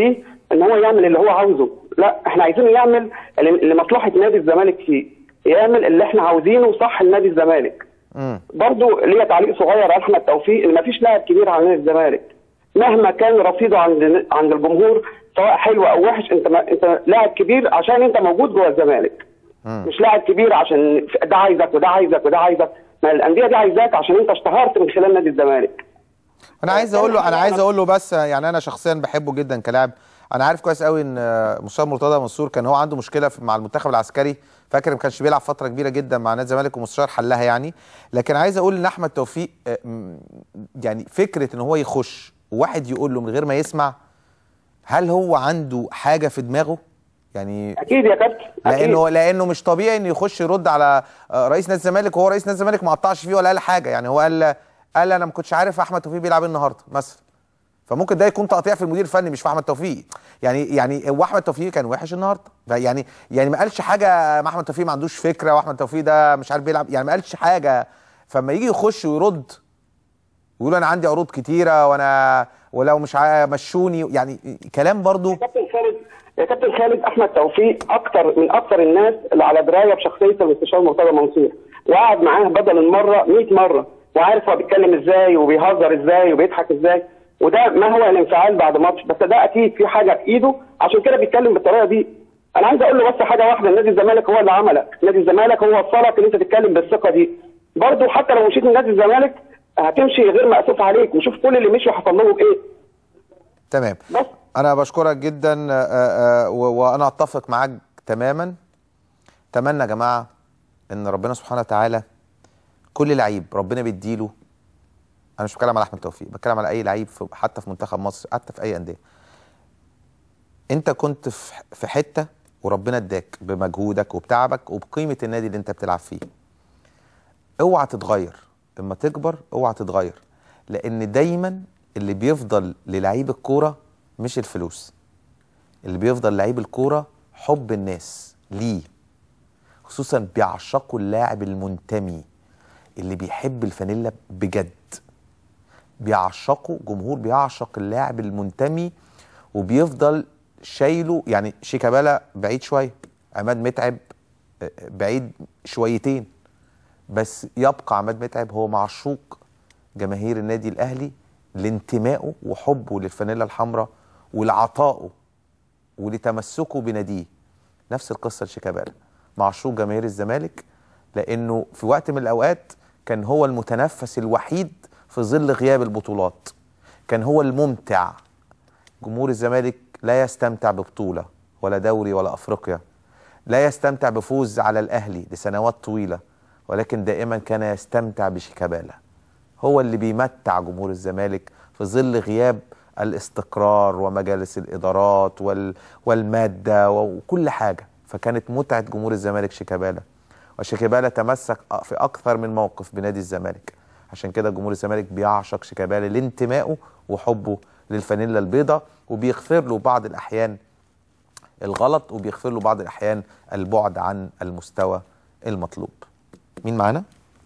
ان هو يعمل اللي هو عاوزه لا احنا عايزينه يعمل اللي لمصلحه نادي الزمالك فيه يعمل اللي احنا عاوزينه صح لنادي الزمالك مم. برضو ليا تعليق صغير على احمد توفيق ان مفيش لاعب كبير على نادي الزمالك مهما كان رصيده عند عند الجمهور سواء حلو او وحش انت ما انت لاعب كبير عشان انت موجود جوه الزمالك مش لاعب كبير عشان ده عايزك وده عايزك وده عايزك ما الانديه دي عايزاك عشان انت اشتهرت من خلال نادي الزمالك انا عايز اقول له انا عايز اقول له بس يعني انا شخصيا بحبه جدا كلاعب انا عارف كويس قوي ان آه، مستشار مرتضى منصور كان هو عنده مشكله في- مع المنتخب العسكري فاكر ما كانش بيلعب فتره كبيره جدا مع نادي الزمالك ومستشار حلها يعني لكن عايز اقول ان احمد توفيق آه، م- يعني فكره ان هو يخش وواحد يقول له من غير ما يسمع هل هو عنده حاجه في دماغه يعني اكيد يا كابتن لانه لانه مش طبيعي انه يخش يرد على آه، رئيس نادي الزمالك وهو رئيس نادي الزمالك ما قطعش فيه ولا قال حاجه يعني هو قال قال انا ما كنتش عارف احمد توفيق بيلعب ايه النهارده مثلا فممكن ده يكون تقطيع في المدير الفني مش في احمد توفيق يعني يعني هو احمد توفيق كان وحش النهارده يعني يعني ما قالش حاجه ما احمد توفيق ما عندوش فكره واحمد توفيق ده مش عارف بيلعب يعني ما قالش حاجه فما يجي يخش ويرد ويقول انا عندي عروض كتيره وانا ولو مش عا- مشوني يعني كلام برضو كابتن خالد يا كابتن خالد احمد توفيق اكتر من اكتر الناس اللي على درايه بشخصيه المستشار مرتضى منصور وقعد معاه بدل المره 100 مره وعارف هو بيتكلم ازاي وبيهزر ازاي وبيضحك ازاي وده ما هو الانفعال بعد ماتش بس ده اكيد في حاجه في ايده عشان كده بيتكلم بالطريقه دي انا عايز اقول له بس حاجه واحده نادي الزمالك هو اللي عملك نادي الزمالك هو وصلك ان انت تتكلم بالثقه دي برضه حتى لو مشيت من نادي الزمالك هتمشي غير مأسوف عليك وشوف كل اللي مشوا حصل لهم ايه تمام انا بشكرك جدا آه، آه، و- وانا اتفق معاك تماما اتمنى يا جماعه ان ربنا سبحانه وتعالى كل لعيب ربنا بيديله انا مش بتكلم على احمد توفيق بتكلم على اي لعيب في حتى في منتخب مصر حتى في اي انديه انت كنت في في حته وربنا اداك بمجهودك وبتعبك وبقيمه النادي اللي انت بتلعب فيه اوعى تتغير اما تكبر اوعى تتغير لان دايما اللي بيفضل للعيب الكوره مش الفلوس اللي بيفضل لعيب الكوره حب الناس ليه خصوصا بيعشقوا اللاعب المنتمي اللي بيحب الفانيلا بجد بيعشقوا جمهور بيعشق اللاعب المنتمي وبيفضل شايله يعني شيكابالا بعيد شويه عماد متعب آه، بعيد شويتين بس يبقى عماد متعب هو معشوق جماهير النادي الاهلي لانتمائه وحبه للفانيلا الحمراء ولعطائه ولتمسكه بناديه نفس القصه لشيكابالا معشوق جماهير الزمالك لانه في وقت من الاوقات كان هو المتنفس الوحيد في ظل غياب البطولات كان هو الممتع جمهور الزمالك لا يستمتع ببطوله ولا دوري ولا افريقيا لا يستمتع بفوز على الاهلي لسنوات طويله ولكن دائما كان يستمتع بشيكابالا هو اللي بيمتع جمهور الزمالك في ظل غياب الاستقرار ومجالس الادارات وال والماده وكل حاجه فكانت متعه جمهور الزمالك شيكابالا وشيكابالا تمسك في اكثر من موقف بنادي الزمالك عشان كده جمهور الزمالك بيعشق شيكابالا لانتمائه وحبه للفانيلا البيضاء وبيغفر له بعض الاحيان الغلط وبيغفر له بعض الاحيان البعد عن المستوى المطلوب مين معانا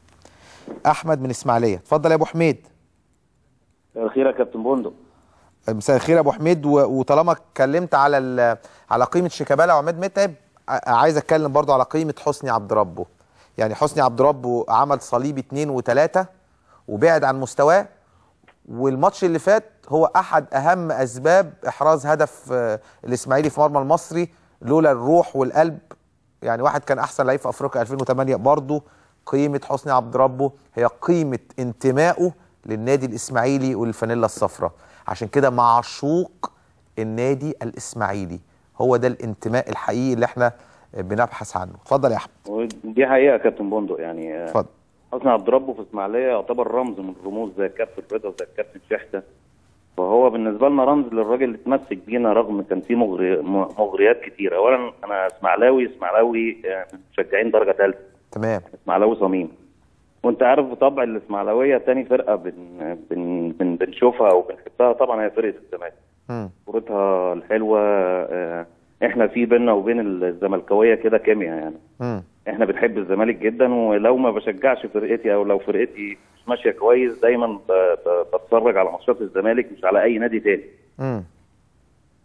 احمد من اسماعيليه اتفضل يا ابو حميد مساء الخير يا كابتن بندق مساء الخير يا ابو حميد و- وطالما اتكلمت على ال- على قيمه شيكابالا وعماد متعب ع- عايز اتكلم برضو على قيمه حسني عبد ربه يعني حسني عبد ربه عمل صليبي اتنين وتلاته وبعد عن مستواه والماتش اللي فات هو احد اهم اسباب احراز هدف آه، الاسماعيلي في مرمى المصري لولا الروح والقلب يعني واحد كان احسن لعيب في افريقيا 2008 برضه قيمه حسني عبد ربه هي قيمه انتمائه للنادي الاسماعيلي والفانيلا الصفراء عشان كده معشوق النادي الاسماعيلي هو ده الانتماء الحقيقي اللي احنا بنبحث عنه اتفضل يا احمد ودي حقيقه يا كابتن بندق يعني آه، اتفضل حسني عبد ربه في اسماعيليه يعتبر رمز من الرموز زي الكابتن رضا وزي الكابتن شحته فهو بالنسبه لنا رمز للراجل اللي اتمسك بينا رغم كان فيه مغري م- مغريات كتير اولا انا اسماعيلاوي اسماعيلاوي آه، من مشجعين درجه ثالثه تمام اسماعيلاوي صميم وانت عارف بطبع الاسماعيلاويه تاني فرقه بن بن بن بنشوفها وبنحبها طبعا هي فرقه الزمالك مم. كورتها الحلوه آه، احنا في بيننا وبين الزملكاويه كده كيمياء يعني مم. احنا بنحب الزمالك جدا ولو ما بشجعش فرقتي او لو فرقتي مش ماشيه كويس دايما ب- ب- بتفرج على ماتشات الزمالك مش على اي نادي تاني مم.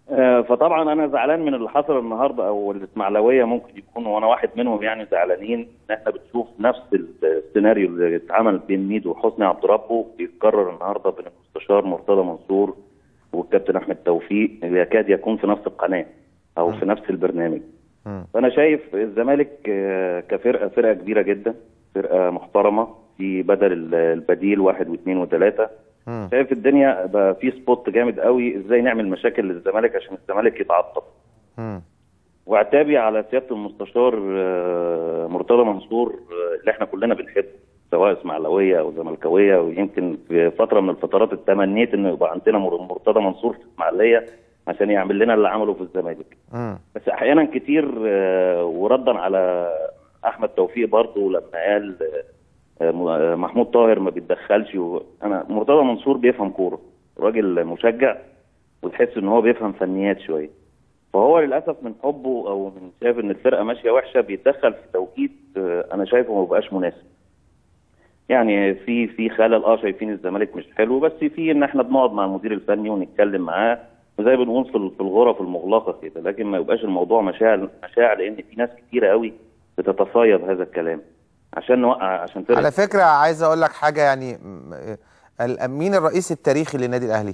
آه، فطبعا انا زعلان من اللي حصل النهارده او الاسماعيلاويه ممكن يكونوا وانا واحد منهم يعني زعلانين ان احنا بنشوف نفس السيناريو اللي اتعمل بين ميدو وحسني عبد ربه بيتكرر النهارده بين المستشار مرتضى منصور والكابتن احمد توفيق يكاد يكون في نفس القناه او في نفس البرنامج فانا شايف الزمالك آه، كفرقه فرقه كبيره جدا فرقه محترمه في بدل ال- البديل واحد واثنين وثلاثه شايف الدنيا بقى في سبوت جامد قوي ازاي نعمل مشاكل للزمالك عشان الزمالك يتعطل وعتابي على سياده المستشار آه، مرتضى منصور آه، اللي احنا كلنا بنحبه سواء اسماعيلاويه او زملكاويه ويمكن في فتره من الفترات تمنيت انه يبقى عندنا مر- مرتضى منصور في اسماعيليه عشان يعمل لنا اللي عمله في الزمالك بس احيانا كتير آه، وردا على احمد توفيق برضه لما قال آه، م- آه، محمود طاهر ما بيتدخلش و... انا مرتضى منصور بيفهم كوره راجل مشجع وتحس ان هو بيفهم فنيات شويه فهو للاسف من حبه او من شايف ان الفرقه ماشيه وحشه بيتدخل في توقيت آه، انا شايفه ما بقاش مناسب يعني في في خلل اه شايفين الزمالك مش حلو بس في ان احنا بنقعد مع المدير الفني ونتكلم معاه وزي بنقول في ال- في الغرف المغلقه كده لكن ما يبقاش الموضوع مشاعر مشاعر لان في ناس كتيره قوي بتتصيد هذا الكلام عشان نوقع عشان فرقة على فكره عايز اقول لك حاجه يعني م- ال- مين الرئيس التاريخي للنادي الاهلي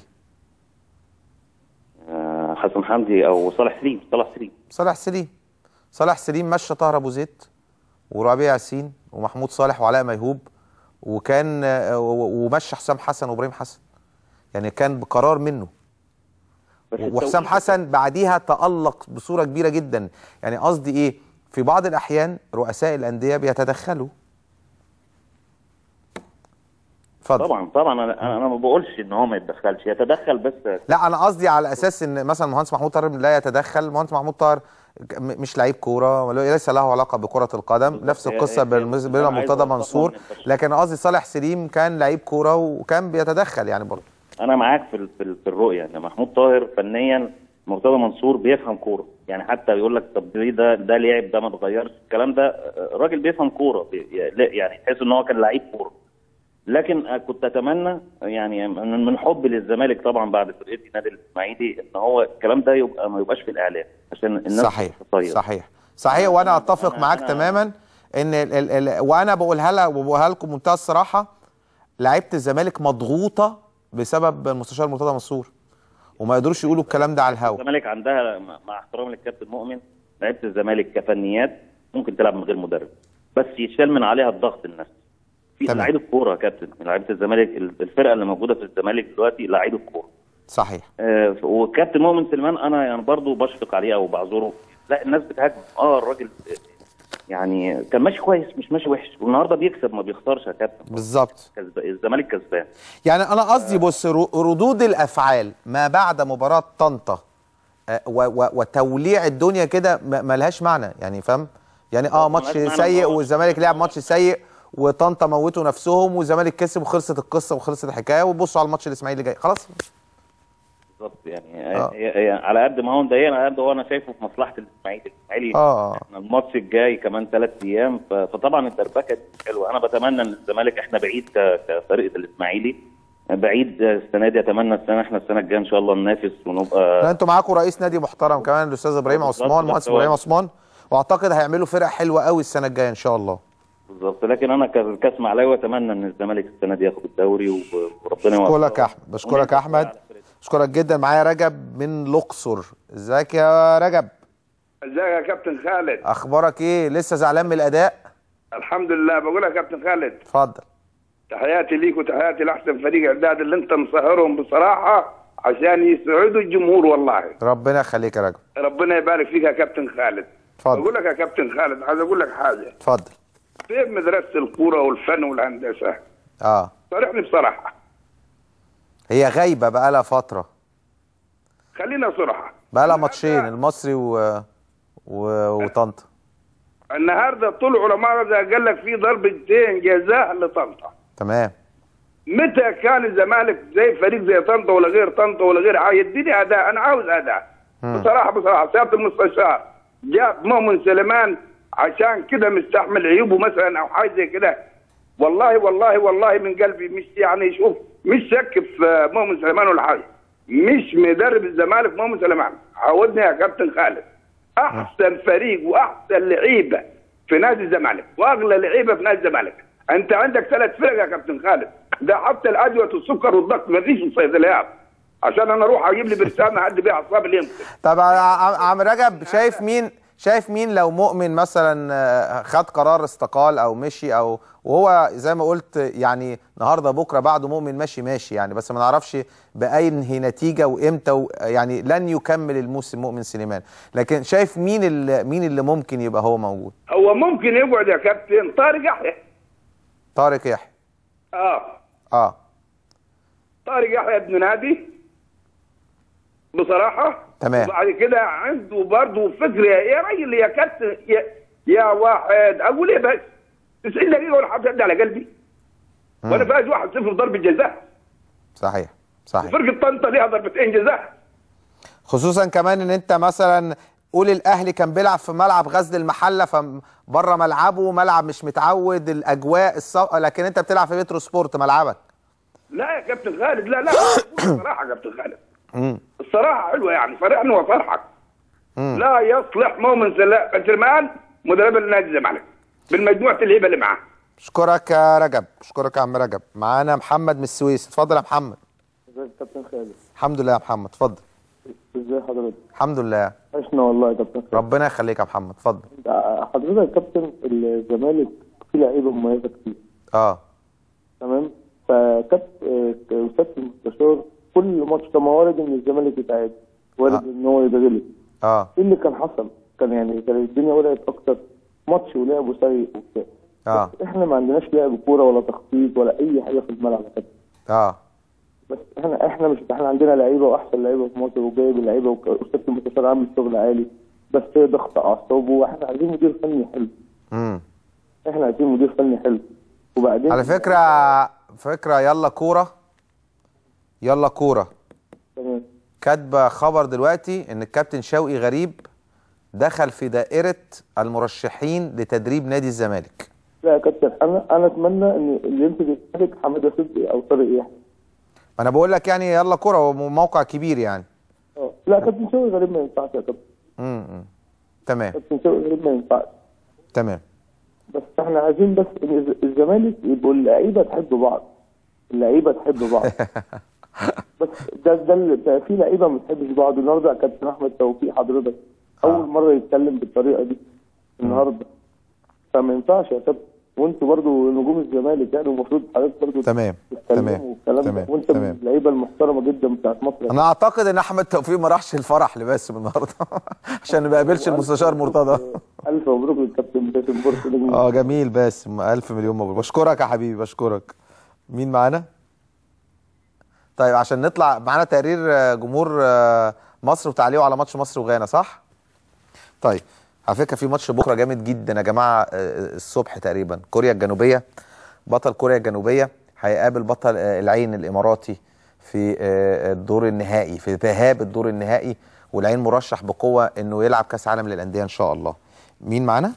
آه، حسن حمدي او صالح سليم صالح سليم صالح سليم صالح سليم مشى طاهر ابو زيد وربيع ياسين ومحمود صالح وعلاء ميهوب وكان آه، و- ومشى حسام حسن وابراهيم حسن يعني كان بقرار منه وحسام حسن بعديها تألق بصورة كبيرة جدا يعني قصدي ايه في بعض الأحيان رؤساء الأندية بيتدخلوا اتفضل طبعا طبعا انا انا ما بقولش ان هو ما يتدخلش يتدخل بس لا انا قصدي على اساس ان مثلا المهندس محمود طاهر لا يتدخل المهندس محمود طاهر م- مش لعيب كوره ليس له علاقه بكره القدم نفس هي- القصه هي- بالمز- أنا بين عايز مرتضى أوضحها منصور من التشخيص. لكن قصدي صالح سليم كان لعيب كوره وكان بيتدخل يعني برضه انا معاك في ال- في, ال- في الرؤيه ان محمود طاهر فنيا مرتضى منصور بيفهم كوره يعني حتى يقول لك طب ليه ده ده لعب ده ما اتغيرش الكلام ده آه، راجل بيفهم كوره بي- لا، يعني تحس ان هو كان لعيب كوره لكن آه، كنت اتمنى يعني من من حب للزمالك طبعا بعد فرقتي نادي الاسماعيلي ان هو الكلام ده يبقى ما يبقاش في الاعلام عشان الناس صحيح تتصيد. صحيح صحيح وانا اتفق أنا- معاك أنا- تماما ان ال ال ال وانا بقولها لها وبقولها لكم بمنتهى الصراحه لعيبه الزمالك مضغوطه بسبب المستشار مرتضى منصور وما يقدروش يقولوا الكلام ده على الهوا الزمالك عندها مع مع احترامي للكابتن مؤمن لعيبه الزمالك كفنيات ممكن تلعب من غير مدرب بس يشال من عليها الضغط النفسي في تمام. لعيبه كوره يا كابتن لعيبه الزمالك الفرقه اللي موجوده في الزمالك دلوقتي لعيبه كوره صحيح آه وكابتن مؤمن سليمان انا يعني برضه بشفق عليه او بعذره لا الناس بتهاجم اه الراجل يعني كان ماشي كويس مش ماشي وحش والنهارده بيكسب ما بيخسرش يا كابتن بالظبط كسب- الزمالك كسبان يعني انا قصدي بص رو- ردود الافعال ما بعد مباراه طنطا آه، و- و- وتوليع الدنيا كده ما ما لهاش معنى يعني فاهم يعني اه ماتش ملهاش معنى سيء خالص. والزمالك لعب ماتش سيء وطنطا موتوا نفسهم والزمالك كسب وخلصت القصه وخلصت الحكايه وبصوا على الماتش الاسماعيلي اللي جاي خلاص بالظبط يعني هي هي على قد ما هو مضايقنا على قد هو انا شايفه في مصلحه الاسماعيلي الاسماعيلي اه احنا الماتش الجاي كمان ثلاث ايام ف- فطبعا الدربكه دي مش حلوه انا بتمنى ان الزمالك احنا بعيد ك- كفرقه الاسماعيلي بعيد السنه دي اتمنى السنه احنا السنه الجايه ان شاء الله ننافس ونبقى لا انتوا معاكم رئيس نادي محترم كمان الاستاذ ابراهيم بالظبط، عثمان بس مهندس هو- ابراهيم عثمان واعتقد هيعملوا فرق حلوه قوي السنه الجايه ان شاء الله بالظبط لكن انا ك- كاسماعيلاوي اتمنى ان الزمالك السنه دي ياخد الدوري و- وربنا بشكرك يا احمد بشكرك يا احمد بشكرك جدا معايا رجب من الاقصر ازيك يا رجب ازيك يا كابتن خالد اخبارك ايه لسه زعلان من الاداء الحمد لله بقول لك يا كابتن خالد اتفضل تحياتي ليك وتحياتي لاحسن فريق اعداد اللي انت مسهرهم بصراحه عشان يسعدوا الجمهور والله ربنا يخليك يا رجب ربنا يبارك فيك يا كابتن خالد اتفضل. بقول لك يا كابتن خالد عايز اقول لك حاجه اتفضل فين مدرسه الكوره والفن والهندسه اه صارحني بصراحه هي غايبه بقالها فتره خلينا صراحه بقالها ماتشين المصري و... و... وطنطا النهارده طلعوا لما قال لك في ضربتين جزاء لطنطا تمام متى كان الزمالك زي فريق زي طنطا ولا غير طنطا ولا غير عايز يديني اداء انا عاوز اداء بصراحه بصراحه سياده المستشار جاب مؤمن سليمان عشان كده مستحمل عيوبه مثلا او حاجه زي كده والله والله والله من قلبي مش يعني شوف مش شك في مؤمن سليمان ولا حاجه مش مدرب الزمالك مؤمن سليمان عودني يا كابتن خالد احسن فريق واحسن لعيبه في نادي الزمالك واغلى لعيبه في نادي الزمالك انت عندك ثلاث فرق يا كابتن خالد ده حتى الادويه السكر والضغط ما فيش في الصيدليات عشان انا اروح اجيب لي برسامه اعدي بيها اعصابي اللي يمكن طب ع- عم رجب شايف مين شايف مين لو مؤمن مثلا آه، خد قرار استقال او مشي او وهو زي ما قلت يعني النهارده بكره بعده مؤمن ماشي ماشي يعني بس ما نعرفش بأي نتيجه وامتى و- يعني لن يكمل الموسم مؤمن سليمان لكن شايف مين اللي مين اللي ممكن يبقى هو موجود هو ممكن يقعد يا كابتن طارق يحيى طارق يحيى اه اه طارق يحيى ابن نادي بصراحه تمام. وبعد كده عنده برضه فكر يا يا راجل يا كابتن يا, يا واحد اقول ايه بس 90 دقيقه ولا حاطط على قلبي وانا فايز 1-0 في ضربه جزاء صحيح صحيح فرقه طنطا ليها ضربتين جزاء خصوصا كمان ان انت مثلا قول الاهلي كان بيلعب في ملعب غزل المحله فبره ملعبه ملعب مش متعود الاجواء الص... لكن انت بتلعب في بيترو سبورت ملعبك لا يا كابتن خالد لا لا بصراحه يا كابتن خالد امم الصراحه حلوه يعني فرحنا وفرحك مم. لا يصلح مؤمن سلا- سليمان مدربا لنادي الزمالك بالمجموعه اللعيبه اللي معاه اشكرك يا رجب اشكرك يا عم رجب معانا محمد من السويس اتفضل يا محمد ازيك يا كابتن خالد الحمد لله يا محمد اتفضل ازي حضرتك الحمد لله عشنا والله يا كابتن خالد ربنا يخليك يا محمد اتفضل حضرتك يا كابتن الزمالك فيه لعيبه مميزه كتير اه تمام فكابتن سياده المستشار كل ماتش كان وارد ان الزمالك يتعادل وارد آه. ان هو يتغلب اه ايه اللي كان حصل؟ كان يعني كان الدنيا ولعت اكتر ماتش ولعبه سيء وبتاع اه احنا ما عندناش لعب كوره ولا تخطيط ولا اي حاجه في الملعب يا كابتن اه بس احنا احنا مش احنا عندنا لعيبه واحسن لعيبه في مصر وجايب اللعيبه وك- واستاذ المستشار عامل شغل عالي بس هي ضغط اعصاب واحنا عايزين مدير فني حلو امم احنا عايزين مدير فني حلو وبعدين على فكره فكره يلا كوره يلا كوره تمام كاتبه خبر دلوقتي ان الكابتن شوقي غريب دخل في دائره المرشحين لتدريب نادي الزمالك لا يا كابتن انا انا اتمنى ان اللي يمسك الزمالك حماده صدقي او طارق يحيى انا بقول لك يعني يلا كوره هو موقع كبير يعني اه لا كابتن شوقي غريب ما ينفعش يا كابتن امم تمام كابتن شوقي غريب ما ينفعش تمام بس احنا عايزين بس ان الز- الزمالك يبقوا اللعيبه تحب بعض اللعيبه تحب بعض بس ده ده اللي- ده في لعيبه ما بتحبش بعض النهارده كابتن احمد توفيق حضرتك اول مره يتكلم بالطريقه دي النهارده فما ينفعش يا كابتن وانتوا برضو نجوم الزمالك يعني المفروض حضرتك برضو تمام تتكلموا تمام والكلام تمام ده وانت من تمام اللعيبه المحترمه جدا بتاعت مصر انا اعتقد ان احمد توفيق ما راحش الفرح لباسم النهارده عشان ما يقابلش المستشار مرتضى الف مبروك للكابتن باسم بورس نجم اه جميل باسم الف مليون مبروك بشكرك يا حبيبي بشكرك مين معانا طيب عشان نطلع معانا تقرير آه، جمهور آه، مصر وتعليقه على ماتش مصر وغانا صح طيب على فكره في ماتش بكره جامد جدا يا جماعه آه، الصبح تقريبا كوريا الجنوبيه بطل كوريا الجنوبيه هيقابل بطل آه، العين الاماراتي في آه، الدور النهائي في ذهاب الدور النهائي والعين مرشح بقوه انه يلعب كاس عالم للانديه ان شاء الله مين معانا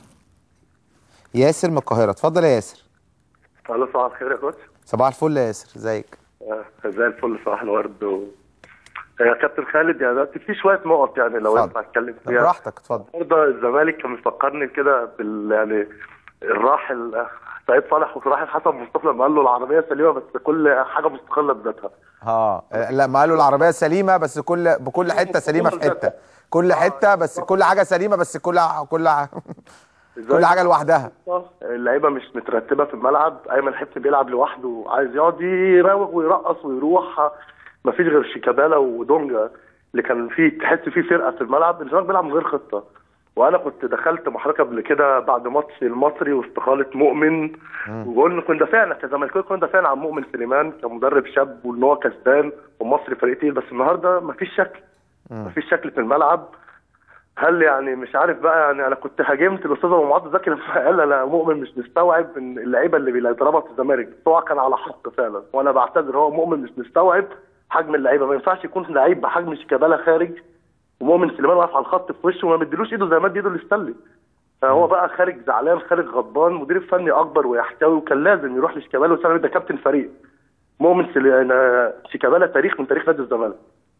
ياسر من القاهره اتفضل يا ياسر الو صباح الخير يا كوتش صباح الفل يا ياسر ازيك آه، زي الفل صباح الورد و... يا كابتن خالد يعني دلوقتي في شويه نقط يعني لو ينفع اتكلم فيها براحتك اتفضل النهارده الزمالك كان بيفكرني كده بال يعني الراحل آه، سعيد صالح وراحل حسن مصطفى لما قال له العربيه سليمه بس كل حاجه مستقله بذاتها اه لا ما قالوا العربيه سليمه بس كل بكل حته سليمه في حته كل حته بس كل حاجه سليمه بس كل كل كل حاجه لوحدها اللعيبه مش مترتبه في الملعب ايمن حسني بيلعب لوحده عايز يقعد يراوغ ويرقص ويروح مفيش غير شيكابالا ودونجا اللي كان فيه تحس فيه فرقه في الملعب الزمالك بيلعب من غير خطه وانا كنت دخلت محركه قبل كده بعد ماتش المصري واستقاله مؤمن وقلنا كنا دافعنا كزملكاويه كنا دافعنا عن مؤمن سليمان كمدرب شاب وان هو كسبان ومصري فريق تقيل بس النهارده مفيش شكل مفيش شكل في الملعب هل يعني مش عارف بقى يعني انا كنت هاجمت الاستاذ ابو معاذ زكي لما قال انا مؤمن مش مستوعب ان اللعيبه اللي بيضربها في الزمالك بس هو كان على حق فعلا وانا بعتذر هو مؤمن مش مستوعب حجم اللعيبه ما ينفعش يكون لعيب بحجم شيكابالا خارج ومؤمن سليمان واقف على الخط في وشه وما مديلوش ايده زي ما ادي ايده للسلي فهو بقى خارج زعلان خارج غضبان مدير فني اكبر ويحتوي وكان لازم يروح لشيكابالا ويسلم ده كابتن فريق مؤمن سلي... شيكابالا تاريخ من تاريخ نادي الزمالك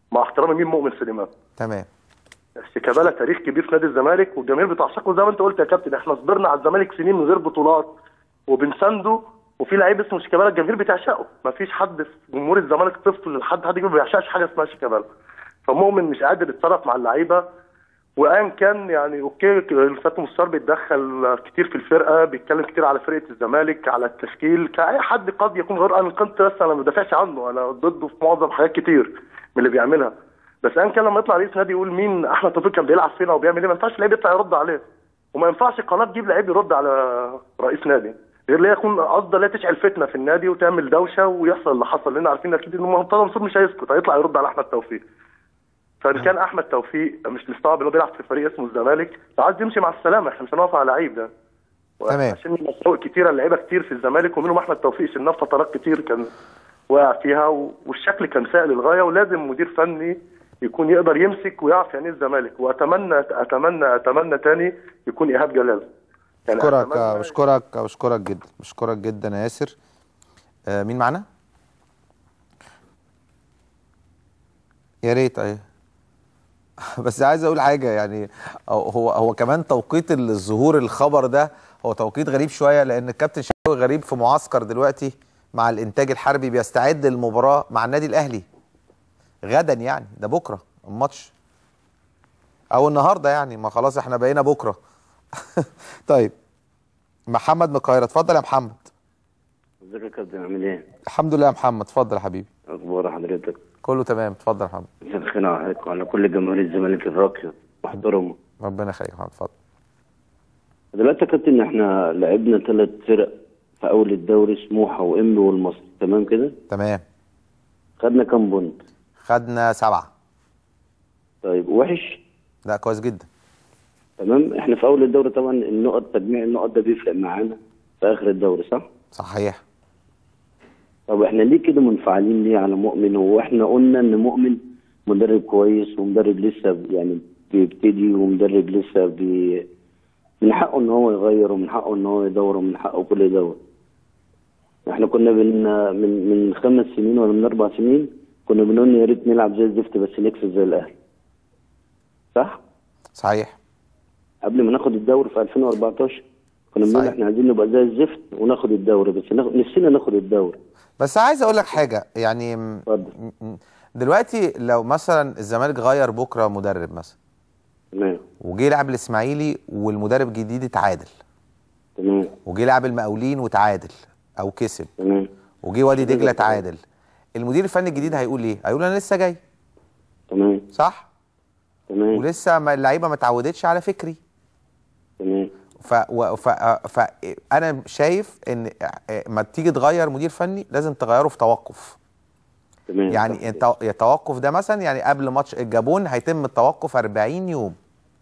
مع احترامي مين مؤمن سليمان تمام شيكابالا تاريخ كبير في نادي الزمالك والجماهير بتعشقه زي ما انت قلت يا كابتن احنا صبرنا على الزمالك سنين من غير بطولات وبنسنده وفي لعيب اسمه شيكابالا الجماهير بتعشقه ما فيش حد في جمهور الزمالك طفل لحد حد ما بيعشقش حاجه اسمها شيكابالا فمؤمن مش قادر يتصرف مع اللعيبه وايا كان يعني اوكي الفات مستر بيتدخل كتير في الفرقه بيتكلم كتير على فرقه الزمالك على التشكيل كاي حد قد يكون غير انا كنت بس انا ما بدافعش عنه انا ضده في معظم حاجات كتير من اللي بيعملها بس ايا كان لما يطلع رئيس نادي يقول مين احمد توفيق كان بيلعب فين او بيعمل ايه ما ينفعش لعيب يطلع يرد عليه وما ينفعش قناه تجيب لعيب يرد على رئيس نادي غير ليه يكون قصده لا تشعل فتنه في النادي وتعمل دوشه ويحصل اللي حصل لان عارفين اكيد ان مرتضى منصور مش هيسكت هيطلع يرد على احمد توفيق فان كان احمد توفيق مش مستوعب ان هو بيلعب في فريق اسمه الزمالك فعايز يمشي مع السلامه احنا مش هنقف على لعيب ده تمام عشان مساوئ كتيره اللعيبه كتير في الزمالك ومنهم احمد توفيق شلناه في فترات كتير كان واقع فيها و- والشكل كان سائل للغايه ولازم مدير فني يكون يقدر يمسك ويعرف يعني ايه الزمالك واتمنى اتمنى اتمنى تاني يكون ايهاب جلال يعني اشكرك أتمنى- بشكرك بشكرك جدا بشكرك جدا يا ياسر آه مين معانا يا ريت ايه بس عايز اقول حاجه يعني هو هو كمان توقيت الظهور الخبر ده هو توقيت غريب شويه لان الكابتن شاوي غريب في معسكر دلوقتي مع الانتاج الحربي بيستعد للمباراه مع النادي الاهلي غدا يعني ده بكره الماتش او النهارده يعني ما خلاص احنا بقينا بكره طيب محمد من القاهره اتفضل يا محمد ازيك يا كابتن عامل ايه؟ الحمد لله يا محمد اتفضل يا حبيبي اخبار حضرتك؟ كله تمام اتفضل يا محمد مساء الخير عليك وعلى كل جماهير الزمالك الراقيه محترمه ربنا يخليك يا محمد اتفضل دلوقتي يا كابتن احنا لعبنا ثلاث فرق في اول الدوري سموحه وانبي والمصري تمام كده؟ تمام خدنا كام بونت؟ خدنا سبعه طيب وحش؟ لا كويس جدا تمام احنا في اول الدوري طبعا النقط تجميع النقط ده بيفرق معانا في اخر الدوري صح؟ صحيح طب احنا ليه كده منفعلين ليه على مؤمن هو احنا قلنا ان مؤمن مدرب كويس ومدرب لسه يعني بيبتدي ومدرب لسه بي من حقه ان هو يغير ومن حقه ان هو يدور ومن حقه كل يدور احنا كنا بن من من خمس سنين ولا من اربع سنين كنا بنقول يا ريت نلعب زي الزفت بس نكسب زي الاهلي صح صحيح قبل ما ناخد الدوري في 2014 كنا بنقول صحيح. احنا عايزين نبقى زي الزفت وناخد الدوري بس ناخد نفسنا ناخد الدوري بس عايز اقول لك حاجه يعني م- م- دلوقتي لو مثلا الزمالك غير بكره مدرب مثلا تمام وجه لعب الاسماعيلي والمدرب الجديد اتعادل تمام وجه لعب المقاولين وتعادل او كسب تمام وجه وادي دجله تعادل المدير الفني الجديد هيقول ايه هيقول انا لسه جاي تمام صح تمام ولسه ما اللعيبه ما اتعودتش على فكري تمام ف... و... ف... ف... انا شايف ان ما تيجي تغير مدير فني لازم تغيره في توقف تمام يعني التو- التوقف ده مثلا يعني قبل ماتش الجابون هيتم التوقف 40 يوم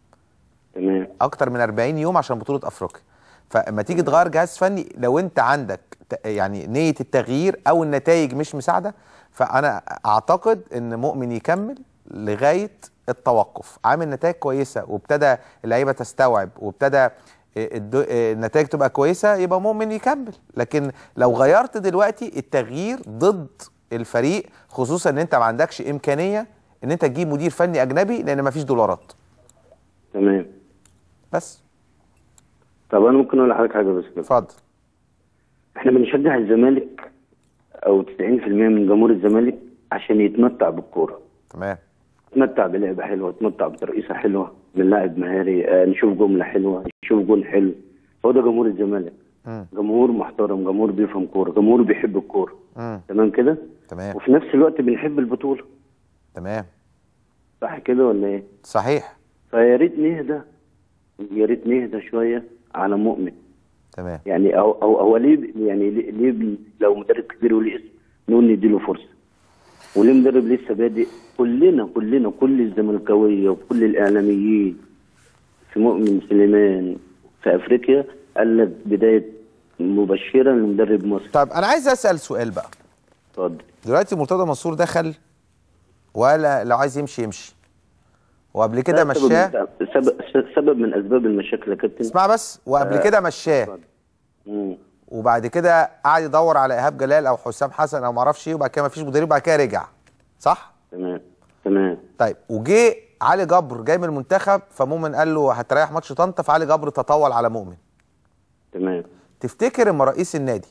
تمام اكتر من 40 يوم عشان بطوله افريقيا فلما تيجي تغير جهاز فني لو انت عندك ت- يعني نيه التغيير او النتائج مش مساعده فانا اعتقد ان مؤمن يكمل لغايه التوقف عامل نتائج كويسه وابتدى اللعيبه تستوعب وابتدى الد- النتائج تبقى كويسه يبقى مؤمن يكمل لكن لو غيرت دلوقتي التغيير ضد الفريق خصوصا ان انت ما عندكش امكانيه ان انت تجيب مدير فني اجنبي لان ما فيش دولارات تمام بس طب انا ممكن اقول لحضرتك حاجه بس كده اتفضل احنا بنشجع الزمالك او 90% من جمهور الزمالك عشان يتمتع بالكوره تمام يتمتع بلعبه حلوه يتمتع بترقيصه حلوه من لاعب مهاري آه نشوف جمله حلوه نشوف جول حلو هو ده جمهور الزمالك مم. جمهور محترم جمهور بيفهم كوره جمهور بيحب الكوره مم. تمام كده تمام وفي نفس الوقت بنحب البطوله تمام صح كده ولا ايه صحيح فيا ريت نهدى يا ريت نهدى شويه على مؤمن تمام يعني او او هو ليه يعني ليه, ليه بن- لو مدرب كبير وليه اسم نقول نديله فرصه وليه مدرب لسه بادئ كلنا كلنا كل الزملكاويه وكل الاعلاميين في مؤمن سليمان في افريقيا قال لك بدايه مبشره لمدرب مصر طب انا عايز اسال سؤال بقى اتفضل دلوقتي مرتضى منصور دخل ولا لو عايز يمشي يمشي وقبل كده ده سبب مشاه من- سبب, سبب من اسباب المشاكل يا كابتن اسمع بس وقبل آه. كده مشاه مم. وبعد كده قعد يدور على ايهاب جلال او حسام حسن او معرفش ايه وبعد كده مفيش مدرب بعد كده رجع صح تمام تمام طيب وجه علي جبر جاي من المنتخب فمؤمن قال له هتريح ماتش طنطا فعلي جبر تطول على مؤمن تمام تفتكر اما رئيس النادي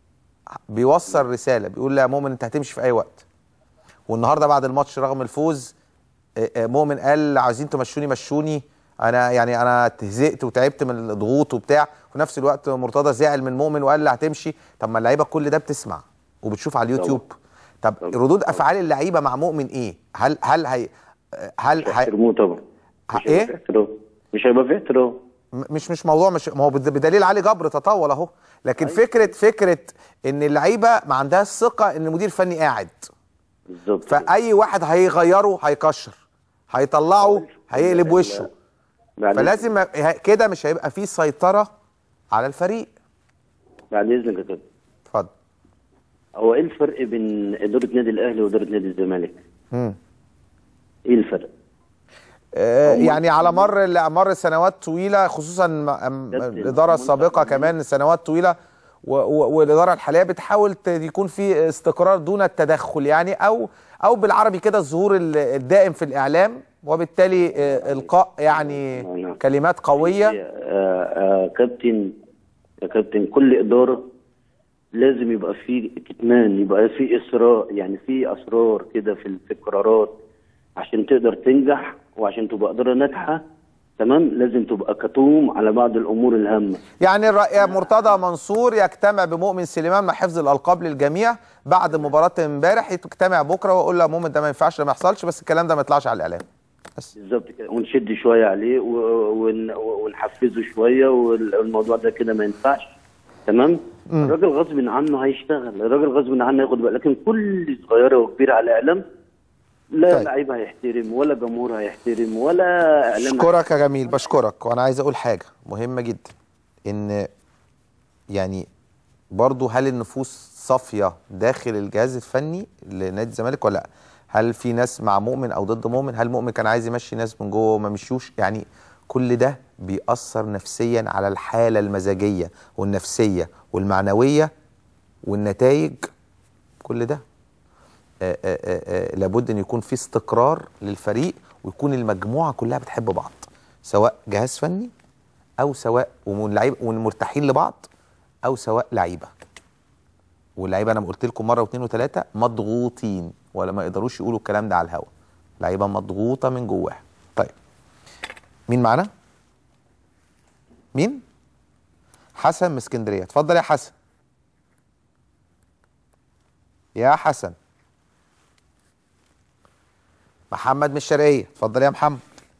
بيوصل رساله بيقول لا يا مؤمن انت هتمشي في اي وقت والنهارده بعد الماتش رغم الفوز آه، آه، مؤمن قال عايزين تمشوني مشوني انا يعني انا زهقت وتعبت من الضغوط وبتاع وفي نفس الوقت مرتضى زعل من مؤمن وقال لي هتمشي طب ما اللعيبه كل ده بتسمع وبتشوف على اليوتيوب طب ردود افعال اللعيبه مع مؤمن ايه هل هل هي هل هي احترموه طبعا مش هيبقى في ايه احترام مش هيبقى في احترام م- مش مش موضوع مش ما هو بد- بدليل علي جبر تطول اهو لكن فكره فكره ان اللعيبه ما عندهاش ثقه ان المدير الفني قاعد بالظبط فاي واحد هيغيره هيكشر هيطلعه هيقلب وشه بعد فلازم ه- كده مش هيبقى فيه سيطره على الفريق بعد اذنك يا كابتن اتفضل هو ايه الفرق بين اداره نادي الاهلي واداره نادي الزمالك؟ مم. ايه الفرق؟ آه، يعني على مر ال- مر سنوات طويله خصوصا م- م- الاداره السابقه كمان سنوات طويله و- و- والاداره الحاليه بتحاول ت- يكون في استقرار دون التدخل يعني او او بالعربي كده الظهور ال- الدائم في الاعلام وبالتالي آه، القاء يعني كلمات قويه آه آه كابتن يا كابتن كل اداره لازم يبقى في كتمان يبقى في اسراء يعني في اسرار كده في في القرارات عشان تقدر تنجح وعشان تبقى اداره ناجحه تمام لازم تبقى كتوم على بعض الامور الهامه يعني الرأي مرتضى منصور يجتمع بمؤمن سليمان مع حفظ الالقاب للجميع بعد مباراه امبارح يجتمع بكره ويقول له يا مؤمن ده ما ينفعش ده ما يحصلش بس الكلام ده ما يطلعش على الاعلام بالظبط كده ونشد شويه عليه و- ون- ونحفزه شويه والموضوع ده كده ما ينفعش تمام مم. الراجل غصب عنه هيشتغل الراجل غصب عنه ياخد بقى لكن كل صغيره وكبيره على الاعلام لا طيب. لعيب هيحترم ولا جمهور هيحترم ولا اعلام بشكرك يا جميل بشكرك وانا عايز اقول حاجه مهمه جدا ان يعني برضو هل النفوس صافيه داخل الجهاز الفني لنادي الزمالك ولا لا هل في ناس مع مؤمن او ضد مؤمن هل مؤمن كان عايز يمشي ناس من جوه وما مشيوش يعني كل ده بيأثر نفسيا على الحاله المزاجيه والنفسيه والمعنويه والنتائج كل ده آه، آه، آه، آه، لابد ان يكون في استقرار للفريق ويكون المجموعه كلها بتحب بعض سواء جهاز فني او سواء واللعيبه ومرتاحين لبعض او سواء لعيبه واللعيبه انا قلت لكم مره واثنين وثلاثه مضغوطين ولا ما يقدروش يقولوا الكلام ده على الهوا لعيبه مضغوطه من جواها طيب مين معانا مين حسن من اسكندريه اتفضل يا حسن يا حسن محمد من الشرقيه اتفضل يا محمد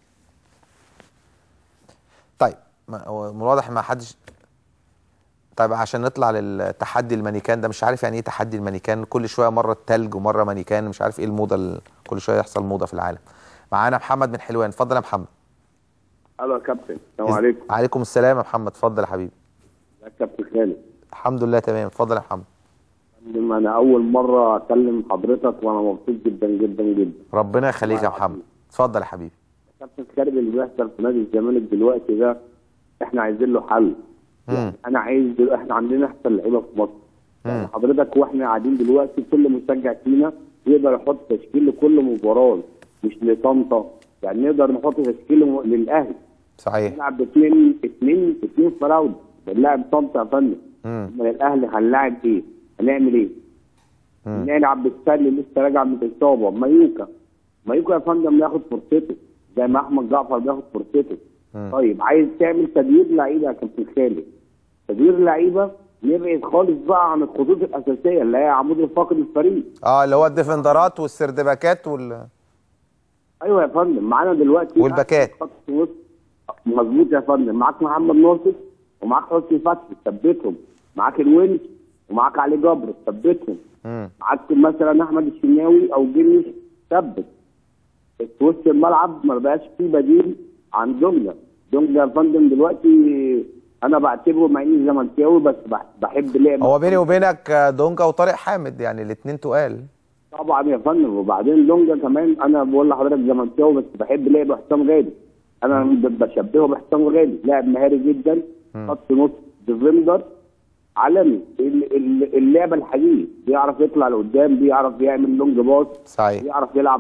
طيب ما هو من الواضح ما حدش طيب عشان نطلع للتحدي المانيكان ده مش عارف يعني ايه تحدي المانيكان كل شويه مره التلج ومره مانيكان مش عارف ايه الموضه ال- كل شويه يحصل موضه في العالم معانا محمد من حلوان اتفضل يا محمد الو يا كابتن السلام عليكم عليكم السلام يا محمد اتفضل يا حبيبي يا كابتن خالد الحمد لله تمام اتفضل يا محمد لما انا اول مره اكلم حضرتك وانا مبسوط جدا جدا جدا ربنا يخليك يا محمد اتفضل يا حبيبي كابتن خالد اللي بيحصل في نادي الزمالك دلوقتي ده احنا عايزين له حل مم. انا عايز دل... احنا عندنا احسن لعيبه في مصر مم. حضرتك واحنا قاعدين دلوقتي كل مشجع فينا يقدر يحط تشكيل لكل مباراه مش لطنطا يعني نقدر نحط تشكيل م- للاهلي صحيح نلعب باثنين اثنين اثنين فراوده بنلعب طنطا يا فندم مم. من الاهلي هنلاعب ايه؟ هنعمل ايه؟ مم. نلعب بالسلي لسه راجع من الاصابه مايوكا مايوكا يا فندم ياخد فرصته زي ما احمد جعفر بياخد فرصته مم. طيب عايز تعمل تدوير لعيبه يا كابتن خالد تدوير لعيبه نبعد خالص بقى عن الخطوط الاساسيه اللي هي عمود الفقري الفريق اه اللي هو الديفندرات والسردباكات وال ايوه يا فندم معانا دلوقتي والباكات. خط وسط مظبوط يا فندم معاك محمد ناصر ومعاك حسني فتحي ثبتهم معاك الونش ومعاك علي جبر ثبتهم مم. معاك مثلا احمد الشناوي او جنش ثبت في وسط الملعب ما بقاش فيه بديل عن دونجا دونجا يا فندم دلوقتي انا بعتبره مع اني زملكاوي بس بح- بحب لعب هو بيني وبينك آه، دونجا وطارق حامد يعني الاثنين تقال طبعا يا فندم وبعدين دونجا كمان انا بقول لحضرتك زملكاوي بس بحب لعب حسام غالي انا ب- بشبهه بحسام غالي لاعب مهاري جدا خط نص ديفندر عالمي ال- ال- اللعبه الحديث بيعرف يطلع لقدام بيعرف يعمل لونج باص صحيح بيعرف يلعب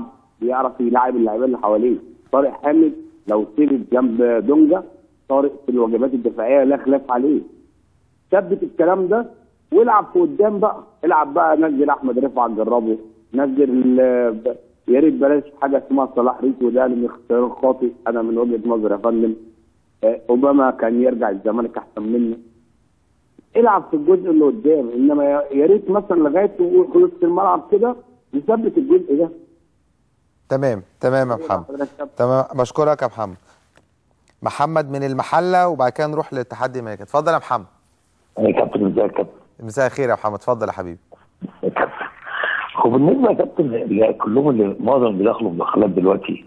بيعرف يلعب اللعيبه اللي حواليه طارق حامد لو سند جنب دونجا طارق في الواجبات الدفاعيه لا خلاف عليه ثبت الكلام ده والعب في قدام بقى العب بقى نزل احمد رفعت جربه نزل ال- يا ريت بلاش حاجه اسمها صلاح ريتو ده من اختيار خاطئ انا من وجهه نظري يا فندم آه، اوباما كان يرجع الزمالك احسن منه العب في الجزء اللي قدام انما يا- يا ريت مثلا لغايه خلص الملعب كده نثبت الجزء ده تمام تمام يا محمد تمام بشكرك يا محمد محمد من المحله وبعد كده نروح للتحدي الملكي اتفضل يا محمد يا كابتن ازيك يا كابتن مساء الخير يا محمد اتفضل يا حبيبي هو بالنسبه يا كابتن اللي كلهم اللي معظم اللي دخلوا مداخلات دلوقتي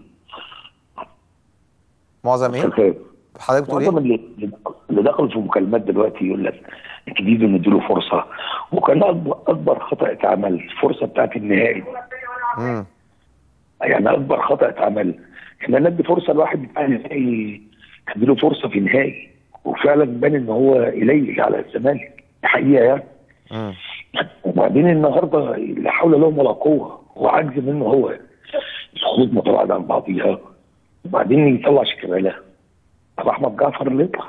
معظم ايه؟ شغال. حضرتك بتقول معظم اللي اللي دخلوا في مكالمات دلوقتي يقول لك الجديد نديله فرصه وكان اكبر اكبر خطا اتعمل الفرصه بتاعت النهائي امم يعني اكبر خطا اتعمل احنا ندي فرصه لواحد بتاع النهائي نديله فرصه في نهائي وفعلا بان ان هو قليل على الزمالك دي حقيقه يعني امم وبعدين النهارده لا حول لهم ولا قوه وعجز منه هو الخطوط متباعده عن بعضيها وبعدين يطلع شيكابالا طب احمد جعفر اللي يطلع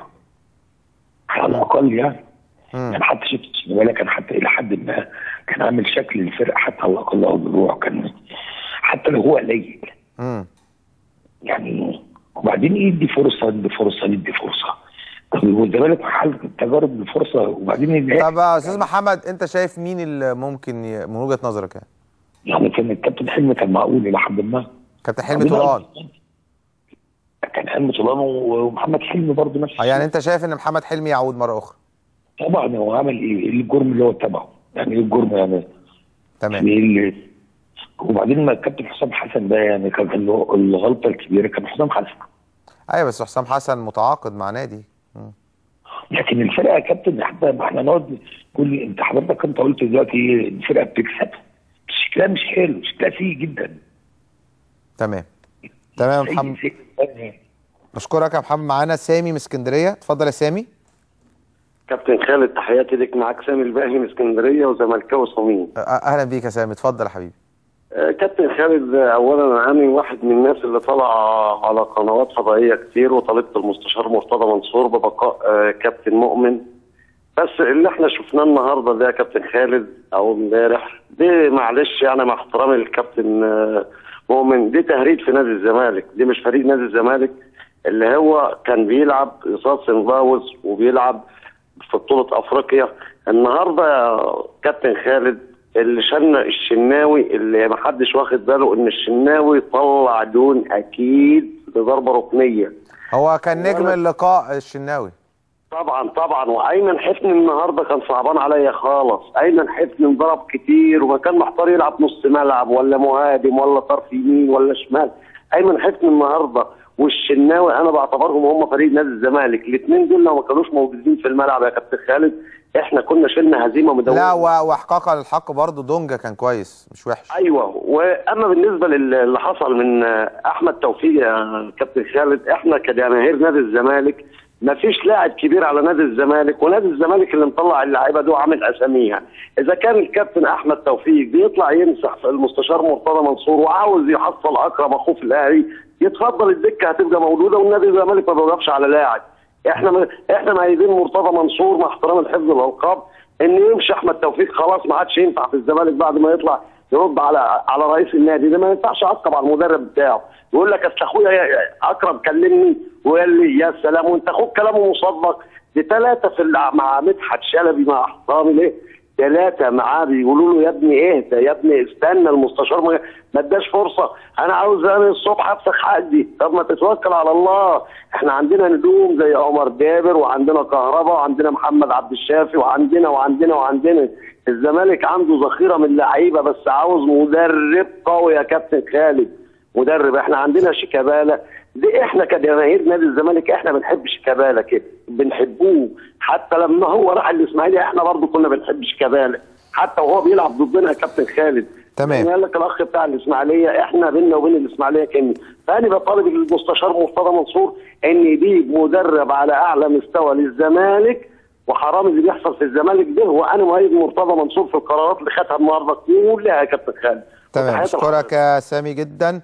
على الاقل يعني يعني حتى شفت شيكابالا كان حتى الى حد ما كان عامل شكل الفرقه حتى على الاقل هو بيروح كان حتى لو هو قليل امم يعني وبعدين يدي فرصه يدي فرصه يدي فرصه طب والزمالك حل تجارب الفرصه وبعدين النهائي طب يا استاذ محمد انت شايف مين اللي ممكن ي... من وجهه نظرك يعني يعني كان الكابتن حلمي كان معقول الى حد ما كابتن حلمي طولان كان حلمي طولان ومحمد حلمي برضه نفس آه، يعني انت شايف ان محمد حلمي يعود مره اخرى طبعا هو عمل ايه؟ ايه الجرم اللي هو اتبعه؟ يعني ايه الجرم يعني؟ تمام يعني ايه اللي وبعدين ما الكابتن حسام حسن ده يعني كان ال- الغلطه الكبيره كان حسام حسن ايوه بس حسام حسن متعاقد مع نادي لكن الفرقه يا كابتن حتى ما احنا نقعد نقول لي انت حضرتك انت قلت دلوقتي ايه الفرقه بتكسب شكلها مش حلو شكلها سيء جدا تمام تمام يا محمد بشكرك يا محمد معانا سامي من اسكندريه اتفضل يا سامي كابتن خالد تحياتي ليك معاك سامي الباهي من اسكندريه وزملكاوي صميم أه، اهلا بيك يا سامي اتفضل يا حبيبي آه، كابتن خالد آه، اولا انا واحد من الناس اللي طلع على قنوات فضائيه كتير وطالبت المستشار مرتضى منصور ببقاء آه، كابتن مؤمن بس اللي احنا شفناه النهارده ده يا كابتن خالد او امبارح دي معلش يعني مع احترامي للكابتن آه، مؤمن دي تهريج في نادي الزمالك دي مش فريق نادي الزمالك اللي هو كان بيلعب قصاد سان داونز وبيلعب في بطولة أفريقيا النهاردة يا كابتن خالد اللي شن الشناوي اللي ما حدش واخد باله ان الشناوي طلع دون اكيد لضربه ركنيه هو كان نجم اللقاء الشناوي طبعا طبعا وايمن حفني النهارده كان صعبان عليا خالص ايمن حفني انضرب كتير وما كان محتار يلعب نص ملعب ولا مهاجم ولا طرف يمين ولا شمال ايمن حفني النهارده والشناوي انا بعتبرهم هم فريق نادي الزمالك الاثنين دول لو ما كانوش موجودين في الملعب يا كابتن خالد احنا كنا شلنا هزيمه مدويه لا و- واحقاقا للحق برضه دونجا كان كويس مش وحش ايوه واما بالنسبه لل- اللي حصل من آه، احمد توفيق يا كابتن خالد احنا كجماهير نادي الزمالك ما فيش لاعب كبير على نادي الزمالك ونادي الزمالك اللي مطلع اللعيبه دول عامل اساميها اذا كان الكابتن احمد توفيق بيطلع يمسح في المستشار مرتضى منصور وعاوز يحصل اكرم اخوه في الاهلي يتفضل الدكه هتبقى موجوده والنادي الزمالك ما بيوقفش على لاعب احنا م... احنا مأيدين مرتضى منصور مع احترام الحفظ الالقاب ان يمشي احمد توفيق خلاص ما عادش ينفع في الزمالك بعد ما يطلع يرد على على رئيس النادي ده ما ينفعش يعقب على المدرب بتاعه يقول لك اصل اخويا اكرم كلمني وقال لي يا سلام وانت اخوك كلامه مصدق دي ثلاثه في الع- مع مدحت شلبي مع احترامي ليه ثلاثة معاه بيقولوا له يا ابني اهدى يا ابني استنى المستشار ما ما اداش فرصة انا عاوز انا الصبح افسخ حقي طب ما تتوكل على الله احنا عندنا نجوم زي عمر جابر وعندنا كهربا وعندنا محمد عبد الشافي وعندنا وعندنا وعندنا الزمالك عنده ذخيرة من اللعيبة بس عاوز مدرب قوي يا كابتن خالد مدرب احنا عندنا شيكابالا دي احنا كجماهير نادي الزمالك احنا بنحب شيكابالا كده بنحبوه حتى لما هو راح الاسماعيلي احنا برضو كنا بنحب شيكابالا حتى وهو بيلعب ضدنا يا كابتن خالد تمام قال لك الاخ بتاع الاسماعيليه احنا بيننا وبين الاسماعيليه كلمه فانا بطالب المستشار مرتضى منصور ان يجيب مدرب على اعلى مستوى للزمالك وحرام اللي بيحصل في الزمالك ده وانا مؤيد مرتضى منصور في القرارات اللي خدها النهارده كلها يا كابتن خالد تمام وتحياتي اشكرك يا سامي جدا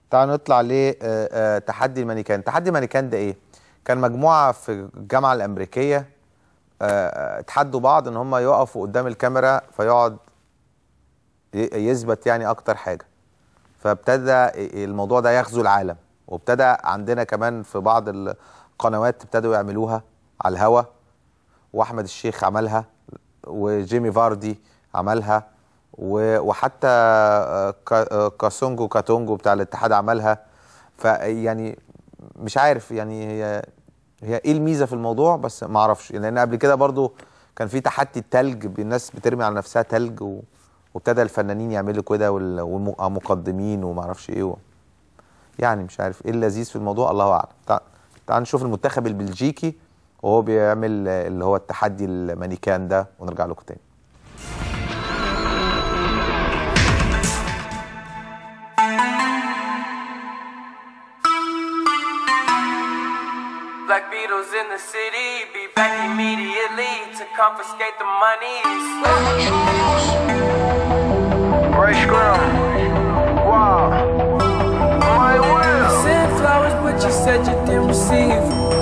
تعالوا نطلع لتحدي المانيكان تحدي المانيكان ده ايه كان مجموعه في الجامعه الامريكيه آه، اتحدوا بعض ان هم يقفوا قدام الكاميرا فيقعد ي- يثبت يعني اكتر حاجه فابتدى الموضوع ده يغزو العالم وابتدى عندنا كمان في بعض القنوات ابتدوا يعملوها على الهوا واحمد الشيخ عملها وجيمي فاردي عملها و- وحتى آه، كا- آه، كاسونجو كاتونجو بتاع الاتحاد عملها فيعني مش عارف يعني هي هي ايه الميزه في الموضوع بس ما اعرفش لان قبل كده برضو كان في تحدي التلج الناس بترمي على نفسها تلج و... وابتدى الفنانين يعملوا كده وال- والمقدمين وما اعرفش ايه و... يعني مش عارف ايه اللذيذ في الموضوع الله اعلم تع- تعال نشوف المنتخب البلجيكي وهو بيعمل آه، اللي هو التحدي المانيكان ده ونرجع لكم تاني Black Beatles in the city, be back immediately to confiscate the monies. Ray Scrum. Wow. My will. Sent flowers, but you said you didn't receive.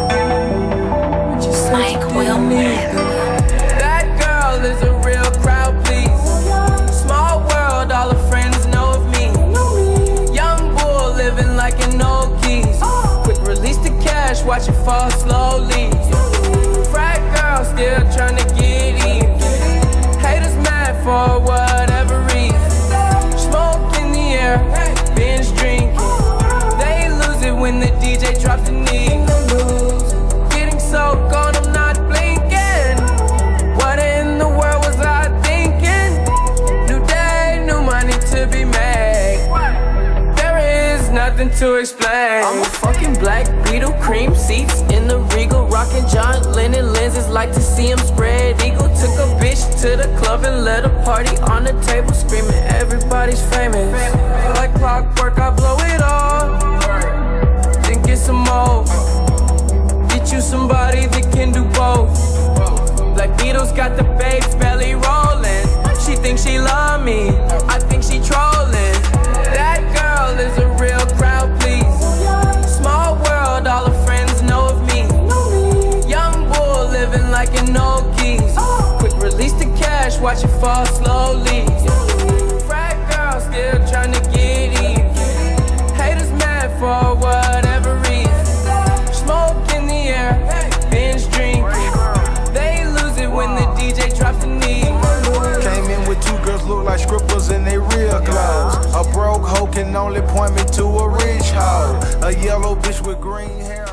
But you said you didn't need them. That girl is a real crowd, please. Small world, all her friends know of me. Young bull living like an old geese. Quick release the cash, watch it fall slowly. Frat girl still trying to get in. Haters mad for whatever reason. Smoke in the air, binge drinking. They lose it when the DJ drops the knee. Getting so gone, I'm not blinking. What in the world was I thinking? New day, new money to be made. There is nothing to explain. I'm a fucking black beetle, cream seats in the regal, rocking John Lennon lenses. Like to see him spread eagle. Took a bitch to the club and let a party on the table, screaming everybody's famous. Like clockwork, I blow it all, then get some more. Get you somebody that can do both. Black Beatles got the babes belly rolling. She thinks she love me, I think she trolling. That girl is a real crowd, please. Small world, all her friends know of me. Young bull living like an old geese. Quick release the cash, watch it fall slowly. Frat girl still trying to get in. Haters mad for whatever reason. Smoke in the air, binge drinking. They lose it when the DJ drops the knee. Came in with two girls look like scribbles in they real clothes. A broke hoe can only point me to a rich hoe. A yellow bitch with green hair.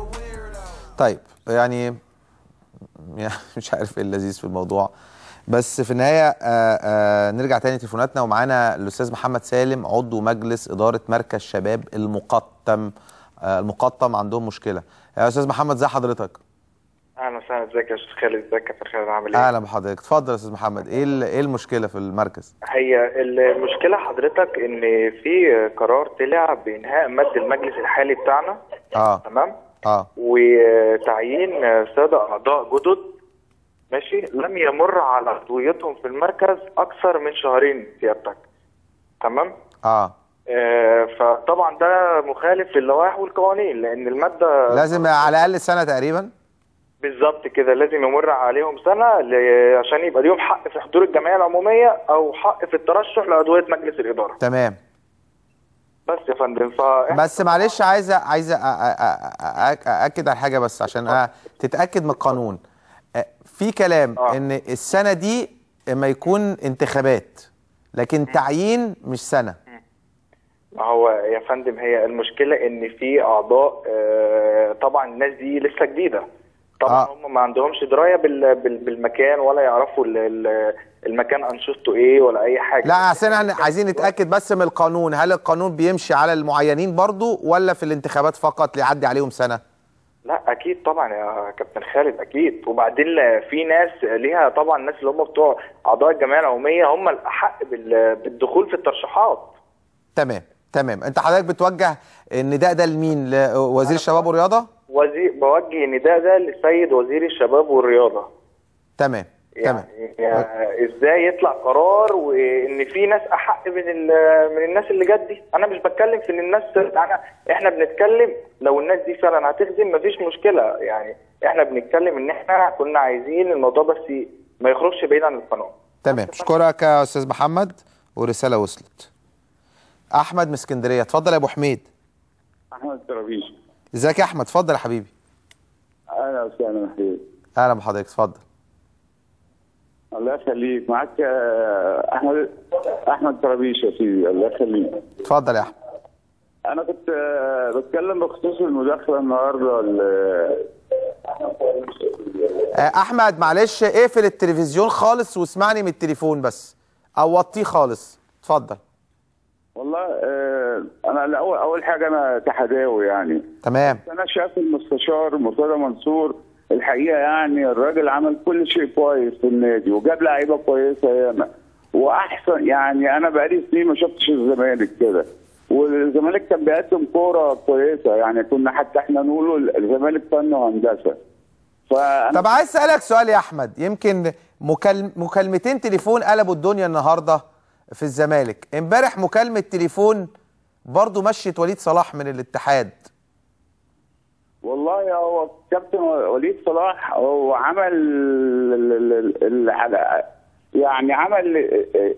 طيب يعني يعني مش عارف ايه اللذيذ في الموضوع بس في النهايه آآ آآ نرجع تاني تليفوناتنا ومعانا الاستاذ محمد سالم عضو مجلس اداره مركز شباب المقطم آه، المقطم عندهم مشكله يا استاذ محمد زي حضرتك اهلا وسهلا ازيك يا استاذ خالد ازيك يا استاذ خالد عامل ايه؟ اهلا بحضرتك اتفضل يا استاذ محمد ايه ال- ايه المشكله في المركز هي المشكله حضرتك ان في قرار طلع بانهاء مد المجلس الحالي بتاعنا اه تمام اه وتعيين ساده اعضاء جدد ماشي لم يمر على عضويتهم في المركز اكثر من شهرين سيادتك تمام اه آه فطبعا ده مخالف للوائح والقوانين لان الماده لازم على الاقل سنه تقريبا بالظبط كده لازم يمر عليهم سنه ل- عشان يبقى ليهم حق في حضور الجمعيه العموميه او حق في الترشح لعضويه مجلس الاداره تمام بس يا فندم ف بس معلش عايز عايز أ- أ- أ- أ- ااكد على حاجه بس عشان أ- تتاكد من القانون أ، في كلام ان السنه دي ما يكون انتخابات لكن تعيين مش سنه ما هو يا فندم هي المشكله ان في اعضاء آه، طبعا الناس دي لسه جديده طبعا آه. هم ما عندهمش درايه بال- بال- بالمكان ولا يعرفوا ال- ال- المكان انشطته ايه ولا اي حاجه لا عشان احنا عايزين نتاكد بس من القانون هل القانون بيمشي على المعينين برضو ولا في الانتخابات فقط ليعدي عليهم سنه لا اكيد طبعا يا كابتن خالد اكيد وبعدين ل- في ناس ليها طبعا الناس اللي هم بتوع اعضاء الجمعيه العموميه هم الاحق بال- بالدخول في الترشيحات تمام تمام انت حضرتك بتوجه النداء ده لمين لوزير الشباب والرياضه وزير بوجه النداء ده للسيد وزير الشباب والرياضه تمام تمام يعني ازاي يطلع قرار وان في ناس احق من ال- من الناس اللي جت دي انا مش بتكلم في ان الناس انا احنا بنتكلم لو الناس دي فعلا هتخدم مفيش مشكله يعني احنا بنتكلم ان احنا كنا عايزين الموضوع بس ما يخرجش بعيد عن القانون تمام اشكرك يا استاذ محمد ورساله وصلت احمد من اسكندريه اتفضل يا ابو حميد احمد طرابيش ازيك يا احمد اتفضل يا حبيبي اهلا وسهلا حبيبي اهلا بحضرتك اتفضل الله يخليك معاك آه، احمد احمد طرابيش يا سيدي الله يخليك اتفضل يا احمد انا كنت آه، بتكلم بخصوص المداخله النهارده ال- آه، احمد معلش اقفل التلفزيون خالص واسمعني من التليفون بس او وطيه خالص اتفضل والله آه، انا الاول اول حاجه انا تحداوي يعني تمام انا شايف المستشار مرتضى منصور الحقيقه يعني الراجل عمل كل شيء كويس في النادي وجاب لعيبه كويسه ياما واحسن يعني انا بقالي سنين ما شفتش الزمالك كده والزمالك كان بيقدم كوره كويسه يعني كنا حتى احنا نقول الزمالك فن وهندسه فانا طب عايز اسالك سؤال يا احمد يمكن مكالم مكالمتين تليفون قلبوا الدنيا النهارده في الزمالك امبارح مكالمه تليفون برضو مشيت وليد صلاح من الاتحاد والله هو كابتن وليد صلاح هو عمل ال- ال- ال- اللي على يعني عمل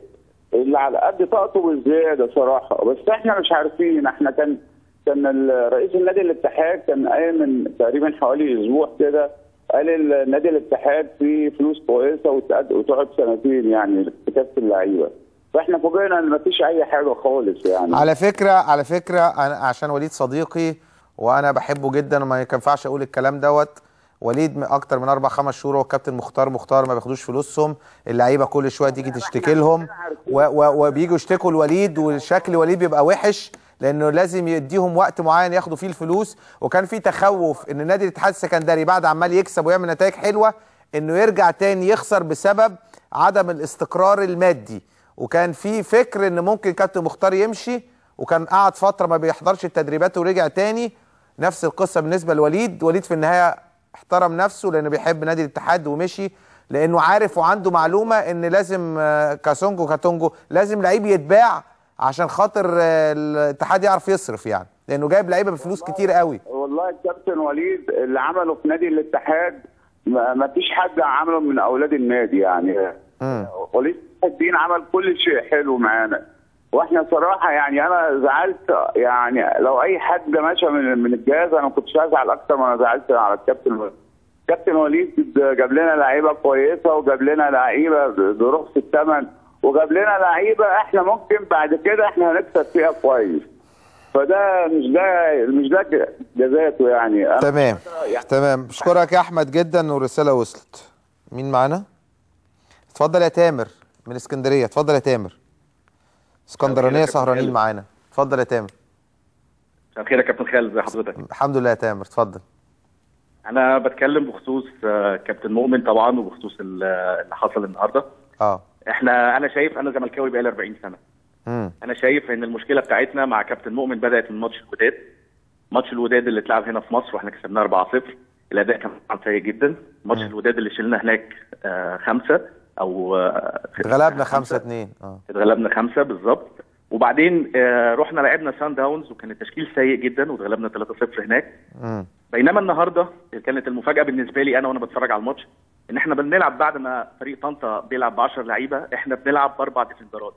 اللي على قد طاقته بالزياده صراحه بس احنا مش عارفين احنا كان كان ال- رئيس النادي الاتحاد كان قايل من تقريبا حوالي اسبوع كده قال ال- نادي الاتحاد فيه فلوس كويسه وتقعد وتقعد سنتين يعني في كاس اللعيبه فاحنا فوجئنا ان مفيش اي حاجه خالص يعني على فكره على فكره انا عشان وليد صديقي وانا بحبه جدا وما ينفعش اقول الكلام دوت وليد من اكتر من اربع خمس شهور هو الكابتن مختار مختار ما بياخدوش فلوسهم اللعيبه كل شويه تيجي تشتكي لهم و- و- وبييجوا يشتكوا لوليد وشكل وليد بيبقى وحش لانه لازم يديهم وقت معين ياخدوا فيه الفلوس وكان في تخوف ان نادي الاتحاد السكندري بعد عمال يكسب ويعمل نتائج حلوه انه يرجع تاني يخسر بسبب عدم الاستقرار المادي وكان في فكر ان ممكن كابتن مختار يمشي وكان قعد فتره ما بيحضرش التدريبات ورجع تاني نفس القصه بالنسبه لوليد وليد في النهايه احترم نفسه لانه بيحب نادي الاتحاد ومشي لانه عارف وعنده معلومه ان لازم آه، كاسونجو كاتونجو لازم لعيب يتباع عشان خاطر آه، الاتحاد يعرف يصرف يعني لانه جايب لعيبه بفلوس كتير قوي والله الكابتن وليد اللي عمله في نادي الاتحاد ما ما فيش حد عمله من اولاد النادي يعني وليد الدين عمل كل شيء حلو معانا واحنا صراحه يعني انا زعلت يعني لو اي حد مشى من من الجهاز انا ما كنتش هزعل اكتر ما انا زعلت على الكابتن وليد. كابتن وليد جاب لنا لعيبه كويسه وجاب لنا لعيبه برخص الثمن وجاب لنا لعيبه احنا ممكن بعد كده احنا هنكسب فيها كويس فده مش ده مش ده جزاته يعني أنا تمام تمام اشكرك يا احمد جدا والرساله وصلت مين معانا اتفضل يا تامر من اسكندريه اتفضل يا تامر اسكندرانيه سهرانين معانا اتفضل يا تامر مساء الخير يا كابتن خالد زي حضرتك الحمد لله يا تامر اتفضل انا بتكلم بخصوص آه، كابتن مؤمن طبعا وبخصوص ال- اللي حصل النهارده اه احنا انا شايف انا زملكاوي بقالي 40 سنه امم انا شايف ان المشكله بتاعتنا مع كابتن مؤمن بدات من ماتش الوداد ماتش الوداد اللي اتلعب هنا في مصر واحنا كسبناه 4-0 الاداء كان طبعاً سيء جدا ماتش الوداد اللي شلنا هناك آه خمسه او آه في- اتغلبنا 5 2 اه اتغلبنا خمسه بالظبط وبعدين آه رحنا لعبنا سان داونز وكان التشكيل سيء جدا واتغلبنا 3-0 هناك امم بينما النهارده كانت المفاجاه بالنسبه لي انا وانا بتفرج على الماتش ان احنا بنلعب بعد ما فريق طنطا بيلعب ب 10 لعيبه احنا بنلعب باربع ديفندرات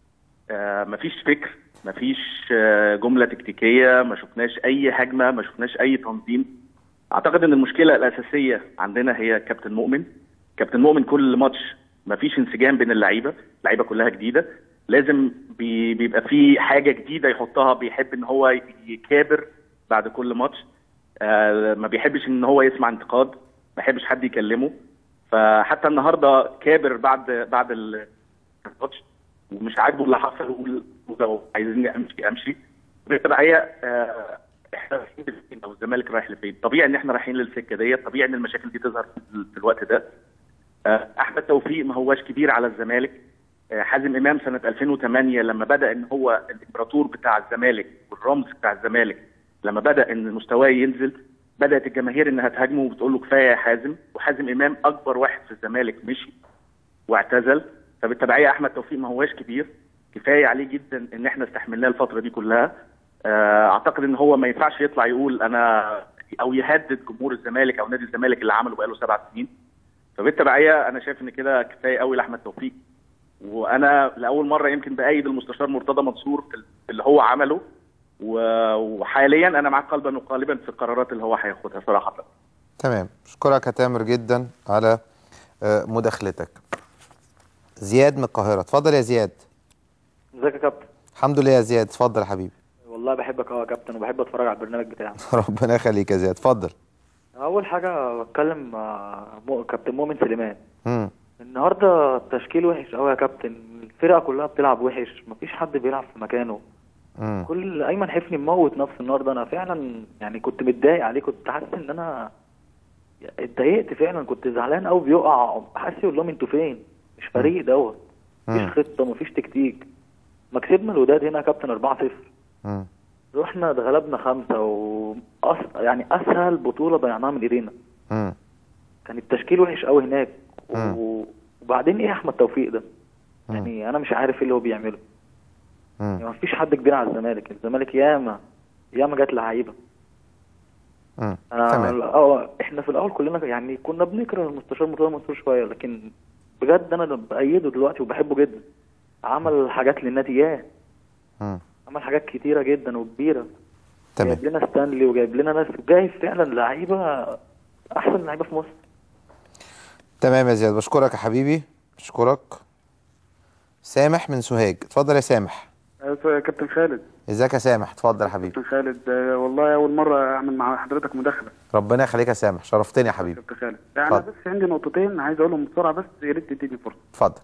آه مفيش فكر مفيش آه جمله تكتيكيه ما شفناش اي هجمه ما شفناش اي تنظيم اعتقد ان المشكله الاساسيه عندنا هي كابتن مؤمن كابتن مؤمن كل ماتش مفيش انسجام بين اللعيبه اللعيبه كلها جديده لازم بي بيبقى في حاجه جديده يحطها بيحب ان هو يكابر بعد كل ماتش آه ما بيحبش ان هو يسمع انتقاد ما بيحبش حد يكلمه فحتى النهارده كابر بعد بعد ال- الماتش ومش عاجبه اللي حصل ويقول لو عايزيني امشي امشي بالتبعيه آه احنا رايحين لفين او الزمالك رايح لفين طبيعي ان احنا رايحين للسكه ديت طبيعي ان المشاكل دي تظهر في في الوقت ده آه احمد توفيق ما هواش كبير على الزمالك آه حازم امام سنه 2008 لما بدا ان هو الامبراطور بتاع الزمالك والرمز بتاع الزمالك لما بدا ان مستواه ينزل بدات الجماهير انها تهاجمه وبتقول له كفايه يا حازم وحازم امام اكبر واحد في الزمالك مشي واعتزل فبالتبعيه احمد توفيق ما هواش كبير كفايه عليه جدا ان احنا استحملناه الفتره دي كلها آه، اعتقد ان هو ما ينفعش يطلع يقول انا او يهدد جمهور الزمالك او نادي الزمالك اللي عمله بقاله سبع سنين فبالتبعيه انا شايف ان كده كفايه قوي لاحمد توفيق وانا لاول مره يمكن بايد المستشار مرتضى منصور في اللي هو عمله و- وحاليا انا معاه قلبا وقالبا في القرارات اللي هو هياخدها صراحه تمام اشكرك يا تامر جدا على آه، مداخلتك زياد من القاهره اتفضل يا زياد ازيك يا كابتن الحمد لله يا زياد اتفضل يا حبيبي والله بحبك اه يا كابتن وبحب اتفرج على البرنامج بتاعك ربنا يخليك يا زياد اتفضل اول حاجه بتكلم مع مو... كابتن مؤمن سليمان مم. النهارده التشكيل وحش قوي يا كابتن الفرقه كلها بتلعب وحش مفيش حد بيلعب في مكانه مم. كل ايمن حفني مموت نفسه النهارده انا فعلا يعني كنت متضايق عليه كنت حاسس ان انا اتضايقت فعلا كنت زعلان قوي بيقع حاسس يقول لهم انتوا فين مش فريق دوت مفيش مم. خطه مفيش تكتيك ما كسبنا الوداد هنا يا كابتن 4-0 مم. رحنا اتغلبنا خمسة و أس... يعني أسهل بطولة ضيعناها من إيدينا مم. كان التشكيل وحش قوي هناك مم. و... وبعدين إيه أحمد توفيق ده؟ يعني أنا مش عارف إيه اللي هو بيعمله مم. يعني مفيش حد كبير على الزمالك الزمالك ياما ياما جات لعيبة مم. أنا تمام. اه إحنا في الأول كلنا يعني كنا بنكره المستشار مرتضى منصور شوية لكن بجد أنا بأيده دلوقتي وبحبه جدا عمل حاجات للنادي ياه مم. عمل حاجات كتيرة جدا وكبيرة تمام جايب لنا ستانلي وجايب لنا ناس جايب فعلا لعيبه احسن لعيبه في مصر تمام يا زياد بشكرك يا حبيبي بشكرك سامح من سوهاج اتفضل يا سامح يا كابتن خالد ازيك يا سامح اتفضل يا حبيبي كابتن خالد آه، والله اول مره اعمل مع حضرتك مداخله ربنا يخليك يا سامح شرفتني يا حبيبي كابتن خالد انا اتفضل. بس عندي نقطتين عايز اقولهم بسرعه بس يا ريت تديني فرصه اتفضل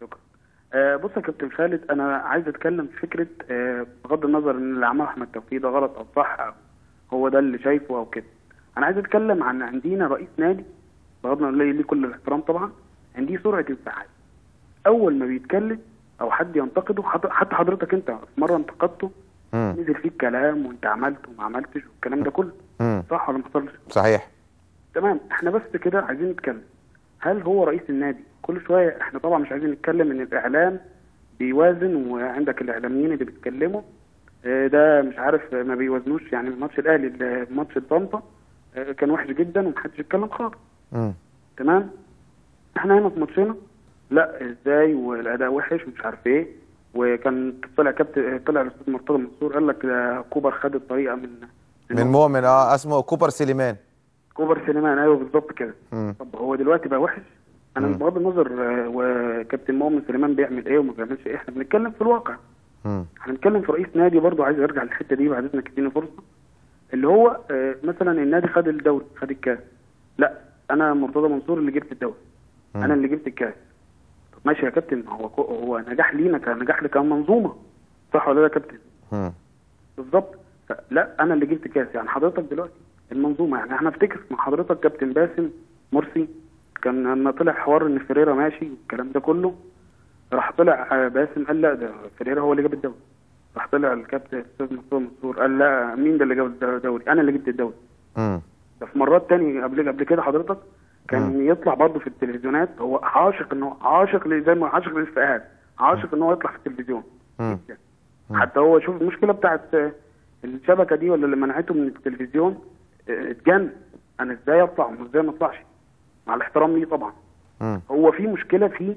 آه بص يا كابتن خالد انا عايز اتكلم في فكره آه بغض النظر ان اللي عمله احمد توفيق ده غلط او صح او هو ده اللي شايفه او كده انا عايز اتكلم عن عندنا رئيس نادي بغض النظر ليه ليه كل الاحترام طبعا عندي سرعه انفعال اول ما بيتكلم او حد ينتقده حت- حتى حضرتك انت في مره انتقدته مم. نزل فيك كلام وانت عملت وما عملتش والكلام ده كله مم. صح ولا ما حصلش؟ صحيح تمام احنا بس كده عايزين نتكلم هل هو رئيس النادي كل شويه احنا طبعا مش عايزين نتكلم ان الاعلام بيوازن وعندك الاعلاميين اللي بيتكلموا اه، ده مش عارف ما بيوازنوش يعني الماتش الاهلي ال- ماتش طنطا اه، كان وحش جدا ومحدش يتكلم خالص مم. تمام احنا هنا في ماتشنا لا ازاي والاداء وحش ومش عارف ايه وكان طلع كابتن طلع الاستاذ مرتضى منصور قال لك ده كوبر خد الطريقه من من مؤمن اه اسمه كوبر سليمان كوبر سليمان ايوه بالظبط كده مم. طب هو دلوقتي بقى وحش انا مم. بغض النظر آه، وكابتن مؤمن سليمان بيعمل ايه وما بيعملش ايه احنا بنتكلم في الواقع مم. هنتكلم في رئيس نادي برضه عايز ارجع للحته دي بعد اذنك اديني فرصه اللي هو آه، مثلا النادي خد الدوري خد الكاس لا انا مرتضى منصور اللي جبت الدوري مم. انا اللي جبت الكاس طب ماشي يا كابتن ما هو كو- هو نجاح لينا كنجاح كمنظومه صح ولا لا يا كابتن مم. بالظبط لا انا اللي جبت كاس يعني حضرتك دلوقتي المنظومه يعني احنا افتكر مع حضرتك كابتن باسم مرسي كان لما طلع حوار ان فيريرا ماشي والكلام ده كله راح طلع آه، باسم قال لا ده فيريرا هو اللي جاب الدوري راح طلع الكابتن استاذ مرتضى منصور قال لا مين ده اللي جاب الدوري انا اللي جبت الدوري مم. ده في مرات تاني قبل قبل كده حضرتك كان يطلع برضه في التلفزيونات هو عاشق انه عاشق ل- زي ما عاشق للاستقهاد عاشق ان هو يطلع في التلفزيون مم. حتى هو شوف المشكله بتاعت آه، الشبكه دي ولا اللي منعته من التلفزيون آه، اتجن انا ازاي اطلع وازاي ما اطلعش مع الاحترام ليه طبعا مم. هو في مشكله فيه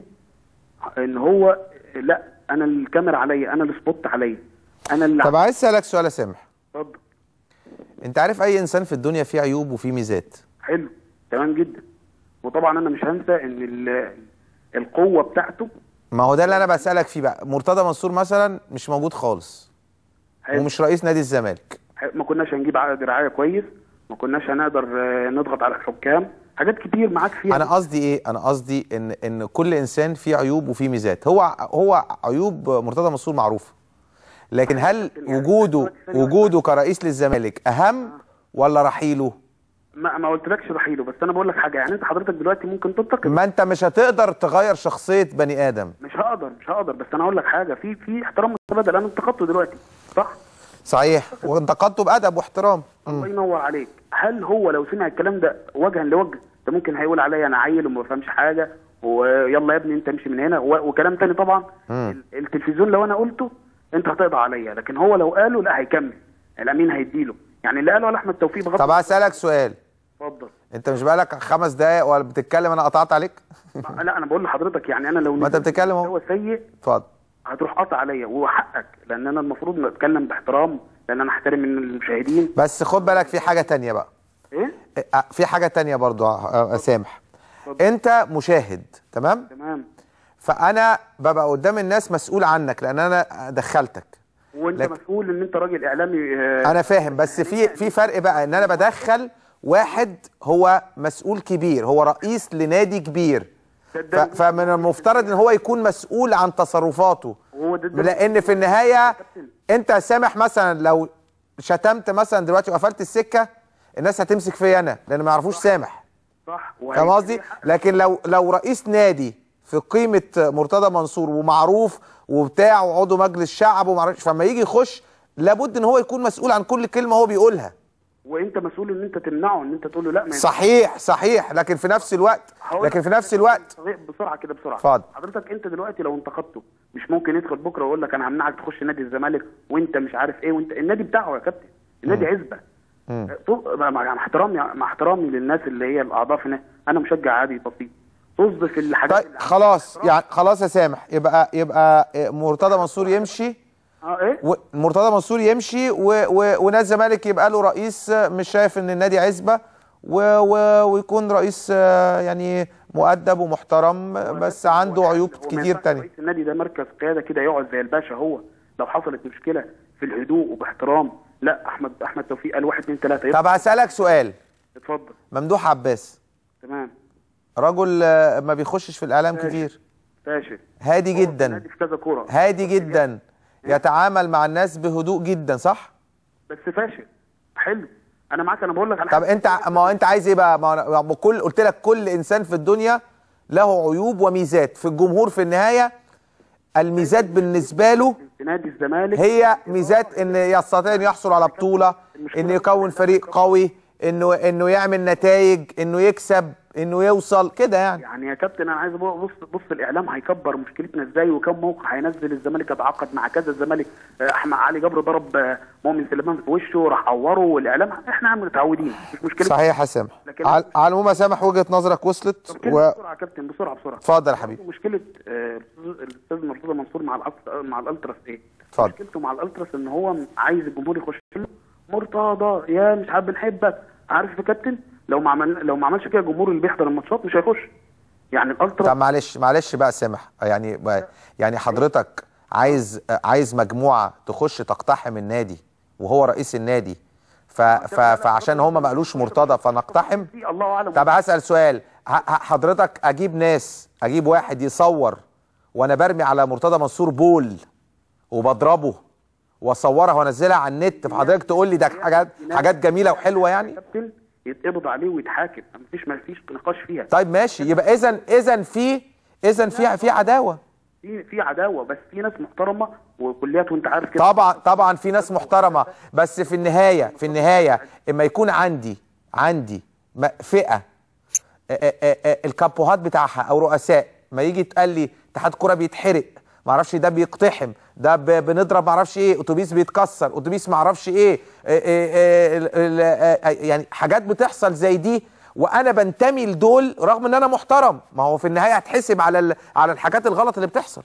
ان هو آه، لا انا الكاميرا عليا انا السبوت عليا انا اللي طب عايز اسالك سؤال يا سامح اتفضل انت عارف اي انسان في الدنيا فيه عيوب وفيه ميزات حلو تمام جدا وطبعا انا مش هنسى ان ال- القوه بتاعته ما هو ده اللي انا بسالك فيه بقى مرتضى منصور مثلا مش موجود خالص حلو. ومش رئيس نادي الزمالك ما كناش هنجيب عقد رعايه كويس ما كناش هنقدر آه، نضغط على الحكام حاجات كتير معاك فيها انا قصدي ايه انا قصدي ان ان كل انسان فيه عيوب وفيه ميزات هو هو عيوب مرتضى منصور معروفه لكن هل وجوده وجوده كرئيس للزمالك اهم ولا رحيله ما ما قلتلكش رحيله بس انا بقول لك حاجه يعني انت حضرتك دلوقتي ممكن تنتقد ما انت مش هتقدر تغير شخصيه بني ادم مش هقدر مش هقدر بس انا اقول لك حاجه في في احترام متبادل انا انتقدته دلوقتي صح صحيح وانتقدته بادب واحترام الله ينور عليك هل هو لو سمع الكلام ده وجها لوجه ده ممكن هيقول عليا انا عيل وما بفهمش حاجه ويلا يا ابني انت امشي من هنا و- وكلام تاني طبعا مم. التلفزيون لو انا قلته انت هتقضى عليا لكن هو لو قاله لا هيكمل الامين هيديله يعني اللي قاله على احمد توفيق بغض طب هسألك سؤال اتفضل انت مش بقالك خمس دقايق ولا بتتكلم انا قطعت عليك لا انا بقول لحضرتك يعني انا لو ما انت بتتكلم اهو هو سيء اتفضل هتروح قاطع عليا وهو حقك لان انا المفروض اتكلم باحترام لان انا احترم من المشاهدين بس خد بالك في حاجة تانية بقى ايه اه، في حاجة تانية برضو اه، اه، سامح انت مشاهد تمام تمام فانا ببقى قدام الناس مسؤول عنك لان انا دخلتك وانت لكن- مسؤول ان انت راجل اعلامي آه، انا فاهم بس في في فرق بقى ان انا بدخل واحد هو مسؤول كبير هو رئيس لنادي كبير ف- فمن المفترض ان هو يكون مسؤول عن تصرفاته هو ده ده لان في النهايه انت سامح مثلا لو شتمت مثلا دلوقتي وقفلت السكه الناس هتمسك فيا انا لان ما يعرفوش سامح صح فاهم قصدي لكن لو لو رئيس نادي في قيمه مرتضى منصور ومعروف وبتاع وعضو مجلس شعب ومعرفش فما يجي يخش لابد ان هو يكون مسؤول عن كل كلمه هو بيقولها وانت مسؤول ان انت تمنعه ان انت تقول له لا ما ينفعش. صحيح صحيح لكن في نفس الوقت هقول لكن لك في نفس الوقت بسرعه كده بسرعه اتفضل. حضرتك انت دلوقتي لو انتقدته مش ممكن يدخل بكره ويقول لك انا همنعك تخش نادي الزمالك وانت مش عارف ايه وانت النادي بتاعه يا كابتن النادي عزبه طو- مع مع احترامي مع احترامي للناس اللي هي الاعضاء في النادي، انا مشجع عادي بسيط طز في الحاجات طيب خلاص يعني خلاص يا سامح يبقى يبقى مرتضى منصور يمشي اه ايه و- مرتضى منصور يمشي و... و... ونادي الزمالك يبقى له رئيس مش شايف ان النادي عزبه و... و... ويكون رئيس آه، يعني مؤدب ومحترم بس عنده عيوب هو ما كتير ينفعش تانية رئيس النادي ده مركز قياده كده يقعد زي الباشا هو لو حصلت مشكله في الهدوء وباحترام لا احمد احمد توفيق قال واحد اثنين ثلاثه طب هسألك سؤال اتفضل ممدوح عباس تمام رجل آه، ما بيخشش في الاعلام فاشل. كتير فاشل هادي جدا نادي في كذا كوره هادي جدا يتعامل مع الناس بهدوء جدا صح بس فاشل حلو انا معاك انا بقول لك على طب حاجة. انت ما هو انت عايز ايه بقى ما هو- ما كل قلت لك كل انسان في الدنيا له عيوب وميزات في الجمهور في النهايه الميزات بالنسبه له في نادي الزمالك هي ميزات ان يستطيع ان يحصل على بطوله انه يكون فريق قوي انه انه يعمل نتائج انه يكسب انه يوصل كده يعني يعني يا كابتن انا عايز أبقى- بص بص الاعلام هيكبر مشكلتنا ازاي وكم موقع هينزل الزمالك يتعاقد مع كذا الزمالك آه، احمد علي جبر ضرب آه، مؤمن سليمان في وشه راح عوره والاعلام احنا عم متعودين مش مشكله صحيح يا سامح لكن- على على العموم يا سامح وجهه نظرك وصلت كلمة و... بسرعه يا كابتن بسرعه بسرعه اتفضل يا حبيبي مشكله آه، الاستاذ الأستاذ مرتضى منصور مع الألت- مع الالتراس ايه؟ اتفضل مشكلته مع الالتراس ان هو عايز الجمهور يخش له مرتضى يا مش عارف بنحبك عارف يا كابتن لو ما عمل لو ما عملش كده الجمهور اللي بيحضر الماتشات مش هيخش يعني الالتراس طب معلش معلش بقى سامح يعني يعني حضرتك عايز عايز مجموعه تخش تقتحم النادي وهو رئيس النادي ف ف فعشان هم ما قالوش مرتضى فنقتحم في الله اعلم طب هسأل سؤال ه- ه- حضرتك اجيب ناس اجيب واحد يصور وانا برمي على مرتضى منصور بول وبضربه واصورها وانزلها على النت فحضرتك تقول لي ده حاجات حاجات جميله وحلوه يعني كابتن يتقبض عليه ويتحاكم مفيش مفيش نقاش فيها طيب ماشي يبقى اذا اذا في اذا في في عداوه في في عداوه بس في ناس محترمه وكليات وانت عارف كده طبعا طبعا في ناس محترمه بس في النهايه في النهايه اما يكون عندي عندي م- فئه آه، آه، آه، الكابوهات بتاعها او رؤساء ما يجي تقال لي اتحاد كوره بيتحرق ما اعرفش ده بيقتحم ده ب- بنضرب ما اعرفش ايه اتوبيس بيتكسر اتوبيس ما اعرفش ايه آه، آه، آه، ال- ال- آه، آه، يعني حاجات بتحصل زي دي وانا بنتمي لدول رغم ان انا محترم ما هو في النهايه هتحسب على ال- على الحاجات الغلط اللي بتحصل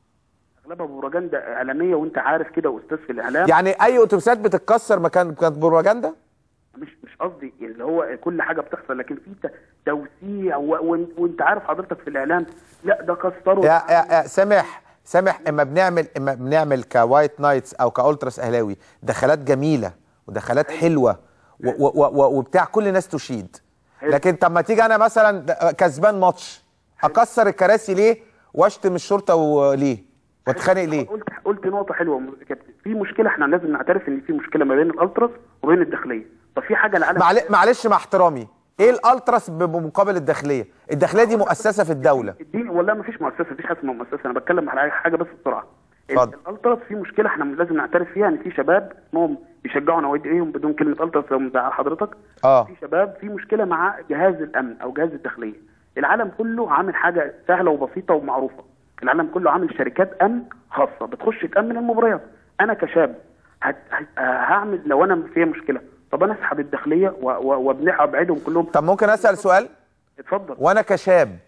اغلبها بروباجندا اعلاميه وانت عارف كده واستاذ في الاعلام يعني اي اتوبيسات بتتكسر مكان كانت بروباجندا مش مش قصدي اللي هو كل حاجه بتحصل لكن في ت- توسيع و- وإن- وانت عارف حضرتك في الاعلام لا ده كسروا يا يا يا سامح سامح اما بنعمل اما بنعمل كوايت نايتس او كاولتراس اهلاوي دخلات جميله ودخلات حلوه و و و وبتاع كل الناس تشيد لكن طب ما تيجي انا مثلا د- كسبان ماتش اكسر الكراسي ليه واشتم الشرطه وليه واتخانق ليه قلت قلت نقطه حلوه يا كابتن في مشكله احنا لازم نعترف ان في مشكله ما بين الالتراس وبين الداخليه طب في حاجه العالم معل- معلش مع احترامي ايه الالتراس ب- بمقابل الداخليه الداخليه دي مؤسسه في الدوله الدين والله ما فيش مؤسسه مفيش حاجه اسمها مؤسسه انا بتكلم على حاجه بس بسرعه اتفضل. الالتراس في مشكله احنا لازم نعترف فيها ان في شباب اسمهم بيشجعوا نواديهم بدون كلمه التراس لو مزعل حضرتك اه في شباب في مشكله مع جهاز الامن او جهاز الداخليه العالم كله عامل حاجه سهله وبسيطه ومعروفه العالم كله عامل شركات امن خاصه بتخش تامن المباريات انا كشاب هت... هت... هعمل لو انا فيها مشكله طب انا اسحب الداخليه و- و- وابني ابعدهم كلهم طب ممكن اسال سؤال اتفضل وانا كشاب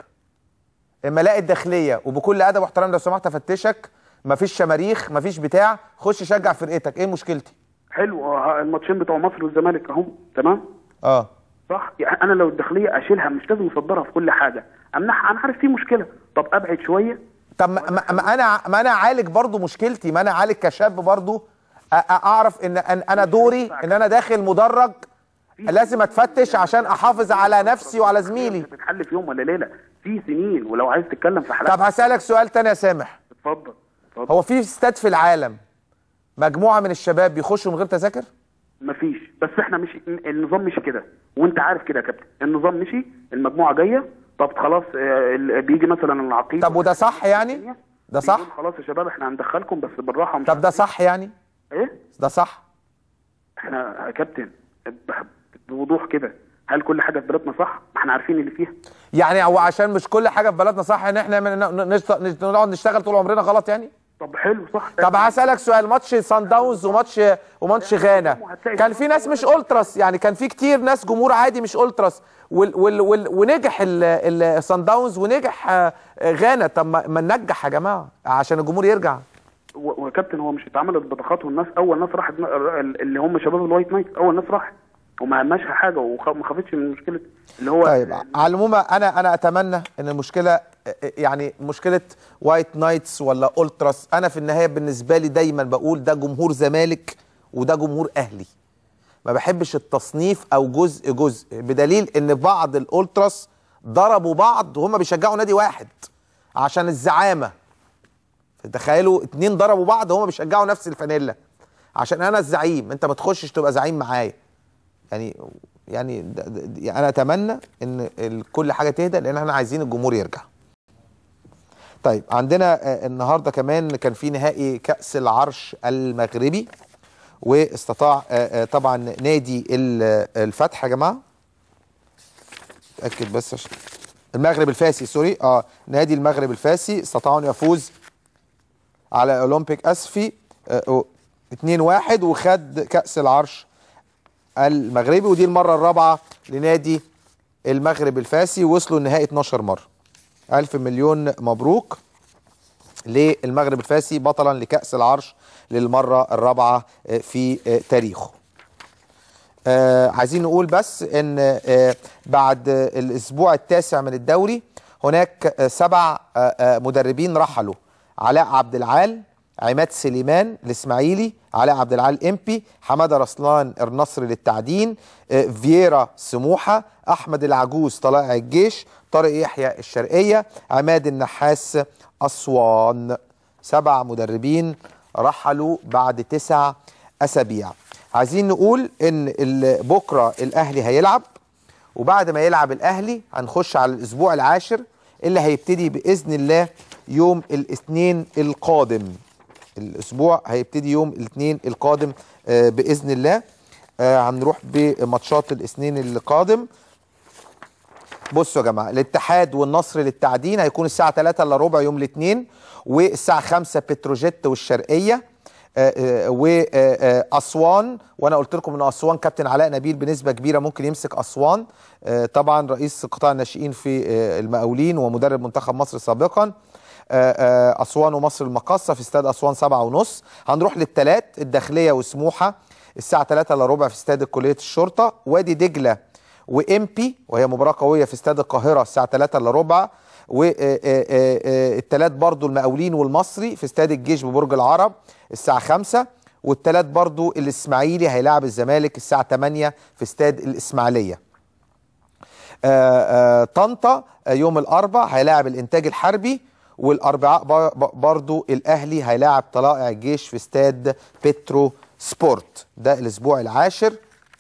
اما الاقي الداخليه وبكل ادب واحترام لو سمحت افتشك مفيش شماريخ مفيش بتاع خش شجع فرقتك ايه مشكلتي حلو اه، الماتشين بتوع مصر والزمالك اهم تمام اه صح يعني انا لو الداخليه اشيلها مش لازم اصدرها في كل حاجه امنعها انا عارف في مشكله طب ابعد شويه طب ما, ما- ما انا ما انا عالج برضو مشكلتي ما انا عالج كشاب برضو أ- أ- اعرف ان ان انا دوري ان انا داخل مدرج لازم اتفتش عشان احافظ على نفسي وعلى زميلي بتحل في يوم ولا ليله في سنين ولو عايز تتكلم في حلقه طب هسالك سؤال تاني يا سامح اتفضل اتفضل هو في استاد في العالم مجموعه من الشباب بيخشوا من غير تذاكر مفيش بس احنا مش النظام مش كده وانت عارف كده يا كابتن النظام مشي المجموعه جايه طب خلاص اه، ال- بيجي مثلا العقيد طب وده صح يعني ده صح بيقول خلاص يا شباب احنا هندخلكم بس بالراحه ومش طب ده صح يعني ايه ده صح احنا يا كابتن بح- بوضوح كده هل كل حاجه في بلادنا صح؟ ما احنا عارفين اللي فيها يعني هو عشان مش كل حاجه في بلدنا صح ان احنا من- ن- نشت- نقعد نشتغل طول عمرنا غلط يعني طب حلو صح طب هسألك سؤال ماتش سان داونز وماتش وماتش غانا كان في ناس مش التراس يعني كان في كتير ناس جمهور عادي مش التراس وال وال وال ونجح السان داونز ونجح آه، غانا طب ما ما ننجح يا جماعه عشان الجمهور يرجع و- وكابتن هو مش اتعملت بضغط والناس اول ناس راحت اللي هم شباب الوايت نايت اول ناس راحت وما هماش حاجه وما خافتش من مشكله اللي هو طيب على العموم انا انا اتمنى ان المشكله آه، يعني مشكله وايت نايتس ولا التراس انا في النهايه بالنسبه لي دايما بقول ده جمهور زمالك وده جمهور اهلي ما بحبش التصنيف او جزء جزء بدليل ان بعض الالتراس ضربوا بعض وهم بيشجعوا نادي واحد عشان الزعامه تخيلوا اتنين ضربوا بعض وهم بيشجعوا نفس الفانيلا عشان انا الزعيم انت ما تخشش تبقى زعيم معايا يعني يعني د- د- د- انا اتمنى ان ال- كل حاجه تهدى لان احنا عايزين الجمهور يرجع طيب عندنا آه، النهارده كمان كان في نهائي كاس العرش المغربي واستطاع آه، آه، طبعا نادي ال- الفتح يا جماعه اتاكد بس عشان المغرب الفاسي سوري اه نادي المغرب الفاسي استطاعوا ان يفوز على اولمبيك اسفي 2-1 وخد كاس العرش المغربي ودي المره الرابعه لنادي المغرب الفاسي وصلوا النهائي 12 مره ألف مليون مبروك للمغرب الفاسي بطلا لكأس العرش للمرة الرابعة آه، في آه، تاريخه آه عايزين نقول بس ان آه بعد آه الاسبوع التاسع من الدوري هناك آه سبع آه آه مدربين رحلوا علاء عبد العال عماد سليمان الاسماعيلي علاء عبد العال امبي حماده رسلان النصر للتعدين آه فييرا سموحه احمد العجوز طلائع الجيش طارق يحيى الشرقيه عماد النحاس اسوان سبع مدربين رحلوا بعد تسع اسابيع عايزين نقول ان ال- بكره الاهلي هيلعب وبعد ما يلعب الاهلي هنخش على الاسبوع العاشر اللي هيبتدي باذن الله يوم الاثنين القادم الاسبوع هيبتدي يوم الاثنين القادم آه، باذن الله آه، هنروح بماتشات الاثنين القادم بصوا يا جماعه الاتحاد والنصر للتعدين هيكون الساعه 3 الا ربع يوم الاثنين والساعه 5 بتروجيت والشرقيه واسوان وانا قلت لكم ان اسوان كابتن علاء نبيل بنسبه كبيره ممكن يمسك اسوان آه، طبعا رئيس قطاع الناشئين في آه، المقاولين ومدرب منتخب مصر سابقا آه، آه، اسوان ومصر المقاصه في استاد اسوان سبعة ونص هنروح للثلاث الداخليه وسموحه الساعه 3 الا ربع في استاد كليه الشرطه وادي دجله وامبي وهي مباراه قويه في استاد القاهره الساعه 3 الا ربع والثلاث برضو المقاولين والمصري في استاد الجيش ببرج العرب الساعه 5 والثلاث برضو الاسماعيلي هيلاعب الزمالك الساعه 8 في استاد الاسماعيليه آه، آه، طنطا آه، يوم الاربع هيلاعب الانتاج الحربي والاربعاء ب- ب- برضو الاهلي هيلاعب طلائع الجيش في استاد بترو سبورت ده الاسبوع العاشر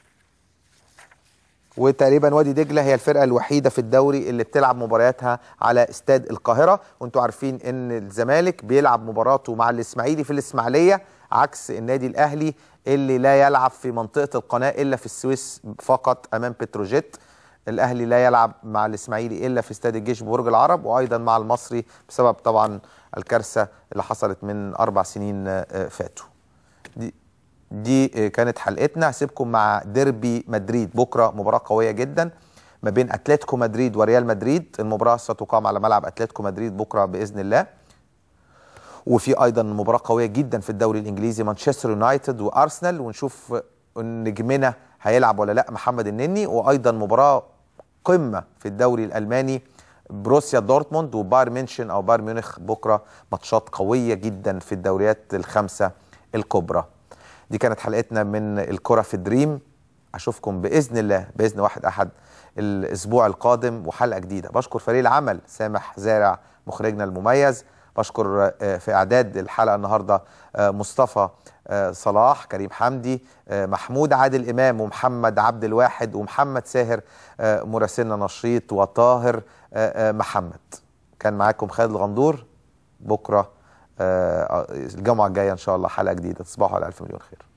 وتقريبا وادي دجله هي الفرقه الوحيده في الدوري اللي بتلعب مبارياتها على استاد القاهره وانتوا عارفين ان الزمالك بيلعب مباراته مع الاسماعيلي في الاسماعيليه عكس النادي الاهلي اللي لا يلعب في منطقه القناه الا في السويس فقط امام بتروجيت الاهلي لا يلعب مع الاسماعيلي الا في استاد الجيش ببرج العرب وايضا مع المصري بسبب طبعا الكارثه اللي حصلت من اربع سنين آه، فاتوا دي دي آه، كانت حلقتنا هسيبكم مع ديربي مدريد بكره مباراه قويه جدا ما بين اتلتيكو مدريد وريال مدريد المباراه ستقام على ملعب اتلتيكو مدريد بكره باذن الله وفي ايضا مباراه قويه جدا في الدوري الانجليزي مانشستر يونايتد وارسنال ونشوف نجمنا هيلعب ولا لا محمد النني وايضا مباراه قمه في الدوري الالماني بروسيا دورتموند وبايرن ميونشن او بايرن ميونخ بكره ماتشات قويه جدا في الدوريات الخمسه الكبرى دي كانت حلقتنا من الكره في دريم اشوفكم باذن الله باذن واحد احد الاسبوع القادم وحلقه جديده بشكر فريق العمل سامح زارع مخرجنا المميز بشكر آه، في اعداد الحلقه النهارده آه، مصطفى آه، صلاح كريم حمدي آه، محمود عادل امام ومحمد عبد الواحد ومحمد ساهر آه، مراسلنا نشيط وطاهر آه، آه، محمد كان معاكم خالد الغندور بكره آه، الجمعه الجايه ان شاء الله حلقه جديده تصبحوا على الف مليون خير